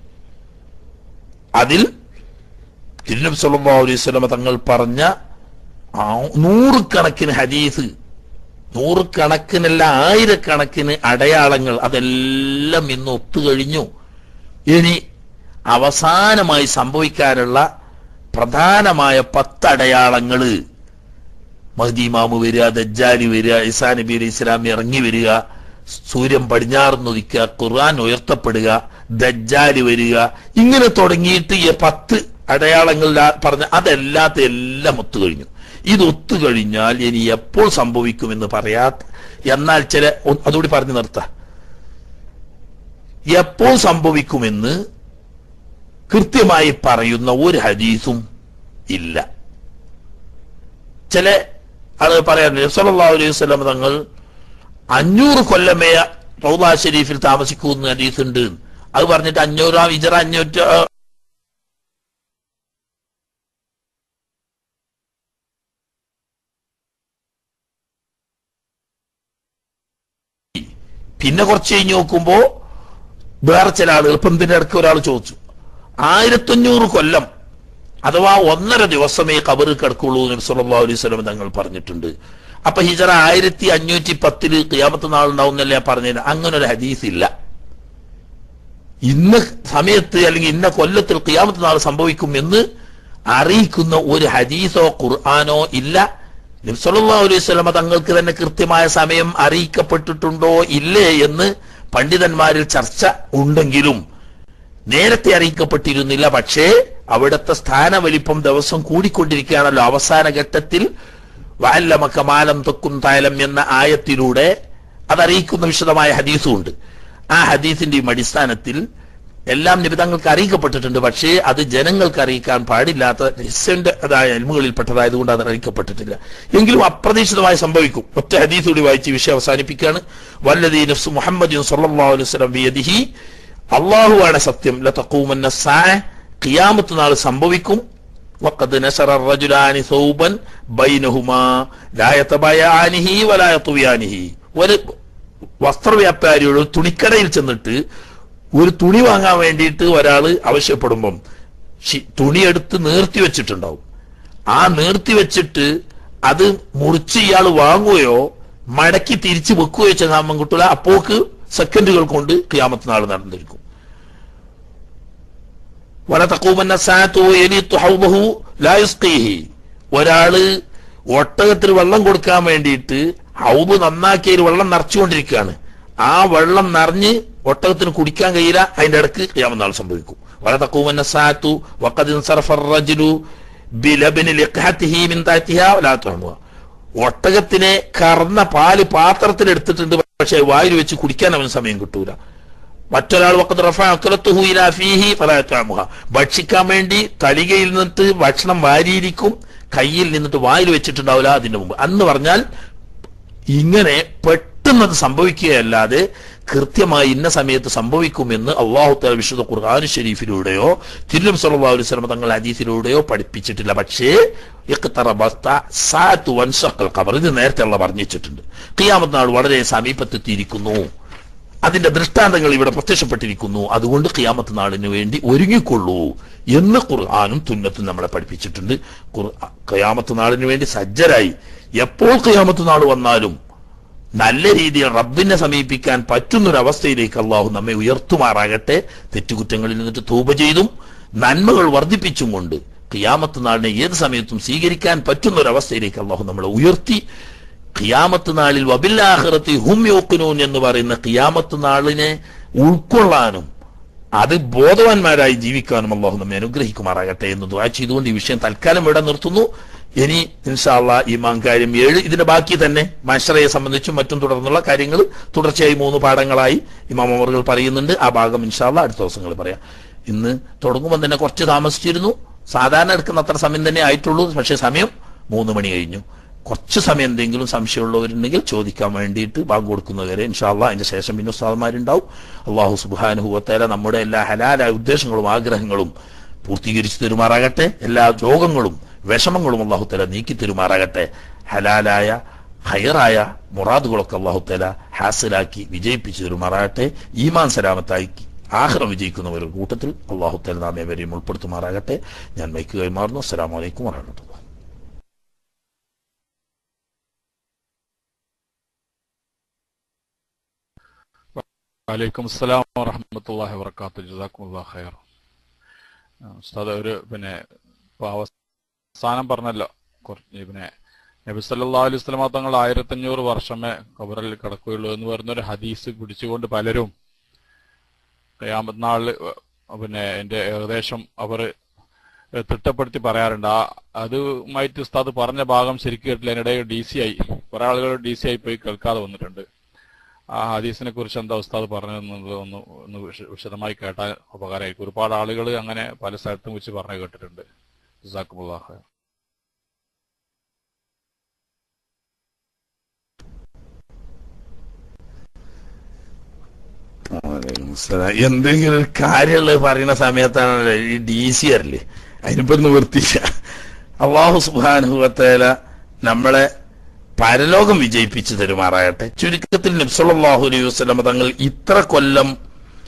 അതിൽ തിരുനബി സല്ലല്ലാഹു അലൈഹി വസല്ലമ തങ്ങൾ പറഞ്ഞ ആ നൂറുകണക്കിന് ഹദീസ് നൂറുകണക്കിനല്ല ആയിരക്കണക്കിന് അടയാളങ്ങൾ അതെല്ലാം ഇന്ന് ഒത്തുകഴിഞ്ഞു ഇനി അവസാനമായി സംഭവിക്കാനുള്ള പ്രധാനമായ പത്തടയാളങ്ങള് മഹദീമാമ് വരിക ദജ്ജാലി വരിക ഇസാ നബി അലൈഹി ഇസ്ലാം ഇറങ്ങി വരിക സൂര്യൻ പടിഞ്ഞാറുന്നൊതിക്കുക ഖുർആൻ ഉയർത്തപ്പെടുക ദജ്ജാലി വരിക ഇങ്ങനെ തുടങ്ങിയിട്ട് ഈ പത്ത് അടയാളങ്ങൾ പറഞ്ഞ അതല്ലാത്ത എല്ലാം ഒത്തുകഴിഞ്ഞു ഇത് ഒത്തുകഴിഞ്ഞാൽ ഇനി എപ്പോൾ സംഭവിക്കുമെന്ന് പറയാത്ത എന്നാൽ ചില ഒ- അതുകൂടി പറഞ്ഞു നിർത്താം എപ്പോൾ സംഭവിക്കുമെന്ന് കൃത്യമായി പറയുന്ന ഒരു ഹദീസും ഇല്ല ചില ആളുകൾ പറയാറുണ്ട് സല്ലല്ലാഹു അലൈഹി വസല്ലം തങ്ങൾ അഞ്ഞൂറ് കൊല്ലമേ റൗദ ഷരീഫിൽ താമസിക്കുന്ന ഹദീസുണ്ട് അത് പറഞ്ഞിട്ട് അഞ്ഞൂറാം ഇജറ അഞ്ഞൂറ്റ പിന്നെ കുറച്ച് കഴിഞ്ഞ് നോക്കുമ്പോ വേറെ ചില ആളുകൾ ഇപ്പം ഇതിന്റെ ഇടയ്ക്ക് ഒരാൾ ചോദിച്ചു ആയിരത്തഞ്ഞൂറ് കൊല്ലം അഥവാ ഒന്നര ദിവസമേ കബറ് കിടക്കുള്ളൂ എന്ന് സല്ലല്ലാഹു അലൈഹി വസല്ലം തങ്ങൾ പറഞ്ഞിട്ടുണ്ട് അപ്പൊ ഹിജറ ആയിരത്തി അഞ്ഞൂറ്റി പത്തില് ക്രിയാമത്ത് നാളുണ്ടാവുന്നല്ലേ പറഞ്ഞത് അങ്ങനെ ഒരു ഹദീസ് ഇല്ല ഇന്ന സമയത്ത് അല്ലെങ്കിൽ ഇന്ന കൊല്ലത്തിൽ ക്രിയാമത്ത് നാൾ സംഭവിക്കും എന്ന് അറിയിക്കുന്ന ഒരു ഹദീസോ ഖുർആാനോ ഇല്ല നബ്സല്ലാ അലൈഹി സ്വലമ തങ്ങൾക്ക് തന്നെ കൃത്യമായ സമയം അറിയിക്കപ്പെട്ടിട്ടുണ്ടോ ഇല്ലേ എന്ന് പണ്ഡിതന്മാരിൽ ചർച്ച ഉണ്ടെങ്കിലും നേരത്തെ അറിയിക്കപ്പെട്ടിരുന്നില്ല പക്ഷേ അവിടുത്തെ സ്ഥാനവലിപ്പം ദിവസം കൂടിക്കൊണ്ടിരിക്കുകയാണല്ലോ അവസാന ഘട്ടത്തിൽ വാല്ലമക്ക മാലം തൊക്കും താലം എന്ന ആയത്തിലൂടെ അതറിയിക്കുന്ന വിശദമായ ഹദീസും ഉണ്ട് ആ ഹദീസിന്റെയും അടിസ്ഥാനത്തിൽ എല്ലാം നിബിതങ്ങൾക്ക് അറിയിക്കപ്പെട്ടിട്ടുണ്ട് പക്ഷേ അത് ജനങ്ങൾക്ക് അറിയിക്കാൻ പാടില്ലാത്ത രഹസ്യന്റെ അതായ എൽമുകളിൽപ്പെട്ടതായതുകൊണ്ട് അത് അറിയിക്കപ്പെട്ടിട്ടില്ല എങ്കിലും അപ്രതീക്ഷിതമായി സംഭവിക്കും ഒറ്റ ഹദീസ് കൂടി വായിച്ച് ഈ വിഷയം അവസാനിപ്പിക്കുകയാണ് വല്ലദീ നഫ്സ് മുഹമ്മദ് സല്ലല്ലാഹു അലൈഹി വസല്ലം ബിയദിഹി അള്ളാഹുവാണ് സത്യം ലതഖൂമന്ന സാഅ ഖിയാമത്ത് നാൾ സംഭവിക്കും വഖദ് നശറ الرجلان ثوبا بينهما لا يتبايعانه ولا يطويانه ഒരു വസ്ത്രവ്യാപാരിയോട് തുണിക്കടയിൽ ചെന്നിട്ട് ഒരു തുണി വാങ്ങാൻ വേണ്ടിയിട്ട് ഒരാള് ആവശ്യപ്പെടുമ്പം ശി- തുണിയെടുത്ത് നീർത്തി വെച്ചിട്ടുണ്ടാവും ആ നീർത്തി വെച്ചിട്ട് അത് മുറിച്ച് ഇയാൾ വാങ്ങുകയോ മടക്കി തിരിച്ചു വെക്കുകയോ ചെയ്താൽ കിട്ടൂല അപ്പോക്ക് സെക്കൻഡുകൾ കൊണ്ട് ക്യാമത്ത് നാൾ നടന്നിരിക്കും വല തക്കൂമന്ന സാത്തു എലീത്തു ഹൗബഹു ലാ യുസ്ഖീഹി. ഒരാള് ഒട്ടകത്തിന് വെള്ളം കൊടുക്കാൻ വേണ്ടിയിട്ട് ഹൗബ് നന്നാക്കിയ വെള്ളം നിറച്ചുകൊണ്ടിരിക്കുകയാണ് ആ വെള്ളം നിറഞ്ഞ് ഒട്ടകത്തിന് കുടിക്കാൻ കഴിയില്ല അതിന്റെ ഇടക്ക് ക്യാമനാൾ സംഭവിക്കും വല തക്കൂമന്ന സാത്തു വഖദ് ഇൻസറഫ الرجل بلبن لقحته من تحتها ولا تهمها. ഒട്ടകത്തിനെ കറന്ന പാല് പാത്രത്തിൽ എടുത്തിട്ടുണ്ട് പക്ഷെ വായിൽ വെച്ച് കുടിക്കാൻ അവന് സമയം കിട്ടൂല മറ്റൊരാൾ വഖദ് റഫഅ അക്ലത്തുഹു ഇലാ ഫീഹി ഫലാ തഅമുഹ ഭക്ഷിക്കാൻ വേണ്ടി തളികയിൽ നിന്നിട്ട് ഭക്ഷണം വാരിയിരിക്കും കയ്യിൽ നിന്നിട്ട് വായിൽ വെച്ചിട്ടുണ്ടാവില്ല അതിന്റെ മുമ്പ് അന്ന് പറഞ്ഞാൽ ഇങ്ങനെ പെട്ടെന്ന് അത് സംഭവിക്കുകയല്ലാതെ കൃത്യമായി ഇന്ന സമയത്ത് സംഭവിക്കുമെന്ന് അള്ളാഹു തആല വിശുദ്ധ ഖുർആൻ ഷരീഫിലൂടെയോ തിരുനം സല്ലല്ലാഹു അലൈഹി വസല്ലം തങ്ങൾ ഹദീസിലൂടെയോ പഠിപ്പിച്ചിട്ടില്ല പക്ഷേ ഇഖ്തറബത്ത സാഅത്തു വൻസഖൽ ഖബർ ഇത് നേരത്തെ അള്ള പറഞ്ഞിട്ടുണ്ട് ഖിയാമത്ത് നാൾ വളരെ സമീപത്തെത്തിയിരിക്കുന്നു അതിന്റെ ദൃഷ്ടാന്തങ്ങൾ ഇവിടെ പ്രത്യക്ഷപ്പെട്ടിരിക്കുന്നു അതുകൊണ്ട് ഖിയാമത്ത് നാളിന് വേണ്ടി ഒരുങ്ങിക്കൊള്ളൂ എന്ന് ഖുർആാനും തുന്നത്തും നമ്മളെ പഠിപ്പിച്ചിട്ടുണ്ട് ഖുർആ- ഖിയാമത്ത് നാളിന് വേണ്ടി സജ്ജരായി എപ്പോൾ ഖിയാമത്ത് നാൾ വന്നാലും നല്ല രീതിയിൽ റബ്ബിനെ സമീപിക്കാൻ പറ്റുന്നൊരവസ്ഥയിലേക്ക് അള്ളാഹു നമ്മെ ഉയർത്തുമാറാകട്ടെ തെറ്റുകുറ്റങ്ങളിൽ നിന്നിട്ട് തൂപ ചെയ്തും നന്മകൾ വർദ്ധിപ്പിച്ചും കൊണ്ട് ഖിയാമത്ത് നാളിനെ ഏത് സമയത്തും സ്വീകരിക്കാൻ പറ്റുന്നൊരവസ്ഥയിലേക്ക് അള്ളാഹു നമ്മളെ ഉയർത്തി ഖിയാമത്ത് നാളിൽ വബില്ലാഹറത്തി ഹും യോക്കിനൂൻ എന്ന് പറയുന്ന ഖിയാമത്ത് നാളിനെ ഉൾക്കൊള്ളാനും അത് ബോധവാന്മാരായി ജീവിക്കാനും അള്ളാഹു നമ്മെ അനുഗ്രഹിക്കുമാറാകട്ടെ എന്ന് ദുആ ചെയ്തുകൊണ്ട് ഈ വിഷയം തൽക്കാലം ഇവിടെ നിർത്തുന്നു ഇനി ഇൻഷാല്ല ഈമാൻ കാര്യം ഏഴ് ഇതിന്റെ ബാക്കി തന്നെ മഷറയെ സംബന്ധിച്ചും മറ്റും തുടർന്നുള്ള കാര്യങ്ങൾ തുടർച്ചയായി മൂന്ന് പാഠങ്ങളായി ഇമാം അമറുകൾ പറയുന്നുണ്ട് ആ ഭാഗം ഇൻഷാല്ല അടുത്ത ദിവസങ്ങൾ പറയാം ഇന്ന് തുടങ്ങുമ്പോൾ തന്നെ കുറച്ച് താമസിച്ചിരുന്നു സാധാരണ എടുക്കുന്ന അത്ര സമയം തന്നെ ആയിട്ടുള്ളൂ പക്ഷേ സമയം മൂന്ന് മണി കഴിഞ്ഞു കുറച്ച് സമയം എന്തെങ്കിലും സംശയമുള്ളവരുണ്ടെങ്കിൽ ചോദിക്കാൻ വേണ്ടിയിട്ട് ബാങ്ക് കൊടുക്കുന്നവരെ ഇൻഷാല്ല അതിന്റെ ശേഷം പിന്നെ ഉസ്താദന്മാരുണ്ടാവും അള്ളാഹു സുബാനുഭവത്തേല നമ്മുടെ എല്ലാ ഹലാലായ ഉദ്ദേശങ്ങളും ആഗ്രഹങ്ങളും പൂർത്തീകരിച്ചു തരുമാറാകട്ടെ എല്ലാ രോഗങ്ങളും വിഷമങ്ങളും അള്ളാഹുത്തല നീക്കി തരുമാറാകട്ടെ ഹലാലായ ഹയറായ മുറാദുകളൊക്കെ അള്ളാഹുത്തല ഹാസിലാക്കി വിജയിപ്പിച്ചു തരുമാറാകട്ടെ ഈമാൻ സലാമത്തായി ആഹ്റം വിജയിക്കുന്നവരുടെ കൂട്ടത്തിൽ അള്ളാഹുത്തല നാം ഏവരെയും ഉൾപ്പെടുത്തുമാറാകട്ടെ ഞാൻ മൈക്ക് കൈമാറുന്നു അസ്സലാമു അലൈക്കും വറഹമത്തുള്ള വലൈക്കും അസ്സലാം വറഹമത്തല്ലാഹി വർക്കാത്തു ജസാക്കുമുല്ലാ ഖൈർ ആ, ഉസ്താദ് ഒരു പിന്നെ ഇപ്പൊ അവസാനം പറഞ്ഞല്ലോ കുറച്ച് പിന്നെ നബി സല്ലല്ലാഹു അലൈഹി വസല്ലമ തങ്ങൾ ആയിരത്തഞ്ഞൂറ് വർഷമേ ഖബറിൽ കിടക്കുകയുള്ളൂ എന്ന് പറയുന്ന ഒരു ഹദീസ് പിടിച്ചുകൊണ്ട് പലരും ഖിയാമത്ത് നാളിൽ പിന്നെ എന്റെ ഏകദേശം അവർ തിട്ടപ്പെടുത്തി പറയാറുണ്ട് ആ അതുമായിട്ട് ഉസ്താദ് പറഞ്ഞ ഭാഗം ശരിക്കും കേട്ടില്ല അതിനിടെ ഡി സി ആയി കുറെ ആളുകൾ ഡി സി ആയി പോയി കേൾക്കാതെ വന്നിട്ടുണ്ട് ആ ഹദീസിനെ കുറിച്ച് എന്താ ഉസ്താദ് പറഞ്ഞതെന്നുള്ളത് ഒന്ന് ഒന്ന് വിശ- വിശദമായി കേട്ടാൽ ഉപകാരമായിരിക്കും ഒരുപാട് ആളുകൾ അങ്ങനെ പല സ്ഥലത്തും വെച്ച് പറഞ്ഞു കേട്ടിട്ടുണ്ട് ജസാക്കുമുല്ലാഹ് ഖൈർ. വലൈക്കും സലാം. എന്തെങ്കിലും ഒരു കാര്യമുള്ളത് പറയുന്ന സമയത്താണല്ലോ ഈ ഡി സി അല്ലേ അതിനിപ്പോ നിവൃത്തിയില്ല അള്ളാഹു സുബാനുഭവത്തേല നമ്മളെ പരലോകം വിജയിപ്പിച്ചു തരുമാറാകട്ടെ ചുരുക്കത്തിൽ നബ്സല്ലാഹു അലൈഹി വസ്ലമ തങ്ങൾ ഇത്ര കൊല്ലം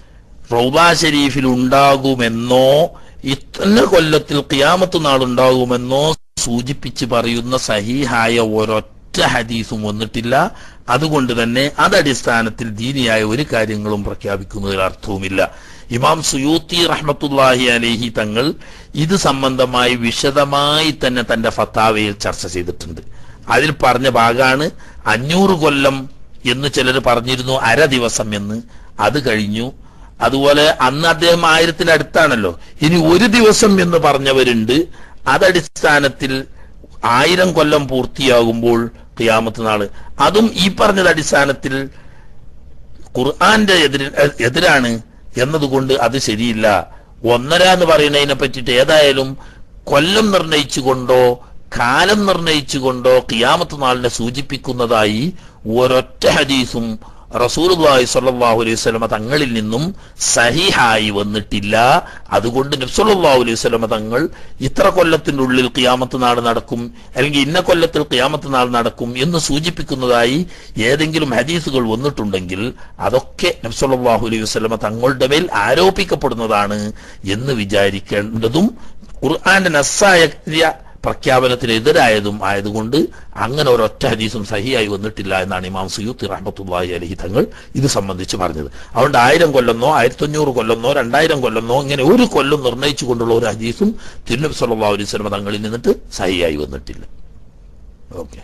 റൗദ ഷരീഫിൽ ഉണ്ടാകുമെന്നോ ഇത്തന്നെ കൊല്ലത്തിൽ ഖിയാമത്ത് നാൾ ഉണ്ടാകുമെന്നോ സൂചിപ്പിച്ച് പറയുന്ന സഹീഹായ ഒരൊറ്റ ഹദീസും വന്നിട്ടില്ല അതുകൊണ്ട് തന്നെ അതടിസ്ഥാനത്തിൽ ദീനിയായ ഒരു കാര്യങ്ങളും പ്രഖ്യാപിക്കുന്നതിൽ അർത്ഥവുമില്ല ഇമാം സുയൂത്തി റഹ്മത്തുല്ലാഹി അലേഹി തങ്ങൾ ഇത് സംബന്ധമായി വിശദമായി തന്നെ തന്റെ ഫത്താവയിൽ ചർച്ച ചെയ്തിട്ടുണ്ട് അതിൽ പറഞ്ഞ ഭാഗമാണ് അഞ്ഞൂറ് കൊല്ലം എന്ന് ചിലർ പറഞ്ഞിരുന്നു അര ദിവസം എന്ന് അത് കഴിഞ്ഞു അതുപോലെ അന്ന് അദ്ദേഹം ആയിരത്തിന്റെ അടുത്താണല്ലോ ഇനി ഒരു ദിവസം എന്ന് പറഞ്ഞവരുണ്ട് അതടിസ്ഥാനത്തിൽ ആയിരം കൊല്ലം പൂർത്തിയാകുമ്പോൾ ഖിയാമത്ത് നാള് അതും ഈ പറഞ്ഞത് അടിസ്ഥാനത്തിൽ ഖുർആന്റെ എതിര് എതിരാണ് എന്നതുകൊണ്ട് അത് ശരിയില്ല ഒന്നര എന്ന് പറയുന്നതിനെ പറ്റിയിട്ട് ഏതായാലും കൊല്ലം നിർണയിച്ചുകൊണ്ടോ കാലം നിർണയിച്ചുകൊണ്ടോ ഖിയാമത്ത് നാളിനെ സൂചിപ്പിക്കുന്നതായി ഒരൊറ്റ ഹദീസും റസൂലുള്ളാഹി സ്വല്ലല്ലാഹു അലൈഹി വസല്ലമ തങ്ങളിൽ നിന്നും സഹിഹായി വന്നിട്ടില്ല അതുകൊണ്ട് നബ്സല്ലാഹു അലൈഹി വസല്ലമ തങ്ങൾ ഇത്ര കൊല്ലത്തിന്റെ ഉള്ളിൽ ഖിയാമത്ത് നാൾ നടക്കും അല്ലെങ്കിൽ ഇന്ന കൊല്ലത്തിൽ ഖിയാമത്ത് നാൾ നടക്കും എന്ന് സൂചിപ്പിക്കുന്നതായി ഏതെങ്കിലും ഹദീസുകൾ വന്നിട്ടുണ്ടെങ്കിൽ അതൊക്കെ നബ്സല്ലാഹു അലൈഹി വസല്ലമ തങ്ങളുടെ മേൽ ആരോപിക്കപ്പെടുന്നതാണ് എന്ന് വിചാരിക്കേണ്ടതും ഖുർആന്റെ നസ്സായ പ്രഖ്യാപനത്തിനെതിരായതും ആയതുകൊണ്ട് അങ്ങനെ ഒരൊറ്റ ഹദീസും സഹിയായി വന്നിട്ടില്ല എന്നാണ് ഇമാം സുയൂത്തി റഹ്മത്തുള്ളാഹി അലഹി തങ്ങൾ ഇത് സംബന്ധിച്ച് പറഞ്ഞത് അതുകൊണ്ട് ആയിരം കൊല്ലെന്നോ ആയിരത്തഞ്ഞൂറ് കൊല്ലെന്നോ രണ്ടായിരം കൊല്ലെന്നോ ഇങ്ങനെ ഒരു കൊല്ലം നിർണയിച്ചുകൊണ്ടുള്ള ഒരു ഹദീസും തിരുനബി സല്ലല്ലാഹു അലൈഹി വസല്ലം തങ്ങളിൽ നിന്നിട്ട് സഹിയായി വന്നിട്ടില്ല ഓക്കെ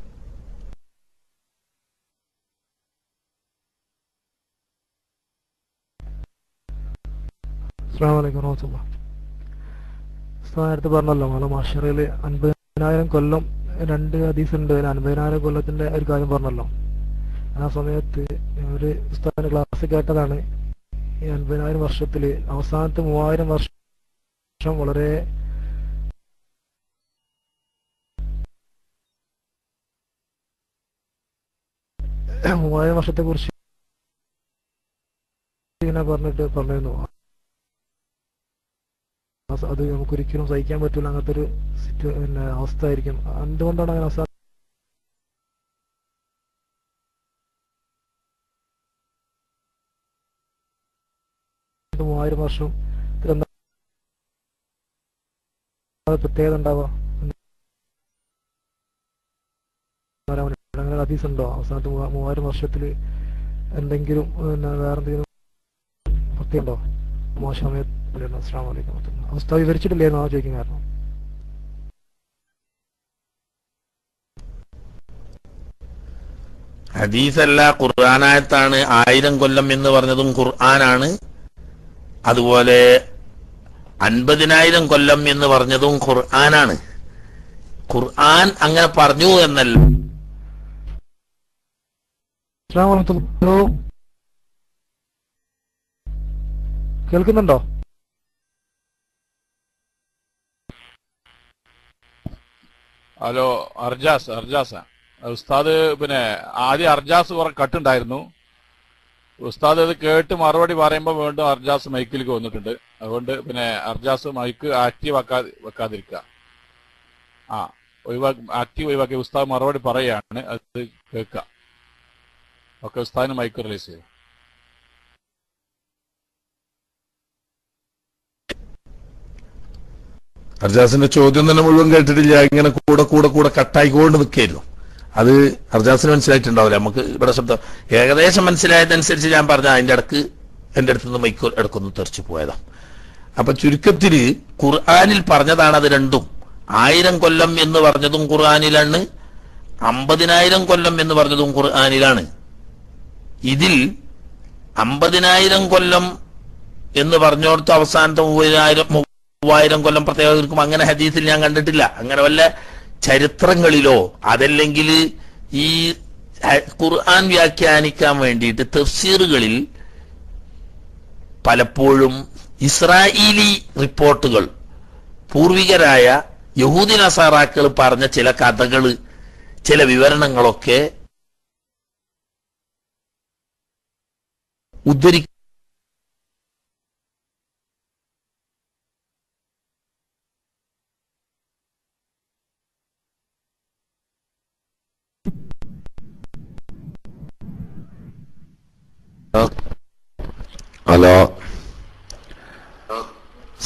അസ്സാം വലൈക്കും വറഹമത്തുള്ള നേരത്തെ പറഞ്ഞല്ലോ നമ്മളെ മാഷറയിൽ അൻപതിനായിരം കൊല്ലം രണ്ട് ഹദീസ് ഉണ്ട് അതിൽ അൻപതിനായിരം കൊല്ലത്തിന്റെ ഒരു കാര്യം പറഞ്ഞല്ലോ ആ സമയത്ത് ഒരു ഉസ്താദിന്റെ ക്ലാസ് കേട്ടതാണ് ഈ അൻപതിനായിരം വർഷത്തില് അവസാനത്തെ മൂവായിരം വർഷം വളരെ മൂവായിരം വർഷത്തെ കുറിച്ച് ഇങ്ങനെ പറഞ്ഞിട്ട് പറഞ്ഞിരുന്നു അസ- അത് നമുക്കൊരിക്കലും സഹിക്കാൻ പറ്റില്ല അങ്ങനത്തെ ഒരു സിറ്റു പിന്നെ അവസ്ഥ ആയിരിക്കും എന്തുകൊണ്ടാണ് അങ്ങനെ അവസ്ഥ മൂവായിരം വർഷം ഇതിലെന്താ പ്രത്യേകത ഉണ്ടാവുക വരാൻ വേണ്ടി. അങ്ങനെ ഹദീസ് ഉണ്ടോ അവസാനത്തെ മൂവ- മൂവായിരം വർഷത്തിൽ എന്തെങ്കിലും പിന്നെ വേറെ എന്തെങ്കിലും പ്രത്യേകം ഉണ്ടോ മോശം സമയത്ത് അസ്സാം വലൈക്കും അവസ്ഥ വിവരിച്ചിട്ടില്ലായിരുന്നു ആ ചോദിക്കും കാരണം ഹദീസല്ല ഖുർആനായത്താണ് ആയിരം കൊല്ലം എന്ന് പറഞ്ഞതും ഖുർആനാണ് അതുപോലെ അൻപതിനായിരം കൊല്ലം എന്ന് പറഞ്ഞതും ഖുർആനാണ് ഖുർആൻ അങ്ങനെ പറഞ്ഞു എന്നല്ല അസ്സാം വലൈക്കും ഹലോ കേൾക്കുന്നുണ്ടോ ഹലോ അർജാസ് അർജാസ ഉസ്താദ് പിന്നെ ആദ്യം അർജാസ് കുറെ കട്ടുണ്ടായിരുന്നു ഉസ്താദ് ഇത് കേട്ട് മറുപടി പറയുമ്പോൾ വീണ്ടും അർജാസ് മൈക്കിലേക്ക് വന്നിട്ടുണ്ട് അതുകൊണ്ട് പിന്നെ അർജാസ് മൈക്ക് ആക്റ്റീവ് ആക്കാ വെക്കാതിരിക്കുക ആ ഒഴിവാക്കി ആക്റ്റീവ് ഒഴിവാക്കി ഉസ്താദ് മറുപടി പറയുകയാണ് അത് കേൾക്കുക ഓക്കെ ഉസ്താദിന് മൈക്ക് റിലീസ് ചെയ്യും അർജാസിന്റെ ചോദ്യം തന്നെ മുഴുവൻ കേട്ടിട്ടില്ല ഇങ്ങനെ കൂടെ കൂടെ കൂടെ കട്ടായിക്കൊണ്ട് നിൽക്കായിരുന്നു അത് അർജാസിന് മനസ്സിലായിട്ടുണ്ടാവില്ല നമുക്ക് ഇവിടെ ശബ്ദം ഏകദേശം മനസ്സിലായതനുസരിച്ച് ഞാൻ പറഞ്ഞ അതിന്റെ ഇടക്ക് എന്റെ അടുത്ത് നിന്ന് മൈക്ക് ഇടക്കൊന്ന് തെറിച്ചു പോയതാ അപ്പൊ ചുരുക്കത്തില് ഖുർആാനിൽ പറഞ്ഞതാണ് അത് രണ്ടും ആയിരം കൊല്ലം എന്ന് പറഞ്ഞതും ഖുർആാനിലാണ് അമ്പതിനായിരം കൊല്ലം എന്ന് പറഞ്ഞതും ഖുർആാനിലാണ് ഇതിൽ അമ്പതിനായിരം കൊല്ലം എന്ന് പറഞ്ഞോടത്ത് അവസാനത്തെ മൂവായിരം മൂവായിരം കൊല്ലം പ്രത്യേകത നിൽക്കും അങ്ങനെ ഹദീസിൽ ഞാൻ കണ്ടിട്ടില്ല അങ്ങനെ വല്ല ചരിത്രങ്ങളിലോ അതല്ലെങ്കിൽ ഈ ഹ- ഖുർആൻ വ്യാഖ്യാനിക്കാൻ വേണ്ടിയിട്ട് തഫ്സീറുകളിൽ പലപ്പോഴും ഇസ്രായേലി റിപ്പോർട്ടുകൾ പൂർവികരായ യഹൂദി നസാറാക്കൾ പറഞ്ഞ ചില കഥകള് ചില വിവരണങ്ങളൊക്കെ ഉദ്ധരി ഹലോ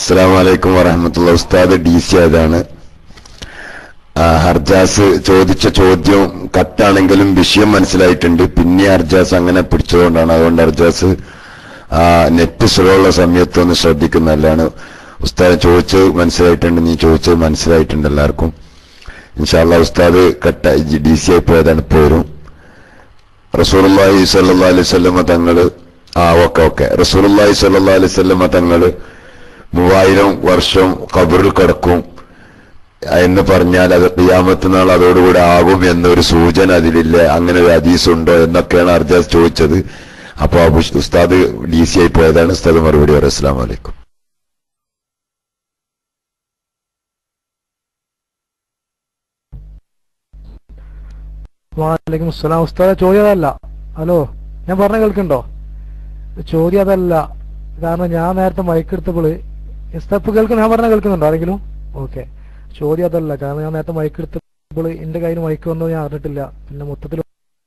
അസ്സാം വലൈക്കും വറഹമത്തുള്ള ഉസ്താദ് ഡി സി ആയതാണ് ആ, ഹർജാസ് ചോദിച്ച ചോദ്യം കട്ടാണെങ്കിലും വിഷയം മനസ്സിലായിട്ടുണ്ട് പിന്നെ ഹർജാസ് അങ്ങനെ പിടിച്ചതുകൊണ്ടാണ് അതുകൊണ്ട് ഹർജാസ് ആ നെറ്റ് സ്ലോ ഉള്ള സമയത്ത് ഒന്ന് ശ്രദ്ധിക്കുന്നതല്ലാണ് ഉസ്താദ് ചോദിച്ചത് മനസ്സിലായിട്ടുണ്ട് നീ ചോദിച്ചത് മനസ്സിലായിട്ടുണ്ട് എല്ലാവർക്കും ഇൻഷാല്ല ഉസ്താദ് കട്ട ഡി സി ആയി പോയതാണ് ഇപ്പൊ വരും റസൂർല്ലാഹി സല്ലാ അലൈഹി സ്വല്ലമ തങ്ങള് ആ ഓക്കെ ഓക്കെ റസൂർല്ലാഹി സല്ലാ അലൈഹി സ്വല്ലമ തങ്ങള് മൂവായിരം വർഷം കബറിൽ കിടക്കും എന്ന് പറഞ്ഞാൽ അത് ഖിയാമത്ത് നാൾ അതോടുകൂടി ആകും എന്നൊരു സൂചന അതിലില്ല അങ്ങനെ ഒരു ഹദീസ് ഉണ്ടോ എന്നൊക്കെയാണ് അർജാസ് ചോദിച്ചത് അപ്പൊ അബു ഉസ്താദ് ഡി സി ആയി പോയതാണ് ഉസ്താദ് മറുപടി പറയാം അസ്സാം വലൈക്കും വാലേക്കും അസ്സലാം ഉസ്താദ് ചോദ്യം അതല്ല ഹലോ ഞാൻ പറഞ്ഞ കേൾക്കുന്നുണ്ടോ ചോദ്യം അതല്ല കാരണം ഞാൻ നേരത്തെ മയക്കെടുത്തപ്പോൾ സ്റ്റെപ്പ് കേൾക്കുന്ന ഞാൻ പറഞ്ഞ കേൾക്കുന്നുണ്ടോ ആരെങ്കിലും ഓക്കെ ചോദ്യം അതല്ല കാരണം ഞാൻ നേരത്തെ മയക്കെടുത്തപ്പോൾ എന്റെ കയ്യിൽ മയക്ക് വന്നത് ഞാൻ അറിഞ്ഞിട്ടില്ല പിന്നെ മൊത്തത്തിൽ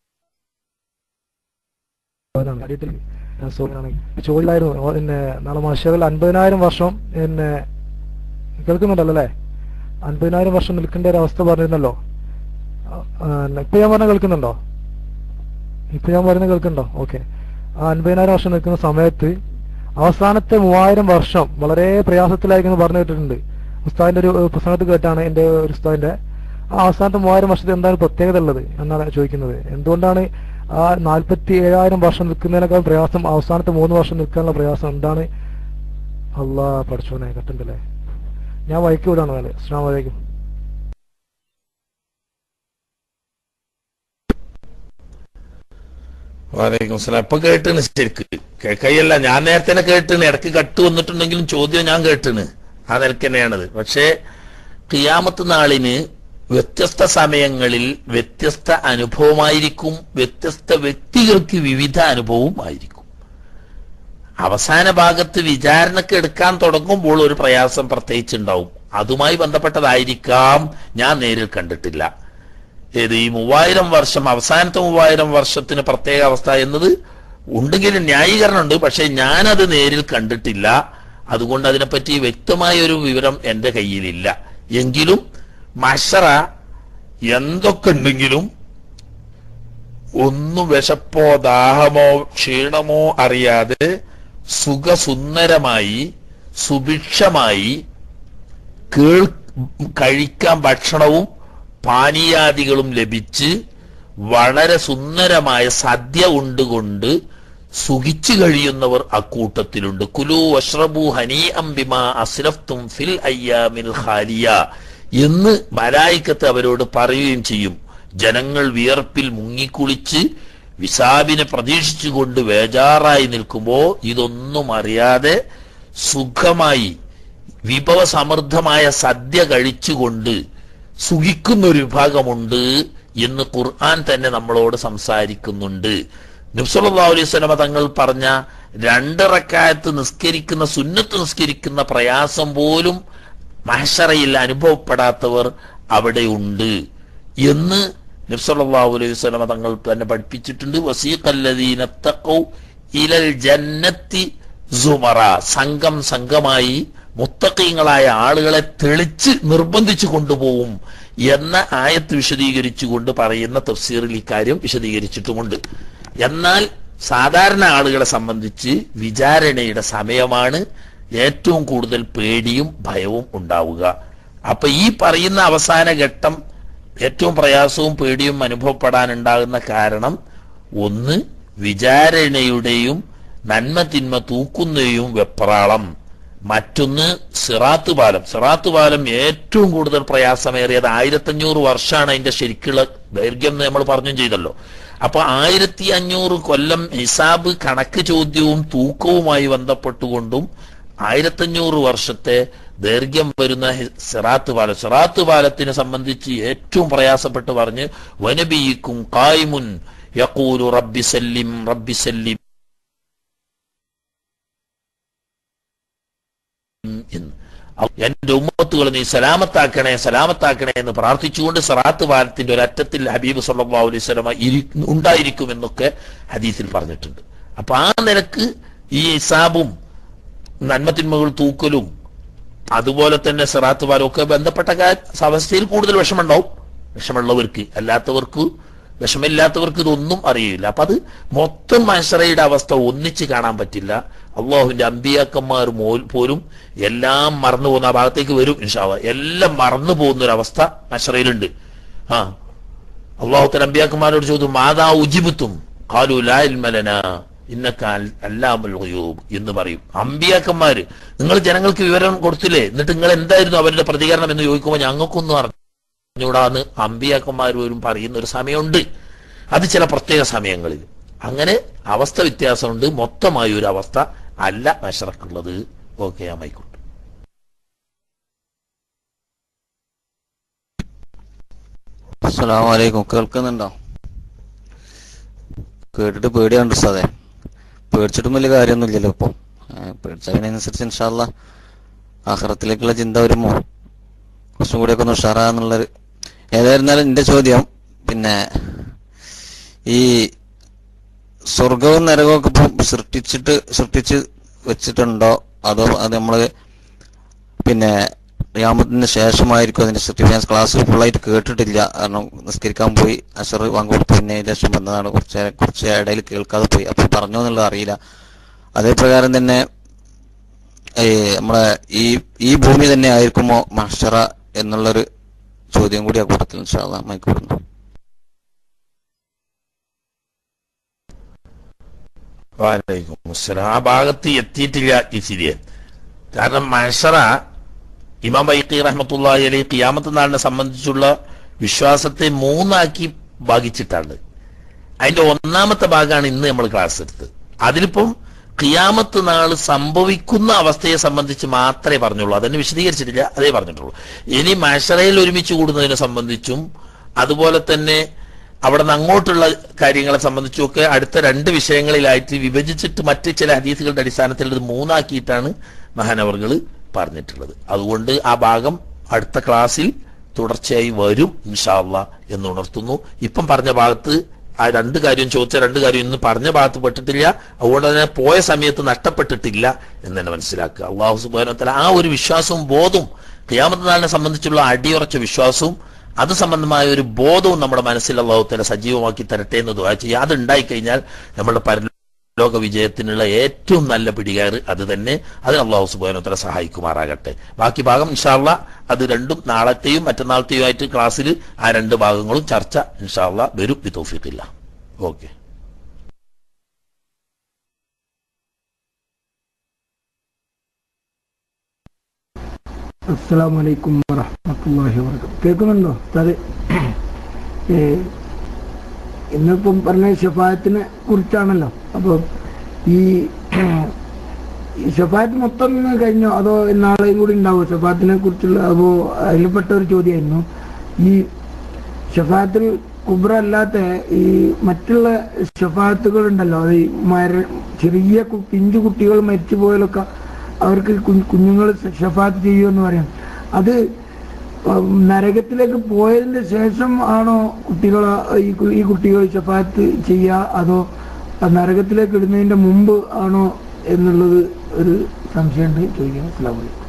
ചോദ്യമായിരുന്നു ഓ, പിന്നെ നാളെ മഷറിൽ അൻപതിനായിരം വർഷം പിന്നെ കേൾക്കുന്നുണ്ടല്ലോ അല്ലേ അൻപതിനായിരം വർഷം നിൽക്കേണ്ട ഒരു അവസ്ഥ പറഞ്ഞിരുന്നല്ലോ ആ, ആ, ഇപ്പൊ ഞാൻ പറഞ്ഞ കേൾക്കുന്നുണ്ടോ ഇപ്പൊ ഞാൻ പറയുന്നത് കേൾക്കുന്നുണ്ടോ ഓക്കെ ആ അൻപതിനായിരം വർഷം നിൽക്കുന്ന സമയത്ത് അവസാനത്തെ മൂവായിരം വർഷം വളരെ പ്രയാസത്തിലായിരിക്കും പറഞ്ഞു കേട്ടിട്ടുണ്ട് ഉസ്താദിന്റെ ഒരു ഏഹ്, പുസ്തകത്തിൽ കേട്ടാണ് എന്റെ ഒരു ഉസ്താദിന്റെ ആ അവസാനത്തെ മൂവായിരം വർഷത്തിൽ എന്താണ് പ്രത്യേകത ഉള്ളത് എന്നാണ് ചോദിക്കുന്നത് എന്തുകൊണ്ടാണ് ആ നാൽപ്പത്തി ഏഴായിരം വർഷം നിൽക്കുന്നതിനേക്കാൾ പ്രയാസം അവസാനത്തെ മൂന്ന് വർഷം നിൽക്കാനുള്ള പ്രയാസം എന്താണ് അള്ളാ പഠിച്ചോനെ കട്ടുണ്ടല്ലേ ഞാൻ വൈക്ക് വിടാണ് വേല അസ്സാം വലൈക്കും വാലേക്കും സലാം ഇപ്പൊ കേട്ടിന് ശരിക്ക് കേൾക്കയല്ല ഞാൻ നേരത്തെ തന്നെ കേട്ടിന് ഇടയ്ക്ക് കട്ട് വന്നിട്ടുണ്ടെങ്കിലും ചോദ്യം ഞാൻ കേട്ടിന് ആ നിലക്ക് തന്നെയാണത് പക്ഷേ ഖിയാമത്ത് നാളിന് വ്യത്യസ്ത സമയങ്ങളിൽ വ്യത്യസ്ത അനുഭവമായിരിക്കും വ്യത്യസ്ത വ്യക്തികൾക്ക് വിവിധ അനുഭവവും ആയിരിക്കും അവസാന ഭാഗത്ത് വിചാരണക്ക് എടുക്കാൻ തുടങ്ങുമ്പോൾ ഒരു പ്രയാസം പ്രത്യേകിച്ചുണ്ടാവും അതുമായി ബന്ധപ്പെട്ടതായിരിക്കാം ഞാൻ നേരിൽ കണ്ടിട്ടില്ല ഏത് ഈ മൂവായിരം വർഷം അവസാനത്തെ മൂവായിരം വർഷത്തിന് പ്രത്യേക അവസ്ഥ എന്നത് ഉണ്ടെങ്കിലും ന്യായീകരണമുണ്ട് പക്ഷെ ഞാനത് നേരിൽ കണ്ടിട്ടില്ല അതുകൊണ്ട് അതിനെപ്പറ്റി വ്യക്തമായ ഒരു വിവരം എന്റെ കയ്യിലില്ല എങ്കിലും മഷറ എന്തൊക്കെ ഉണ്ടെങ്കിലും ഒന്നും വിശപ്പോ ദാഹമോ ക്ഷീണമോ അറിയാതെ സുഖസുന്ദരമായി സുഭിക്ഷമായി കേൾ കഴിക്കാൻ ഭക്ഷണവും പാനീയാദികളും ലഭിച്ച് വളരെ സുന്ദരമായ സദ്യ ഉണ്ടുകൊണ്ട് സുഖിച്ചു കഴിയുന്നവർ അക്കൂട്ടത്തിലുണ്ട് കുലു വഷ്റബു ഹനീ അംബിമ അസ്രഫ്തും ഫിൽ അയ്യാമിൽ ഖാലിയ എന്ന് മലായിക്കത്ത് അവരോട് പറയുകയും ചെയ്യും ജനങ്ങൾ വിയർപ്പിൽ മുങ്ങിക്കുളിച്ച് വിസാബിനെ പ്രതീക്ഷിച്ചുകൊണ്ട് വേജാറായി നിൽക്കുമ്പോ ഇതൊന്നും അറിയാതെ സുഖമായി വിഭവസമൃദ്ധമായ സദ്യ കഴിച്ചുകൊണ്ട് സുഖിക്കുന്ന ഒരു വിഭാഗമുണ്ട് എന്ന് ഖുർആൻ തന്നെ നമ്മളോട് സംസാരിക്കുന്നുണ്ട് നബ്സല്ലാ അലൈഹി സ്വലമ തങ്ങൾ പറഞ്ഞ രണ്ട് റക്കായത്ത് നിസ്കരിക്കുന്ന സുന്നത്ത് നിസ്കരിക്കുന്ന പ്രയാസം പോലും മഹഷറയിൽ അനുഭവപ്പെടാത്തവർ അവിടെയുണ്ട് എന്ന് നബ്സല്ലാഹു അലൈഹി സ്വലമ തങ്ങൾ തന്നെ പഠിപ്പിച്ചിട്ടുണ്ട് വസീഖല്ലദീന തഖൗ ഇലൽ ജന്നത്തി സുമറ സംഘം സംഘമായി മുത്തക്കീങ്ങളായ ആളുകളെ തെളിച്ച് നിർബന്ധിച്ചു കൊണ്ടുപോകും എന്ന ആയത്ത് വിശദീകരിച്ചുകൊണ്ട് പറയുന്ന തഫ്സീറിൽ ഇക്കാര്യം വിശദീകരിച്ചിട്ടുമുണ്ട് എന്നാൽ സാധാരണ ആളുകളെ സംബന്ധിച്ച് വിചാരണയുടെ സമയമാണ് ഏറ്റവും കൂടുതൽ പേടിയും ഭയവും ഉണ്ടാവുക അപ്പൊ ഈ പറയുന്ന അവസാന ഘട്ടം ഏറ്റവും പ്രയാസവും പേടിയും അനുഭവപ്പെടാനുണ്ടാകുന്ന കാരണം ഒന്ന് വിചാരണയുടെയും നന്മ തിന്മ തൂക്കുന്നയും വെപ്രാളം മറ്റൊന്ന് സിറാത്ത് പാലം സിറാത്ത് പാലം ഏറ്റവും കൂടുതൽ പ്രയാസമേറിയത് ആയിരത്തഞ്ഞൂറ് വർഷമാണ് അതിന്റെ ശരിക്കുള്ള ദൈർഘ്യം എന്ന് നമ്മൾ പറഞ്ഞു ചെയ്തല്ലോ അപ്പൊ ആയിരത്തി അഞ്ഞൂറ് കൊല്ലം ഹിസാബ് കണക്ക് ചോദ്യവും തൂക്കവുമായി ബന്ധപ്പെട്ടുകൊണ്ടും ആയിരത്തഞ്ഞൂറ് വർഷത്തെ ദൈർഘ്യം വരുന്ന ഹി- സിറാത്ത് പാലം സിറാത്ത് പാലത്തിനെ സംബന്ധിച്ച് ഏറ്റവും പ്രയാസപ്പെട്ട് പറഞ്ഞ് വനബിയിക്കും കായ്മുൻ യക്കൂലു റബ്ബി സല്ലിം റബ്ബി സല്ലിം എന്ന് അ- എന്റെ ഉമ്മത്തുകൾ നീ സലാമത്താക്കണേ സലാമത്താക്കണേ എന്ന് പ്രാർത്ഥിച്ചുകൊണ്ട് സറാത്ത് പാലത്തിന്റെ ഒരറ്റത്തിൽ ഹബീബ് സല്ലല്ലാഹു അലൈഹി വസല്ലമ ഇരി ഉണ്ടായിരിക്കും എന്നൊക്കെ ഹദീസിൽ പറഞ്ഞിട്ടുണ്ട് അപ്പൊ ആ നിലക്ക് ഈ ഹിസാബും നന്മതിന്മകൾ തൂക്കലും അതുപോലെ തന്നെ സിറാത്ത് പാലം ഒക്കെ ബന്ധപ്പെട്ട കാ- അവസ്ഥയിൽ കൂടുതൽ വിഷമുണ്ടാവും വിഷമുള്ളവർക്ക് അല്ലാത്തവർക്ക് വിഷമില്ലാത്തവർക്ക് ഇതൊന്നും അറിയില്ല അപ്പൊ അത് മൊത്തം മനുഷ്യരുടെ അവസ്ഥ ഒന്നിച്ച് കാണാൻ പറ്റില്ല അള്ളാഹുവിന്റെ അമ്പിയാക്കന്മാർ മോ- പോലും എല്ലാം മറന്നു പോകുന്ന ആ ഭാഗത്തേക്ക് വരും ഇൻഷാവ എല്ലാം മറന്നു പോകുന്ന ഒരു അവസ്ഥ മനുഷ്യരയിലുണ്ട് ആ അള്ളാഹുത്തല അമ്പിയാക്കന്മാരോട് ചോദിച്ചു മാതാ ഉജിബുത്തും കാലു ലാ ഇൽമലന ഇന്നക്ക അല്ലാമുൽ ഖുയൂബ് എന്ന് പറയും അമ്പിയാക്കന്മാര് നിങ്ങൾ ജനങ്ങൾക്ക് വിവരം കൊടുത്തില്ലേ എന്നിട്ട് നിങ്ങൾ എന്തായിരുന്നു അവരുടെ പ്രതികരണം എന്ന് ചോദിക്കുമ്പോൾ ഞങ്ങൾക്കൊന്നും അറിഞ്ഞൂടാന്ന് അമ്പിയാക്കന്മാർ പോലും പറയുന്ന ഒരു സമയമുണ്ട് അത് ചില പ്രത്യേക സമയങ്ങളിൽ അങ്ങനെ അവസ്ഥ വ്യത്യാസമുണ്ട് മൊത്തമായ ഒരു അവസ്ഥ അല്ല മഷറക്കുള്ളത് ഓക്കെ ആയിക്കോട്ടെ അസ്സലാമു അലൈക്കും കേൾക്കുന്നുണ്ടോ കേട്ടിട്ട് പേടിയാണ്ട് സാറേ പേടിച്ചിട്ടും വലിയ കാര്യമൊന്നുമില്ലല്ലോ ഇപ്പൊ പേടിച്ചതിനനുസരിച്ച് ഇൻഷാല്ല ആഹ്റത്തിലേക്കുള്ള ചിന്ത വരുമോ കുറച്ചും കൂടിയൊക്കെ ഒന്ന് ഉഷാറാന്നുള്ളൊരു ഏതായിരുന്നാലും എന്റെ ചോദ്യം പിന്നെ ഈ സ്വർഗവും നരകവും ഒക്കെ ഇപ്പം സൃഷ്ടിച്ചിട്ട് സൃഷ്ടിച്ച് വെച്ചിട്ടുണ്ടോ അതോ അത് നമ്മള് പിന്നെ യാമത്തിന് ശേഷമായിരിക്കും അതിന്റെ സർട്ടിഫിക്കൻസ് ക്ലാസ് ഫുള്ളായിട്ട് കേട്ടിട്ടില്ല കാരണം നിസ്കരിക്കാൻ പോയി അഷർ വാങ്ങി കൊടുത്തു പിന്നെ അതിന് ശേഷം വന്നതാണ് കുറച്ച് കുറച്ച് ഇടയിൽ കേൾക്കാതെ പോയി അപ്പൊ പറഞ്ഞോ എന്നുള്ളത് അറിയില്ല അതേ പ്രകാരം തന്നെ ഈ നമ്മളെ ഈ ഈ ഭൂമി തന്നെ ആയിരിക്കുമോ മഷറ എന്നുള്ളൊരു ചോദ്യം കൂടി ആ കൂട്ടത്തിൽ ഇൻഷാല്ലാ മൈക്ക് വിടുന്നു വാലൈക്കും അസ്സലാം. ആ ഭാഗത്ത് എത്തിയിട്ടില്ല ഇസിരിയൻ കാരണം മഷറ ഇമാം ബൈഖി റഹ്മത്തുള്ളാഹി അലൈഹി ഖിയാമത്ത് നാളിനെ സംബന്ധിച്ചുള്ള വിശ്വാസത്തെ മൂന്നാക്കി ഭാഗിച്ചിട്ടാണ് അതിന്റെ ഒന്നാമത്തെ ഭാഗമാണ് ഇന്ന് നമ്മൾ ക്ലാസ് എടുത്തത് അതിലിപ്പം ഖിയാമത്ത് നാൾ സംഭവിക്കുന്ന അവസ്ഥയെ സംബന്ധിച്ച് മാത്രമേ പറഞ്ഞുള്ളൂ അതിനെ വിശദീകരിച്ചിട്ടില്ല അതേ പറഞ്ഞിട്ടുള്ളൂ ഇനി മഷറയിൽ ഒരുമിച്ച് കൂടുന്നതിനെ സംബന്ധിച്ചും അതുപോലെ തന്നെ അവിടെ നിന്ന് അങ്ങോട്ടുള്ള കാര്യങ്ങളെ സംബന്ധിച്ചുമൊക്കെ അടുത്ത രണ്ട് വിഷയങ്ങളിലായിട്ട് വിഭജിച്ചിട്ട് മറ്റ് ചില ഹദീസുകളുടെ അടിസ്ഥാനത്തിൽ ഇത് മൂന്നാക്കിയിട്ടാണ് മഹാനവറുകൾ പറഞ്ഞിട്ടുള്ളത് അതുകൊണ്ട് ആ ഭാഗം അടുത്ത ക്ലാസ്സിൽ തുടർച്ചയായി വരും ഇൻഷാല്ല എന്ന് ഉണർത്തുന്നു ഇപ്പം പറഞ്ഞ ഭാഗത്ത് ആ രണ്ട് കാര്യം ചോദിച്ച രണ്ട് കാര്യം ഇന്ന് പറഞ്ഞ ഭാഗത്ത് പെട്ടിട്ടില്ല അതുകൊണ്ട് തന്നെ പോയ സമയത്ത് നഷ്ടപ്പെട്ടിട്ടില്ല എന്ന് തന്നെ മനസ്സിലാക്കുക അള്ളാഹു സുബാനത്തല ആ ഒരു വിശ്വാസവും ബോധവും ഖിയാമത്ത് നാളിനെ സംബന്ധിച്ചുള്ള അടിയുറച്ച വിശ്വാസവും അത് സംബന്ധമായ ഒരു ബോധവും നമ്മുടെ മനസ്സിൽ അള്ളാഹുത്തല സജീവമാക്കി തരട്ടെ എന്ന് ദുആ ചെയ്യുക അത് ഉണ്ടായിക്കഴിഞ്ഞാൽ നമ്മുടെ പരലോക വിജയത്തിനുള്ള ഏറ്റവും നല്ല പിടികയറ് അത് തന്നെ അത് അള്ളാഹു സുബാനോത്തല സഹായിക്കുമാറാകട്ടെ ബാക്കി ഭാഗം ഇൻഷാല്ല അത് രണ്ടും നാളത്തെയും മറ്റന്നാളത്തെയും ആയിട്ട് ക്ലാസ്സിൽ ആ രണ്ട് ഭാഗങ്ങളും ചർച്ച ഇൻഷാല്ല വരും ഈ തോഫിക്കില്ല ഓക്കെ അസ്സാം വലൈക്കും വറഹമത്തല്ലാഹി വർക്കാത്തു കേൾക്കുന്നുണ്ടോ അത് ഇന്നിപ്പം പറഞ്ഞ ഷഫായത്തിനെ കുറിച്ചാണല്ലോ അപ്പോൾ ഈ ഈ ഷഫായത്ത് മൊത്തം ഇന്ന് കഴിഞ്ഞോ അതോ നാളെയും കൂടി ഉണ്ടാവോ ഷഫാത്തിനെ കുറിച്ചുള്ള അപ്പോൾ അതിൽപ്പെട്ട ഒരു ചോദ്യമായിരുന്നു ഈ ഷഫാത്തിൽ കുബ്ര അല്ലാത്ത ഈ മറ്റുള്ള ഷഫാത്തുകൾ ഉണ്ടല്ലോ അത് ഈ മര ചെറിയ കു- പിഞ്ചു കുട്ടികൾ മരിച്ചു പോയാലൊക്കെ അവർക്ക് കുഞ്ഞുങ്ങൾ ഷഫാത്ത് ചെയ്യുമെന്ന് പറയാം അത് ഉം, നരകത്തിലേക്ക് പോയതിന്റെ ശേഷം ആണോ കുട്ടികൾ ഈ കു- ഈ കുട്ടികൾ ഷഫാത്ത് ചെയ്യുക അതോ ആ നരകത്തിലേക്ക് ഇടുന്നതിന്റെ മുമ്പ് ആണോ എന്നുള്ളത് ഒരു സംശയമുണ്ട് ചോദിക്കാം അസ്സലാമു അലൈക്കും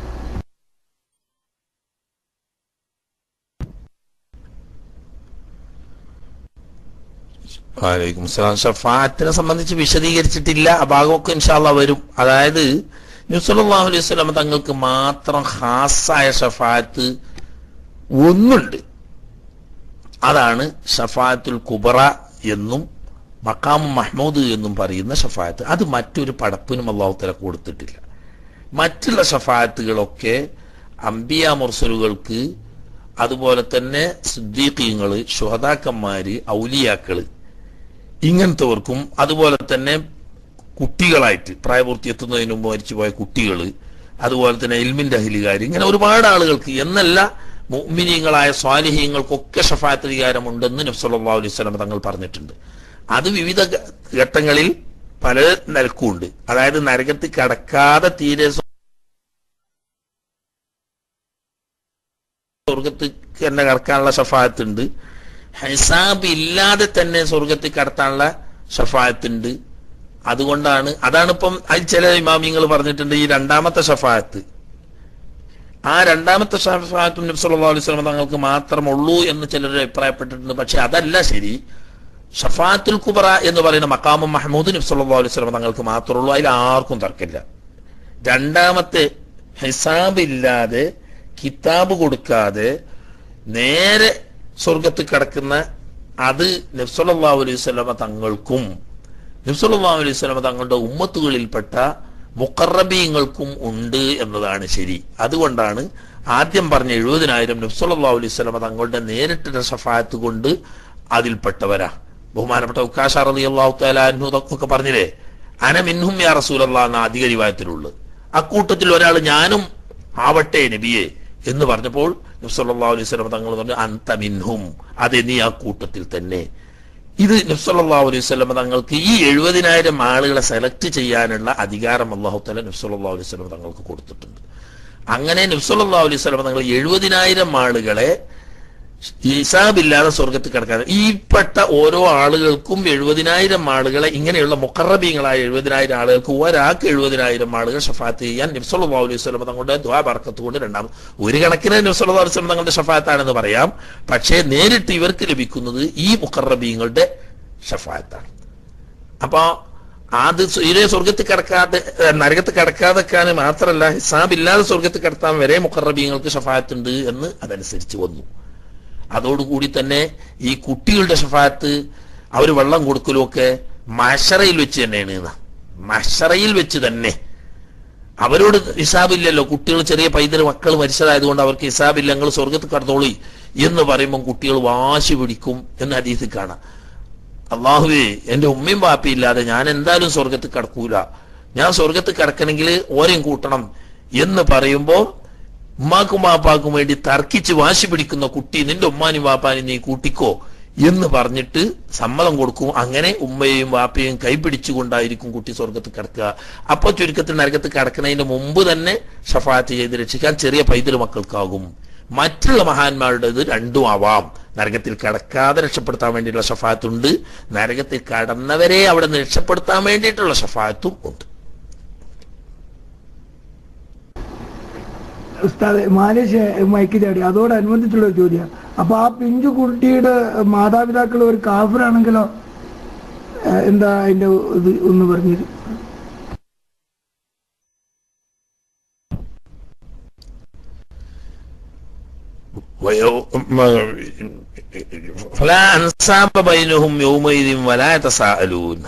വലൈക്കും സ്ലാം ഷഫാത്തിനെ സംബന്ധിച്ച് വിശദീകരിച്ചിട്ടില്ല ആ ഭാഗമൊക്കെ ഇൻഷാല്ല വരും അതായത് നുസലാഹു അലൈഹി സ്വലാം തങ്ങൾക്ക് മാത്രം ഹാസായ ഷഫാത്ത് ഒന്നുണ്ട് അതാണ് ഷഫാത്തുൽ കുബറ എന്നും മക്കാം മഹ്മൂദ് എന്നും പറയുന്ന ഷഫാത്ത് അത് മറ്റൊരു പടപ്പിനും അള്ളാഹുത്തല കൊടുത്തിട്ടില്ല മറ്റുള്ള ഷഫാത്തുകളൊക്കെ അംബിയ മുർസലുകൾക്ക് അതുപോലെ തന്നെ സിദ്ദീഖീങ്ങള് ശുഹദാക്കന്മാര് ഔലിയാക്കള് ഇങ്ങനത്തെവർക്കും അതുപോലെ തന്നെ കുട്ടികളായിട്ട് പ്രായപൂർത്തി എത്തുന്നതിന് മുമ്പ് മരിച്ചുപോയ കുട്ടികൾ അതുപോലെ തന്നെ ഇൽമിന്റെ അഹിലുകാർ ഇങ്ങനെ ഒരുപാട് ആളുകൾക്ക് എന്നല്ല മുഅ്മിനീങ്ങളായ സ്വാലിഹീങ്ങൾക്കൊക്കെ ഷഫാത്ത് അധികാരമുണ്ടെന്ന് നബ്സല്ലാ അലൈഹി സ്വലം തങ്ങൾ പറഞ്ഞിട്ടുണ്ട് അത് വിവിധ ഘ- ഘട്ടങ്ങളിൽ പല നിലക്കുമുണ്ട് അതായത് നരകത്തിൽ കടക്കാതെ തീരെ സ്വർഗത്തിൽ തന്നെ കടക്കാനുള്ള ഷഫായത്ത് ഉണ്ട് ഹിസാബ് ഇല്ലാതെ തന്നെ സ്വർഗത്തിൽ കടത്താനുള്ള ഷഫായത്ത് ഉണ്ട് അതുകൊണ്ടാണ് അതാണ് ഇപ്പം അതിൽ ചില ഇമാമിങ്ങൾ പറഞ്ഞിട്ടുണ്ട് ഈ രണ്ടാമത്തെ ഷഫായത്ത് ആ രണ്ടാമത്തെ ഷഫാത്തും നബ്സല്ലാ അലൈഹി സ്വലം തങ്ങൾക്ക് മാത്രമുള്ളൂ എന്ന് ചിലർ അഭിപ്രായപ്പെട്ടിട്ടുണ്ട് പക്ഷെ അതല്ല ശരി ഷഫാത്തുൽ കുബറ എന്ന് പറയുന്ന മക്കാമും മഹമ്മൂദ് നബ്സല്ലാ അലൈഹി സ്വലം തങ്ങൾക്ക് മാത്രമുള്ളൂ അതിൽ ആർക്കും തർക്കമില്ല രണ്ടാമത്തെ ഹിസാബില്ലാതെ കിതാബ് കൊടുക്കാതെ നേരെ സ്വർഗത്ത് കിടക്കുന്ന അത് നബ്സല്ലാ അലൈഹി സ്വലമ തങ്ങൾക്കും നബ്സല്ലാ അലൈഹി സ്വലമ തങ്ങളുടെ ഉമ്മത്തുകളിൽപ്പെട്ട മുക്കറബീങ്ങൾക്കും ഉണ്ട് എന്നതാണ് ശരി അതുകൊണ്ടാണ് ആദ്യം പറഞ്ഞ എഴുപതിനായിരം നബ്സല്ലാ അലൈഹി സ്വലമ തങ്ങളുടെ നേരിട്ടുള്ള ഷഫായത്ത് കൊണ്ട് അതിൽപ്പെട്ടവരാ ബഹുമാനപ്പെട്ട ഉക്കാഷ റലി അള്ളാഹു തലാഹു ഒക്കെ പറഞ്ഞില്ലേ അന മിൻഹും യാ റസൂലല്ലാ എന്ന അധിക റിവായത്തിലുള്ളത് അക്കൂട്ടത്തിൽ ഒരാൾ ഞാനും ആവട്ടെ നബിയെ എന്ന് പറഞ്ഞപ്പോൾ നബ്സല്ലാ അലൈഹി സ്വലമ തങ്ങൾ പറഞ്ഞു അന്ത മിൻഹും അതെ നീ ആ കൂട്ടത്തിൽ തന്നെ ഇത് നബ്സല്ലാ അലൈഹി സ്വലമ തങ്ങൾക്ക് ഈ എഴുപതിനായിരം ആളുകളെ സെലക്ട് ചെയ്യാനുള്ള അധികാരം അള്ളാഹു തല നബ്സല്ലാ അലൈഹി സ്വലമ തങ്ങൾക്ക് കൊടുത്തിട്ടുണ്ട് അങ്ങനെ നബ്സല്ലാ അലൈഹി സ്വലമ തങ്ങൾ എഴുപതിനായിരം ആളുകളെ ഹിസാബില്ലാതെ സ്വർഗത്തിൽ കിടക്കാൻ ഈ പെട്ട ഓരോ ആളുകൾക്കും എഴുപതിനായിരം ആളുകളെ ഇങ്ങനെയുള്ള മുക്കറബീങ്ങളായ എഴുപതിനായിരം ആളുകൾക്ക് ഒരാൾക്ക് എഴുപതിനായിരം ആളുകൾ ഷഫാത്ത് ചെയ്യാൻ നിബ്സല്ലാ അലൈഹി സ്വലം തങ്ങളുടെ ദ്വാ ബർക്കത്ത് കൊണ്ട് രണ്ടാമത് ഒരു കണക്കിന് നിബ്സല്ലാ അലൈഹി സ്വലം തങ്ങളുടെ ഷഫാത്താണെന്ന് പറയാം പക്ഷേ നേരിട്ട് ഇവർക്ക് ലഭിക്കുന്നത് ഈ മുക്കറബീങ്ങളുടെ ഷഫാത്താണ് അപ്പൊ അത് ഇതേ സ്വർഗത്തിൽ കിടക്കാതെ ഏഹ്, നരകത്ത് കിടക്കാതെക്കാൻ മാത്രമല്ല ഹിസാബില്ലാതെ സ്വർഗത്തിൽ കിടത്താൻ വരെ മുക്കറബീങ്ങൾക്ക് ഷഫാത്തുണ്ട് എന്ന് അതനുസരിച്ച് വന്നു അതോടുകൂടി തന്നെ ഈ കുട്ടികളുടെ ഷഫാത്ത് അവർ വെള്ളം കൊടുക്കലും ഒക്കെ മഷറയിൽ വെച്ച് തന്നെയാണ് എന്ന്. മഷറയിൽ വെച്ച് തന്നെ അവരോട് ഹിസാബില്ലല്ലോ കുട്ടികൾ ചെറിയ പൈതൽ മക്കൾ മരിച്ചതായതുകൊണ്ട് അവർക്ക് ഹിസാബില്ല ഞങ്ങൾ സ്വർഗത്ത് കടന്നോളി എന്ന് പറയുമ്പോൾ കുട്ടികൾ വാശി പിടിക്കും എന്ന് ഹദീസിൽ കാണാം അള്ളാഹുവേ എന്റെ ഉമ്മയും ബാപ്പയും ഇല്ലാതെ ഞാൻ എന്തായാലും സ്വർഗത്ത് കടക്കൂല ഞാൻ സ്വർഗത്ത് കിടക്കണമെങ്കിൽ ഓരെയും കൂട്ടണം എന്ന് പറയുമ്പോൾ ഉമ്മാക്കും വാപ്പാക്കും വേണ്ടി തർക്കിച്ച് വാശി പിടിക്കുന്ന കുട്ടി നിന്റെ ഉമ്മാനും വാപ്പാനും നീ കൂട്ടിക്കോ എന്ന് പറഞ്ഞിട്ട് സമ്മതം കൊടുക്കും അങ്ങനെ ഉമ്മയെയും വാപ്പയെയും കൈപിടിച്ചുകൊണ്ടായിരിക്കും കുട്ടി സ്വർഗത്ത് കിടക്കുക അപ്പൊ ചുരുക്കത്തിൽ നരകത്ത് കിടക്കുന്നതിന് മുമ്പ് തന്നെ ഷഫാത്ത് ചെയ്ത് രക്ഷിക്കാൻ ചെറിയ പൈതൽ മക്കൾക്കാകും മറ്റുള്ള മഹാന്മാരുടേത് രണ്ടും ആവാം നരകത്തിൽ കടക്കാതെ രക്ഷപ്പെടുത്താൻ വേണ്ടിയിട്ടുള്ള ഷഫാത്തുണ്ട് നരകത്തിൽ കടന്നവരെ അവിടെ നിന്ന് രക്ഷപ്പെടുത്താൻ വേണ്ടിയിട്ടുള്ള ഷഫാത്തും ഉണ്ട് ഉസ്താദ് മാലേഷ്യ മയക്ക് ചാടി അതോടനുബന്ധിച്ചുള്ള ഒരു ചോദ്യം അപ്പൊ ആ പിഞ്ചു കുട്ടിയുടെ മാതാപിതാക്കൾ ഒരു കാഫറാണെങ്കിലോ ഏഹ് എന്താ അതിന്റെ ഇത് ഒന്ന് പറഞ്ഞത് ويو- م- فلا أنساب بينهم يومئذ ولا يتساءلون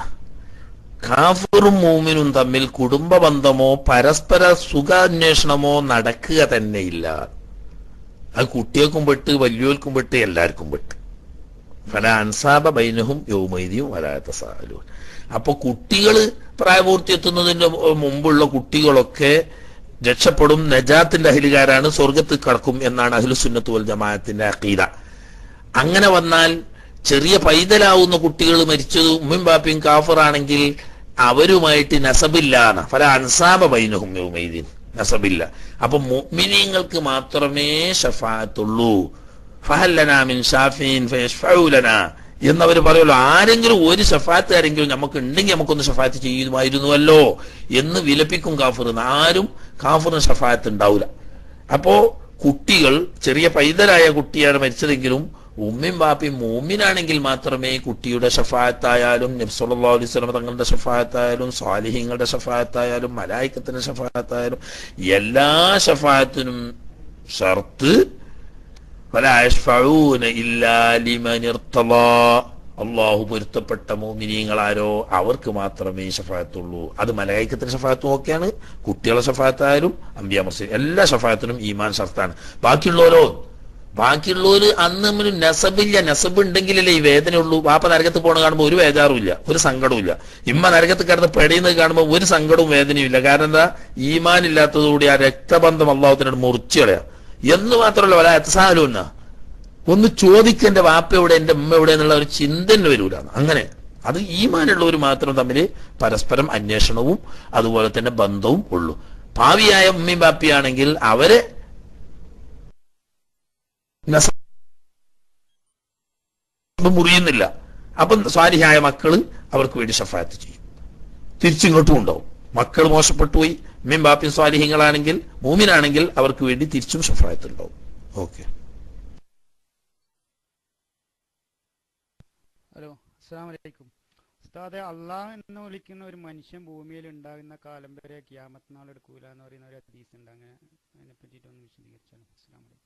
കാഫറും മൂമിനും തമ്മിൽ കുടുംബ ബന്ധമോ പരസ്പര സുഖാന്വേഷണമോ നടക്കുക തന്നെയില്ല അത് കുട്ടികൾക്കും പെട്ട് വലിയവർക്കും പെട്ട് എല്ലാവർക്കും പെട്ട് ഫല അൻസാബ ബൈനഹും യൗമൈദിയും വലാത്ത സാലൂൻ അപ്പൊ കുട്ടികൾ പ്രായപൂർത്തി എത്തുന്നതിന്റെ മുമ്പുള്ള കുട്ടികളൊക്കെ രക്ഷപ്പെടും നജാത്തിന്റെ അഹിലുകാരാണ് സ്വർഗത്തിൽ കടക്കും എന്നാണ് അഹ്ലുസുന്നത്ത് വൽ ജമാഅത്തിന്റെ അഖീദ അങ്ങനെ വന്നാൽ ചെറിയ പൈതലാവുന്ന കുട്ടികൾ മരിച്ചത് ഉമ്മയും ബാപ്പയും കാഫറാണെങ്കിൽ അവരുമായിട്ട് നസബില്ലാണ് പല അൻസാബ ബൈനഹും യൗമൈദിൻ നസബില്ല അപ്പൊ മുഅ്മിനീങ്ങൾക്ക് മാത്രമേ ഷഫാത്തുള്ളൂ ഫഹല്ലനാ മിൻ ഷാഫീൻ ഫയഷ്ഫഉലനാ എന്നവർ പറയുമല്ലോ ആരെങ്കിലും ഒരു ഷഫാത്ത് ആരെങ്കിലും നമുക്ക് ഉണ്ടെങ്കിൽ നമുക്കൊന്ന് ഷഫാത്ത് ചെയ്യുമായിരുന്നുവല്ലോ എന്ന് വിലപ്പിക്കും കാഫർ ആരും കാഫറിന് ഷഫാത്ത് ഉണ്ടാവില്ല അപ്പോ കുട്ടികൾ ചെറിയ പൈതലായ കുട്ടിയാണ് മരിച്ചതെങ്കിലും ഉമ്മയും ബാപ്പയും മൂമിനാണെങ്കിൽ മാത്രമേ കുട്ടിയുടെ ഷഫായത്തായാലും നബ്സല്ലാ അലൈഹി സ്വലം തങ്ങളുടെ ഷഫായത്തായാലും സ്വാലിഹിങ്ങളുടെ ഷഫായത്തായാലും മലായിക്കത്തിന്റെ ഷഫായത്തായാലും എല്ലാ ഷഫായത്തിനും ഷർത്ത് ولا يشفعون إلا لمن ارتضى അള്ളാഹു പൊരുത്തപ്പെട്ട മോമിനിയങ്ങൾ ആരോ അവർക്ക് മാത്രമേ ഷഫായത്തുള്ളൂ അത് മലയായിക്കത്തിന്റെ ഷഫായത്തും ഒക്കെയാണ് കുട്ടികളെ ഷഫായത്തായാലും അമ്പിയ മുസ്ലിം എല്ലാ ഷഫായത്തിനും ഈമാൻ ഷർത്താണ് ബാക്കിയുള്ളവരോ ബാക്കിയുള്ളവര് അന്ന് നമ്മൾ നസബില്ല നസബ് ഉണ്ടെങ്കിലല്ലേ ഈ വേദന ഉള്ളൂ വാപ്പ നരകത്ത് പോണ കാണുമ്പോൾ ഒരു വേജാറുമില്ല ഒരു സങ്കടവും ഇമ്മ നരകത്ത് കിടന്ന് പെടയുന്നത് കാണുമ്പോൾ ഒരു സങ്കടവും വേദനയും ഇല്ല കാരണം എന്താ ഈമാൻ ഇല്ലാത്തതുകൂടി ആ രക്തബന്ധം അള്ളാഹുത്തിനോട് മുറിച്ചു കളയാം എന്ന് മാത്രമല്ല വല എത്തസാലുന്ന ഒന്ന് ചോദിക്ക എന്റെ വാപ്പ എവിടെ എന്റെ ഉമ്മ എവിടെ എന്നുള്ള ഒരു ചിന്ത തന്നെ വരൂല അങ്ങനെ അത് ഈമാനുള്ളവർ മാത്രം തമ്മിൽ പരസ്പരം അന്വേഷണവും അതുപോലെ തന്നെ ബന്ധവും ഉള്ളൂ ഭാവിയായ ഉമ്മയും ബാപ്പിയാണെങ്കിൽ അവരെ നസബ് മുറിയുന്നില്ല അപ്പം സ്വാരിഹായ മക്കള് അവർക്ക് വേണ്ടി ഷഫായത്ത് ചെയ്യും തിരിച്ചിങ്ങോട്ടും ഉണ്ടാവും മക്കൾ മോശപ്പെട്ടു പോയി മീൻ ബാപ്പിൻ സ്വാലിഹ്യങ്ങളാണെങ്കിൽ മൂമിനാണെങ്കിൽ അവർക്ക് വേണ്ടി തിരിച്ചും ഷഫായത്തുണ്ടാവും ഓക്കെ ഹലോ അസ്സാം വലൈക്കും ഉസ്താദെ അള്ളാഹ് എന്ന് വിളിക്കുന്ന ഒരു മനുഷ്യൻ ഭൂമിയിൽ ഉണ്ടാകുന്ന കാലം വരെ ക്യാമത്ത് നാൾ എടുക്കൂല എന്ന് പറയുന്ന ഒരു ഹദീസ് ഉണ്ട് അങ്ങനെ അതിനെ പറ്റിയിട്ടൊന്ന് വിശദീകരിച്ചാലും അസ്സാം വലൈക്കും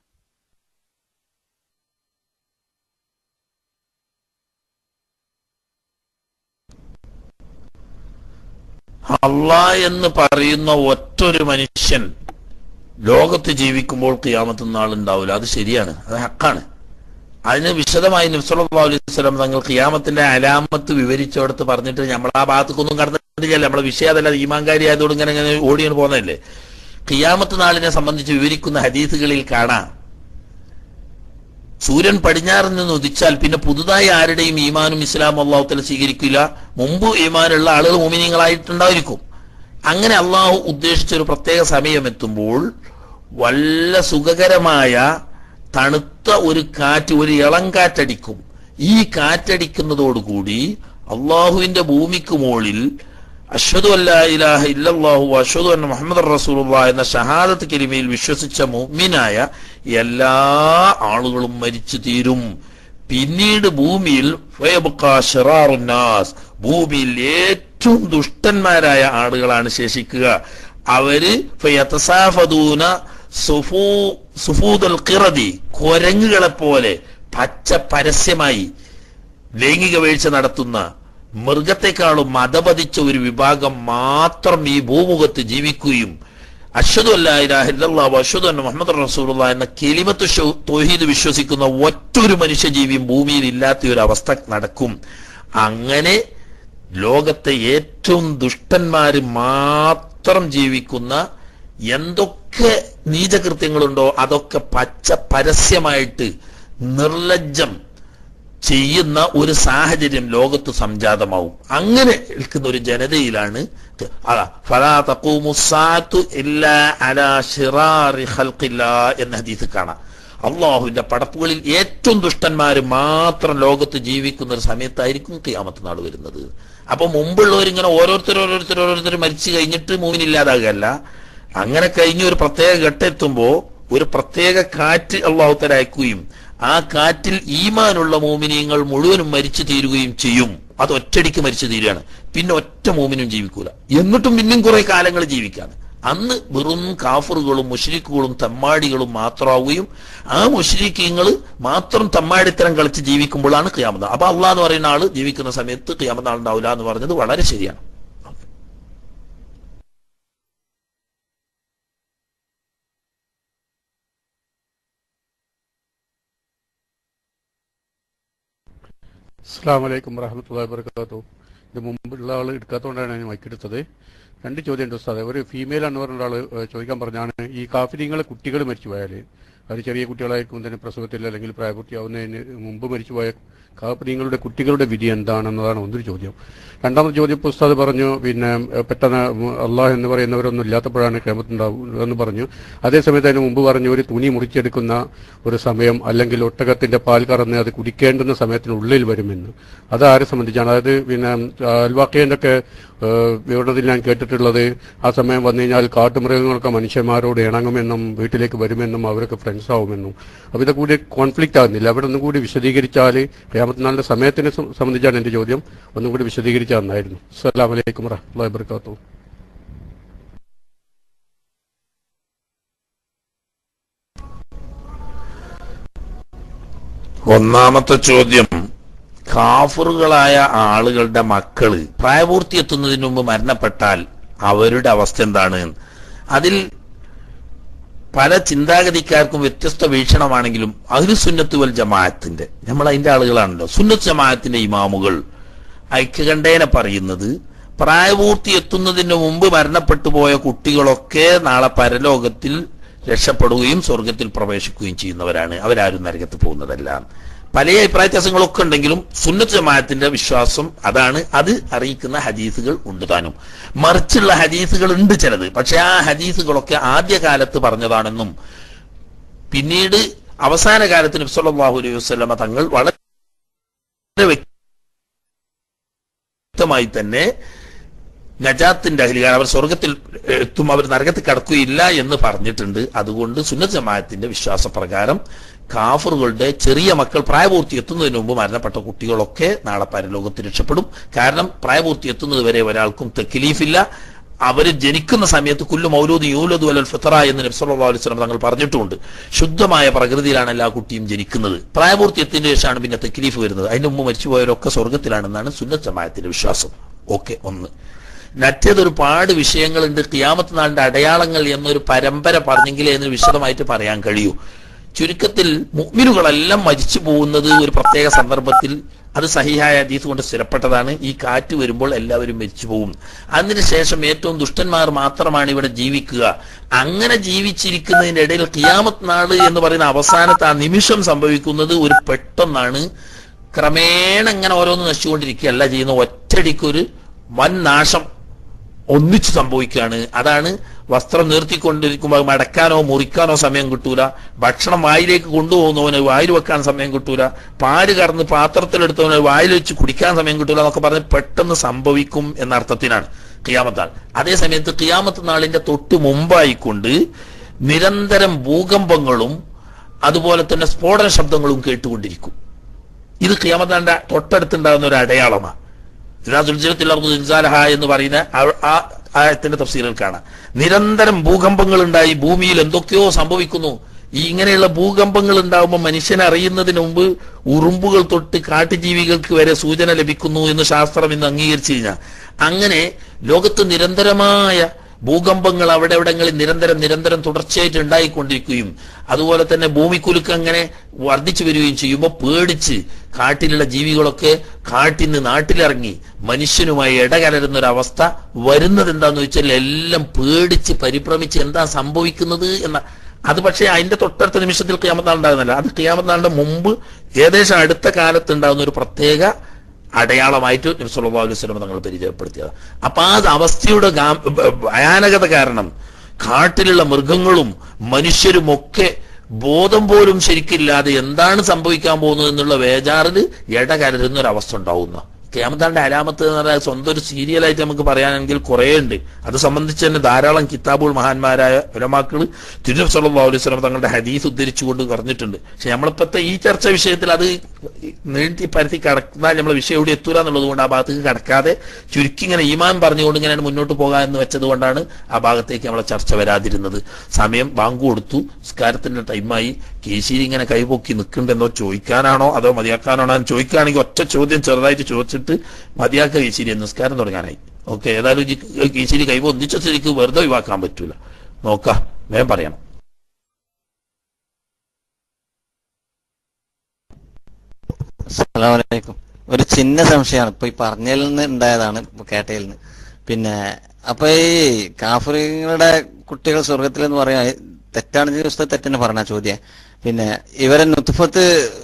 അള്ളാ എന്ന് പറയുന്ന ഒറ്റൊരു മനുഷ്യൻ ലോകത്ത് ജീവിക്കുമ്പോൾ കിയാമത്ത് നാൾ ഉണ്ടാവില്ല അത് ശരിയാണ് അത് ഹക്കാണ് അതിന് വിശദമായി നബ്സല്ലാ അലൈഹി സ്വലം തങ്ങൾ കിയാമത്തിന്റെ അലാമത്ത് വിവരിച്ചോടത്ത് പറഞ്ഞിട്ട് നമ്മൾ ആ ഭാഗത്തേക്കൊന്നും കടന്നിട്ടില്ല നമ്മളെ വിഷയം അതല്ല ഈമാൻകാരി ആയതുകൊണ്ട് ഇങ്ങനെ ഇങ്ങനെ ഓടിയാണ് പോകുന്നതല്ലേ കിയാമത്ത് നാളിനെ സംബന്ധിച്ച് വിവരിക്കുന്ന ഹദീസുകളിൽ കാണാം സൂര്യൻ പടിഞ്ഞാറിൽ നിന്ന് ഉദിച്ചാൽ പിന്നെ പുതുതായി ആരുടെയും ഈമാനും ഇസ്ലാം അള്ളാഹുത്തല സ്വീകരിക്കില്ല മുമ്പ് ഈമാനുള്ള ആളുകൾ മോമിനിയങ്ങളായിട്ടുണ്ടായിരിക്കും അങ്ങനെ അള്ളാഹു ഉദ്ദേശിച്ച ഒരു പ്രത്യേക സമയം എത്തുമ്പോൾ വല്ല സുഖകരമായ തണുത്ത ഒരു കാറ്റ് ഒരു ഇളം കാറ്റടിക്കും ഈ കാറ്റടിക്കുന്നതോടുകൂടി അള്ളാഹുവിന്റെ ഭൂമിക്ക് മുകളിൽ അഷ്ഹദു അല്ലാ ഇലാഹ ഇല്ലല്ലാഹു അഷ്ഹദു അന്ന മുഹമ്മദ് റസൂലുള്ള എന്ന ഷഹാദത്ത് കലിമയിൽ വിശ്വസിച്ച മുഅ്മിനായ എല്ലാ ആളുകളും മരിച്ചു തീരും പിന്നീട് ഭൂമിയിൽ ഫയബ്ഖാ ശിറാറുന്നാസ് ഭൂമിയിൽ ഏറ്റവും ദുഷ്ടന്മാരായ ആളുകളാണ് ശേഷിക്കുക അവര് ഫയതസാഫദൂന സുഫൂ സുഫൂദൽ ഖിറദി കുരങ്ങുകളെ പോലെ പച്ച പരസ്യമായി ലൈംഗിക വീഴ്ച നടത്തുന്ന മൃഗത്തെക്കാളും മതപതിച്ച ഒരു വിഭാഗം മാത്രം ഈ ഭൂമുഖത്ത് ജീവിക്കുകയും അഷദു അല്ലാഹില്ലാഹു അഷദു അന്ന മുഹമ്മദ് റസൂലുള്ള എന്ന കെലിമത്ത് ഷൗ- തൗഹീദ് വിശ്വസിക്കുന്ന ഒറ്റൊരു മനുഷ്യജീവിയും ഭൂമിയിൽ ഇല്ലാത്ത ഒരു അവസ്ഥ നടക്കും അങ്ങനെ ലോകത്തെ ഏറ്റവും ദുഷ്ടന്മാര് മാത്രം ജീവിക്കുന്ന എന്തൊക്കെ നീചകൃത്യങ്ങളുണ്ടോ അതൊക്കെ പച്ച പരസ്യമായിട്ട് നിർലജ്ജം ചെയ്യുന്ന ഒരു സാഹചര്യം ലോകത്ത് സംജാതമാവും അങ്ങനെ നിൽക്കുന്ന ഒരു ജനതയിലാണ് അതാ, ഫലാ തഖൂമു സ്സാഅത്തു ഇല്ലാ അലാ ശിറാറി ഖൽഖില്ലാ എന്ന ഹദീസ് കാണാം അള്ളാഹുവിന്റെ പടപ്പുകളിൽ ഏറ്റവും ദുഷ്ടന്മാര് മാത്രം ലോകത്ത് ജീവിക്കുന്ന ഒരു സമയത്തായിരിക്കും ഖിയാമത്ത് നാൾ വരുന്നത് അപ്പൊ മുമ്പുള്ളവരിങ്ങനെ ഓരോരുത്തർ ഓരോരുത്തർ ഓരോരുത്തർ മരിച്ചു കഴിഞ്ഞിട്ട് മൂവിനില്ലാതാകല്ല അങ്ങനെ കഴിഞ്ഞ ഒരു പ്രത്യേക ഘട്ടം എത്തുമ്പോ ഒരു പ്രത്യേക കാറ്റ് അള്ളാഹുത്തല അയക്കുകയും ആ കാറ്റിൽ ഈമാനുള്ള മോമിനിയങ്ങൾ മുഴുവനും മരിച്ചു തീരുകയും ചെയ്യും അത് ഒറ്റടിക്ക് മരിച്ചു തീരുകയാണ് പിന്നെ ഒറ്റ മോമിനും ജീവിക്കൂല എന്നിട്ടും പിന്നെയും കുറെ കാലങ്ങൾ ജീവിക്കാണ് അന്ന് വെറും കാഫറുകളും മുഷരിക്കുകളും തമ്മാടികളും മാത്രമാവുകയും ആ മുഷരിക്കങ്ങൾ മാത്രം തമ്മാടിത്തരം കളിച്ച് ജീവിക്കുമ്പോഴാണ് ക്യാമത അപ്പൊ അള്ളാഹ് എന്ന് പറയുന്ന ആള് ജീവിക്കുന്ന സമയത്ത് ക്യാമത ഉണ്ടാവില്ല എന്ന് പറഞ്ഞത് വളരെ ശരിയാണ് അസ്സാം വലൈക്കും വറഹമത്തല്ലാ വർക്കാത്തു ഇത് മുമ്പുള്ള ആൾ എടുക്കാത്തതുകൊണ്ടാണ് ഞാൻ മൈക്കെടുത്തത് രണ്ട് ചോദ്യമുണ്ട് ഉസ്താദെ ഒരു ഫീമെയിൽ എന്ന് പറഞ്ഞ ഒരാൾ ചോദിക്കാൻ പറഞ്ഞാണ് ഈ കാഫിരിങ്ങളെ കുട്ടികൾ മരിച്ചു പോയാൽ അവർ ചെറിയ കുട്ടികളായിരിക്കും തന്നെ പ്രസവത്തിൽ അല്ലെങ്കിൽ പ്രായപൂർത്തിയാവുന്നതിന് മുമ്പ് മരിച്ചുപോയ കാഫിരിങ്ങളുടെ കുട്ടികളുടെ വിധി എന്താണെന്നതാണ് ഒന്നൊരു ചോദ്യം രണ്ടാമത്തെ ചോദ്യം ഇപ്പോൾ ഉസ്താദ് പറഞ്ഞു പിന്നെ ഏഹ്, പെട്ടെന്ന് അള്ളാഹ് എന്ന് പറയുന്നവരൊന്നും ഇല്ലാത്തപ്പോഴാണ് കേമത്തുണ്ടാവും എന്ന് പറഞ്ഞു അതേസമയത്ത് അതിന് മുമ്പ് പറഞ്ഞു ഒരു തുണി മുറിച്ചെടുക്കുന്ന ഒരു സമയം അല്ലെങ്കിൽ ഒട്ടകത്തിന്റെ പാൽ കറന്ന് അത് കുടിക്കേണ്ടുന്ന സമയത്തിനുള്ളിൽ വരുമെന്ന് അത് ആരെ സംബന്ധിച്ചാണ് അതായത് പിന്നെ അൽവാക്കിയന്റെ ഒക്കെ വിവരണത്തിൽ ഞാൻ കേട്ടിട്ടുള്ളത് ആ സമയം വന്നു കഴിഞ്ഞാൽ കാട്ടുമൃഗങ്ങളൊക്കെ മനുഷ്യന്മാരോട് ഇണങ്ങുമെന്നും വീട്ടിലേക്ക് വരുമെന്നും അവരൊക്കെ ഫ്രണ്ട്സ് ആവുമെന്നും അപ്പൊ ഇതൊക്കെ കൂടി കോൺഫ്ലിക്റ്റ് ആകുന്നില്ല അവിടെ ഒന്നും കൂടി വിശദീകരിച്ചാൽ ക്യാമത്തിനാളിന്റെ സമയത്തിനെ സം- സംബന്ധിച്ചാണ് എന്റെ ചോദ്യം ഒന്നും കൂടി വിശദീകരിച്ചാൽ നന്നായിരുന്നു അസ്സലാം വലൈക്കും വറഹ്മത്തുള്ളാഹി വബറകാതുഹു ഒന്നാമത്തെ ചോദ്യം കാഫറുകളായ ആളുകളുടെ മക്കള് പ്രായപൂർത്തി എത്തുന്നതിന് മുമ്പ് മരണപ്പെട്ടാൽ അവരുടെ അവസ്ഥ എന്താണ് അതിൽ പല ചിന്താഗതിക്കാർക്കും വ്യത്യസ്ത വീക്ഷണമാണെങ്കിലും അഹ്ലു സുന്നത്ത് വൽ ജമാഅത്തിന്റെ നമ്മൾ അതിന്റെ ആളുകളാണല്ലോ സുന്നത്ത് ജമാഅത്തിന്റെ ഇമാമുകൾ ഐക്യകണ്ഠേന പറയുന്നത് പ്രായപൂർത്തി എത്തുന്നതിന് മുമ്പ് മരണപ്പെട്ടു പോയ കുട്ടികളൊക്കെ നാളെ പരലോകത്തിൽ രക്ഷപ്പെടുകയും സ്വർഗത്തിൽ പ്രവേശിക്കുകയും ചെയ്യുന്നവരാണ് അവരാരും നരകത്ത് പോകുന്നതല്ല പല അഭിപ്രായ വ്യത്യാസങ്ങളൊക്കെ ഉണ്ടെങ്കിലും സുന്നത്ത് ജമാഅത്തിന്റെ വിശ്വാസം അതാണ് അത് അറിയിക്കുന്ന ഹദീസുകൾ ഉണ്ട് താനും മറിച്ചുള്ള ഹദീസുകൾ ഉണ്ട് ചിലത് പക്ഷെ ആ ഹദീസുകളൊക്കെ ആദ്യകാലത്ത് പറഞ്ഞതാണെന്നും പിന്നീട് അവസാന കാലത്ത് നബ്സല്ലാഹു അലൈഹി വസ്ലമ തങ്ങൾ വളരെ വ്യക്തമായി തന്നെ നജാത്തിന്റെ അഹ്ലിയാണ് അവർ സ്വർഗത്തിൽ എത്തും അവർ നരകത്തിൽ കടക്കുകയില്ല എന്ന് പറഞ്ഞിട്ടുണ്ട് അതുകൊണ്ട് സുന്നത്ത് ജമാഅത്തിന്റെ വിശ്വാസപ്രകാരം കാഫറുകളുടെ ചെറിയ മക്കൾ പ്രായപൂർത്തി എത്തുന്നതിന് മുമ്പ് മരണപ്പെട്ട കുട്ടികളൊക്കെ നാളെ പരലോകത്ത് രക്ഷപ്പെടും കാരണം പ്രായപൂർത്തി എത്തുന്നത് വരെ ഒരാൾക്കും തെക്കിലീഫില്ല അവർ ജനിക്കുന്ന സമയത്ത് കുല്ലു മൗലൂദ് യൂലദു അലൽ ഫിത്ര എന്ന് നബ്സല്ലാ അലൈഹി സ്വലം തങ്ങൾ പറഞ്ഞിട്ടുമുണ്ട് ശുദ്ധമായ പ്രകൃതിയിലാണ് എല്ലാ കുട്ടിയും ജനിക്കുന്നത് പ്രായപൂർത്തിയത്തിന് ശേഷമാണ് പിന്നെ തെക്കിലീഫ് വരുന്നത് അതിന് മുമ്പ് മരിച്ചുപോയവരൊക്കെ സ്വർഗത്തിലാണെന്നാണ് സുന്നത്ത് ജമാഅത്തിന്റെ വിശ്വാസം ഓക്കെ ഒന്ന് മറ്റേത് ഒരുപാട് വിഷയങ്ങളുണ്ട് കിയാമത്ത് നാളിന്റെ അടയാളങ്ങൾ എന്നൊരു പരമ്പര പറഞ്ഞെങ്കിലേ എന്ന് വിശദമായിട്ട് പറയാൻ കഴിയൂ ചുരുക്കത്തിൽ മുഅ്മിനുകളെല്ലാം മരിച്ചു പോകുന്നത് ഒരു പ്രത്യേക സന്ദർഭത്തിൽ അത് സഹിഹായ ഹദീസ് കൊണ്ട് സ്ഥിരപ്പെട്ടതാണ് ഈ കാറ്റ് വരുമ്പോൾ എല്ലാവരും മരിച്ചു പോകും അതിനുശേഷം ഏറ്റവും ദുഷ്ടന്മാർ മാത്രമാണ് ഇവിടെ ജീവിക്കുക അങ്ങനെ ജീവിച്ചിരിക്കുന്നതിന്റെ ഇടയിൽ കിയാമത്ത് നാള് എന്ന് പറയുന്ന അവസാനത്തെ ആ നിമിഷം സംഭവിക്കുന്നത് ഒരു പെട്ടെന്നാണ് ക്രമേണ ഇങ്ങനെ ഓരോന്ന് നശിച്ചുകൊണ്ടിരിക്കുകയല്ല ചെയ്യുന്ന ഒറ്റടിക്കൊരു വൻ നാശം ഒന്നിച്ചു സംഭവിക്കുകയാണ് അതാണ് വസ്ത്രം നിർത്തിക്കൊണ്ടിരിക്കുമ്പോൾ മടക്കാനോ മുറിക്കാനോ സമയം കിട്ടൂല ഭക്ഷണം വായിലേക്ക് കൊണ്ടുപോകുന്നവന് വായിൽ വെക്കാൻ സമയം കിട്ടൂല പാല് കറന്ന് പാത്രത്തിലെടുത്തവന് വായിൽ വെച്ച് കുടിക്കാൻ സമയം കിട്ടൂല എന്നൊക്കെ പറഞ്ഞ് പെട്ടെന്ന് സംഭവിക്കും എന്ന അർത്ഥത്തിനാണ് കിയാമത്താൾ അതേ സമയത്ത് കിയാമത്ത് നാളിന്റെ തൊട്ട് മുമ്പായിക്കൊണ്ട് നിരന്തരം ഭൂകമ്പങ്ങളും അതുപോലെ തന്നെ സ്ഫോടന ശബ്ദങ്ങളും കേട്ടുകൊണ്ടിരിക്കും ഇത് കിയാമത്താന്റെ തൊട്ടടുത്തുണ്ടാകുന്ന ഒരു അടയാളമാണ് ഇൻസാലഹ എന്ന് പറയുന്ന ആ- ആ ആയത്തിന്റെ തഫ്സീലിൽ കാണാം നിരന്തരം ഭൂകമ്പങ്ങൾ ഉണ്ടായി ഭൂമിയിൽ എന്തൊക്കെയോ സംഭവിക്കുന്നു ഈ ഇങ്ങനെയുള്ള ഭൂകമ്പങ്ങൾ ഉണ്ടാകുമ്പോൾ മനുഷ്യനെ അറിയുന്നതിന് മുമ്പ് ഉറുമ്പുകൾ തൊട്ട് കാട്ടുജീവികൾക്ക് വരെ സൂചന ലഭിക്കുന്നു എന്ന് ശാസ്ത്രം ഇന്ന് അംഗീകരിച്ചു കഴിഞ്ഞാൽ അങ്ങനെ ലോകത്ത് നിരന്തരമായ ഭൂകമ്പങ്ങൾ അവിടെ എവിടങ്ങളിൽ നിരന്തരം നിരന്തരം തുടർച്ചയായിട്ട് ഉണ്ടായിക്കൊണ്ടിരിക്കുകയും അതുപോലെ തന്നെ ഭൂമിക്കുലുക്ക് അങ്ങനെ വർദ്ധിച്ചു വരികയും ചെയ്യുമ്പോൾ പേടിച്ച് കാട്ടിലുള്ള ജീവികളൊക്കെ കാട്ടിൽ നിന്ന് നാട്ടിലിറങ്ങി മനുഷ്യനുമായി ഇടകലരുന്ന ഒരു അവസ്ഥ വരുന്നത് എന്താന്ന് വെച്ചാൽ എല്ലാം പേടിച്ച് പരിഭ്രമിച്ച് എന്താ സംഭവിക്കുന്നത് എന്ന അത് പക്ഷേ അതിന്റെ തൊട്ടടുത്ത നിമിഷത്തിൽ ക്യാമത്താൾ ഉണ്ടാകുന്നില്ല അത് ക്യാമത്താളിന്റെ മുമ്പ് ഏകദേശം അടുത്ത കാലത്ത് ഉണ്ടാകുന്ന ഒരു പ്രത്യേക അടയാളമായിട്ട് നബി സല്ലല്ലാഹു അലൈഹി വസല്ലം തങ്ങൾ പരിചയപ്പെടുത്തിയത് അപ്പൊ ആ അവസ്ഥയുടെ ഗാ- ഭ- ഭയാനകത കാരണം കാട്ടിലുള്ള മൃഗങ്ങളും മനുഷ്യരുമൊക്കെ ബോധം പോലും ശരിക്കില്ലാതെ എന്താണ് സംഭവിക്കാൻ പോകുന്നത് എന്നുള്ള വേജാറിൽ ഇടകലരുന്ന ഒരു അവസ്ഥ ഉണ്ടാവുന്ന കേമത്താന്റെ അലാമത്ത് എന്ന് പറഞ്ഞാൽ സ്വന്തം ഒരു സീരിയലായിട്ട് നമുക്ക് പറയാനെങ്കിൽ കുറേ ഉണ്ട് അത് സംബന്ധിച്ച് തന്നെ ധാരാളം കിതാബുകൾ മഹാന്മാരായ ഉലമാക്കൾ തിരുനബ് സല്ലല്ലാഹു അലൈഹി വസല്ലം തങ്ങളുടെ ഹദീസ് ഉദ്ധരിച്ചുകൊണ്ട് പറഞ്ഞിട്ടുണ്ട് പക്ഷെ നമ്മളിപ്പോഴത്തെ ഈ ചർച്ച വിഷയത്തിൽ അത് നീട്ടി പരത്തി കടന്നാൽ നമ്മളെ വിഷയം എവിടെ എത്തൂല എന്നുള്ളത് കൊണ്ട് ആ ഭാഗത്തേക്ക് കടക്കാതെ ചുരുക്കി ഇങ്ങനെ ഈമാൻ പറഞ്ഞുകൊണ്ട് ഇങ്ങനെ മുന്നോട്ട് പോകാൻ എന്ന് വെച്ചത് കൊണ്ടാണ് ആ ഭാഗത്തേക്ക് നമ്മളെ ചർച്ച വരാതിരുന്നത് സമയം ബാങ്ക് കൊടുത്തു സ്കാരത്തിന്റെ ടൈമായി കേശിരി ഇങ്ങനെ കൈപൊക്കി നിൽക്കുന്നുണ്ടെന്നോ ചോദിക്കാനാണോ അതോ മതിയാക്കാനാണോ എന്ന് ചോദിക്കുകയാണെങ്കിൽ ഒറ്റ ചോദ്യം ചെറുതായിട്ട് ചോദിച്ചിട്ട് മതിയാക്ക കേശിരി നിസ്കാരം തുടങ്ങാനായി ഓക്കെ ഏതായാലും ഈ കേശിരി കൈ ഒന്നിച്ച സ്ഥിതിക്ക് വെറുതെ ഒഴിവാക്കാൻ പറ്റൂല നോക്കാം വേഗം പറയണം അസ്സലാമലൈക്കും ഒരു ചിന്ന സംശയമാണ് ഇപ്പൊ ഈ പറഞ്ഞതിൽ നിന്ന് ഉണ്ടായതാണ് ഇപ്പൊ കേട്ടതിൽ നിന്ന് പിന്നെ അപ്പൊ ഈ കാഫറുകളുടെ കുട്ടികൾ സ്വർഗത്തിൽ എന്ന് പറയാ തെറ്റാണെങ്കിൽ പുസ്തകം തെറ്റെന്ന് പറഞ്ഞ ചോദ്യം പിന്നെ ഇവരെ നുത്തുഫത്ത്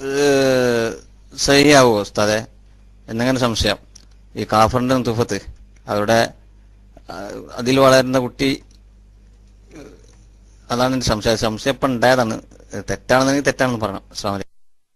സഹിയാവോ ഉസ്താദെ എന്നങ്ങനെ സംശയം ഈ കാഫറിന്റെ നുത്തുഫത്ത് അവരുടെ ആ, അതിൽ വളരുന്ന കുട്ടി അതാണ് എന്റെ സംശയം സംശയം ഇപ്പൊ ഉണ്ടായതാണ് തെറ്റാണെന്നെങ്കിൽ തെറ്റാണെന്ന് പറയണം അസ്സാം വലൈക്കും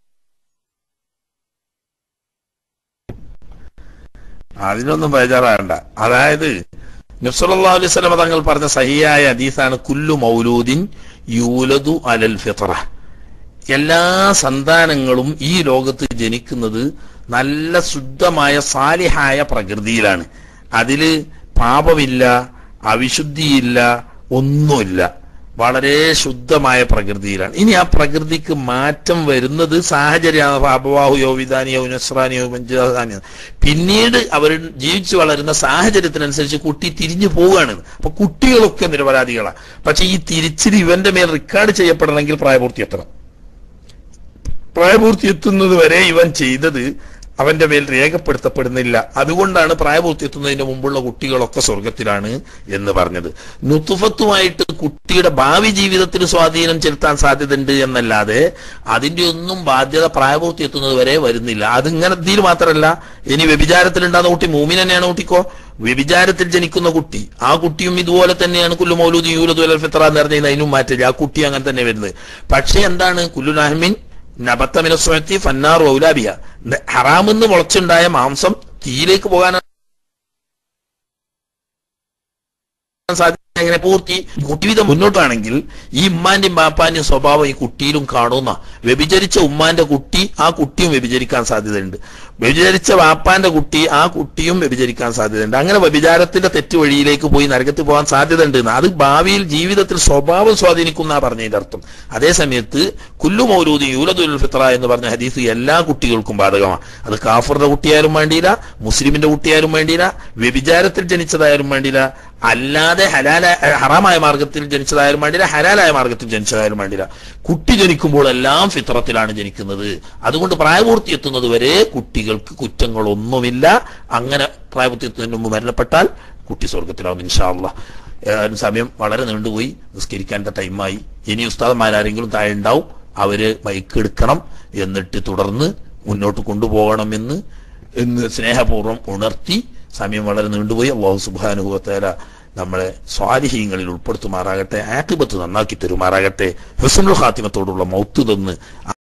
അതിനൊന്നും ബേജാറാകണ്ട അതായത് നബ്സല്ലാ അലൈഹി സ്വലമ തങ്ങൾ പറഞ്ഞ സഹിയായ ഹദീസാണ് കുല്ലു മൗലൂദിൻ യൂലദു അലൽ ഫിത്ര എല്ലാ സന്താനങ്ങളും ഈ ലോകത്ത് ജനിക്കുന്നത് നല്ല ശുദ്ധമായ സാലിഹായ പ്രകൃതിയിലാണ് അതില് പാപമില്ല അവിശുദ്ധിയില്ല ഒന്നുമില്ല വളരെ ശുദ്ധമായ പ്രകൃതിയിലാണ് ഇനി ആ പ്രകൃതിക്ക് മാറ്റം വരുന്നത് സാഹചര്യമാണ് അപവാഹുയോ വിധാനിയോ നസ്രാനിയോ പഞ്ചാനിയോ പിന്നീട് അവർ ജീവിച്ചു വളരുന്ന സാഹചര്യത്തിനനുസരിച്ച് കുട്ടി തിരിഞ്ഞു പോവുകയാണ് അപ്പൊ കുട്ടികളൊക്കെ നിരപരാധികളാണ് പക്ഷെ ഈ തിരിച്ചിൽ ഇവന്റെ മേൽ റെക്കോർഡ് ചെയ്യപ്പെടണമെങ്കിൽ പ്രായപൂർത്തി എത്തണം പ്രായപൂർത്തി എത്തുന്നത് വരെ ഇവൻ ചെയ്തത് അവന്റെ മേൽ രേഖപ്പെടുത്തപ്പെടുന്നില്ല അതുകൊണ്ടാണ് പ്രായപൂർത്തി എത്തുന്നതിന് മുമ്പുള്ള കുട്ടികളൊക്കെ സ്വർഗത്തിലാണ് എന്ന് പറഞ്ഞത് നുത്തുഫത്തുമായിട്ട് കുട്ടിയുടെ ഭാവി ജീവിതത്തിൽ സ്വാധീനം ചെലുത്താൻ സാധ്യതയുണ്ട് എന്നല്ലാതെ അതിന്റെ ഒന്നും ബാധ്യത പ്രായപൂർത്തി എത്തുന്നത് വരെ വരുന്നില്ല അതിങ്ങനെ ഇതിൽ മാത്രമല്ല ഇനി വ്യഭിചാരത്തിൽ ഉണ്ടാകുന്ന കുട്ടി മൂമിൻ തന്നെയാണ് കുട്ടിക്കോ വ്യഭിചാരത്തിൽ ജനിക്കുന്ന കുട്ടി ആ കുട്ടിയും ഇതുപോലെ തന്നെയാണ് കുല്ലു മൗലൂദ് യൂലദ് അൽ ഫിത്ര എന്ന് പറഞ്ഞാൽ അതിനും മാറ്റില്ല ആ കുട്ടി അങ്ങനെ തന്നെ വരുന്നത് പക്ഷേ എന്താണ് കുല്ലു നാഹ്മിൻ നബത്തമിനസ്വത്തി ഫന്നാർ ഔലാബിയ ഹറാമെന്ന് മുളച്ചുണ്ടായ മാംസം തീയിലേക്ക് പോകാനാണ് സാധ്യത എങ്ങനെ പൂർത്തി കുട്ടിവിധം മുന്നോട്ടാണെങ്കിൽ ഈ ഉമ്മാന്റെയും ബാപ്പാന്റെയും സ്വഭാവം ഈ കുട്ടിയിലും കാണുന്ന വ്യഭിചരിച്ച ഉമ്മാന്റെ കുട്ടി ആ കുട്ടിയും വ്യഭിചരിക്കാൻ സാധ്യതയുണ്ട് വ്യഭിചരിച്ച ബാപ്പാന്റെ കുട്ടി ആ കുട്ടിയും വ്യഭിചരിക്കാൻ സാധ്യതയുണ്ട് അങ്ങനെ വ്യഭിചാരത്തിന്റെ തെറ്റ് വഴിയിലേക്ക് പോയി നരകത്തിൽ പോകാൻ സാധ്യതയുണ്ട് എന്ന്. അത് ഭാവിയിൽ ജീവിതത്തിൽ സ്വഭാവം സ്വാധീനിക്കുന്ന പറഞ്ഞതിന്റെ അർത്ഥം അതേ സമയത്ത് കുല്ലു മൗലൂദി യൂലദുൽ ഫിത്ര എന്ന് പറഞ്ഞ ഹദീസ് എല്ലാ കുട്ടികൾക്കും ബാധകമാണ് അത് കാഫറിന്റെ കുട്ടിയായാലും വേണ്ടിയില്ല മുസ്ലിമിന്റെ കുട്ടിയായാലും വേണ്ടിയില്ല വ്യഭിചാരത്തിൽ ജനിച്ചതായാലും വേണ്ടിയില്ല അല്ലാതെ ഹലാല ഹറാമായ മാർഗത്തിൽ ജനിച്ചതായാലും വേണ്ടിയില്ല ഹലാലായ മാർഗത്തിൽ ജനിച്ചതായാലും വേണ്ടിയില്ല കുട്ടി ജനിക്കുമ്പോൾ എല്ലാം ഫിത്രത്തിലാണ് ജനിക്കുന്നത് അതുകൊണ്ട് പ്രായപൂർത്തി എത്തുന്നത് വരെ കുട്ടികൾക്ക് കുറ്റങ്ങളൊന്നുമില്ല അങ്ങനെ പ്രായപൂർത്തി എത്തുന്നതിന് മുമ്പ് മരണപ്പെട്ടാൽ കുട്ടി സ്വർഗത്തിലാവും ഇൻഷാല്ല ഏതായാലും സമയം വളരെ നീണ്ടുപോയി നിസ്കരിക്കേണ്ട ടൈമായി ഇനി ഉസ്താദന്മാരാരെങ്കിലും താഴെ ഉണ്ടാവും അവര് മൈക്ക് എടുക്കണം എന്നിട്ട് തുടർന്ന് മുന്നോട്ട് കൊണ്ടുപോകണമെന്ന് എന്ന് സ്നേഹപൂർവ്വം ഉണർത്തി സമയം വളരെ നീണ്ടുപോയി അള്ളാഹു സുബാനുഭവത്തേല നമ്മളെ സ്വാലിഹീങ്ങളിൽ ഉൾപ്പെടുത്തുമാറാകട്ടെ ആക്കിബത്ത് നന്നാക്കി തരുമാറാകട്ടെ ഹുസനുൽ ഖാത്തിമത്തോടുള്ള മൗത്ത് തന്ന്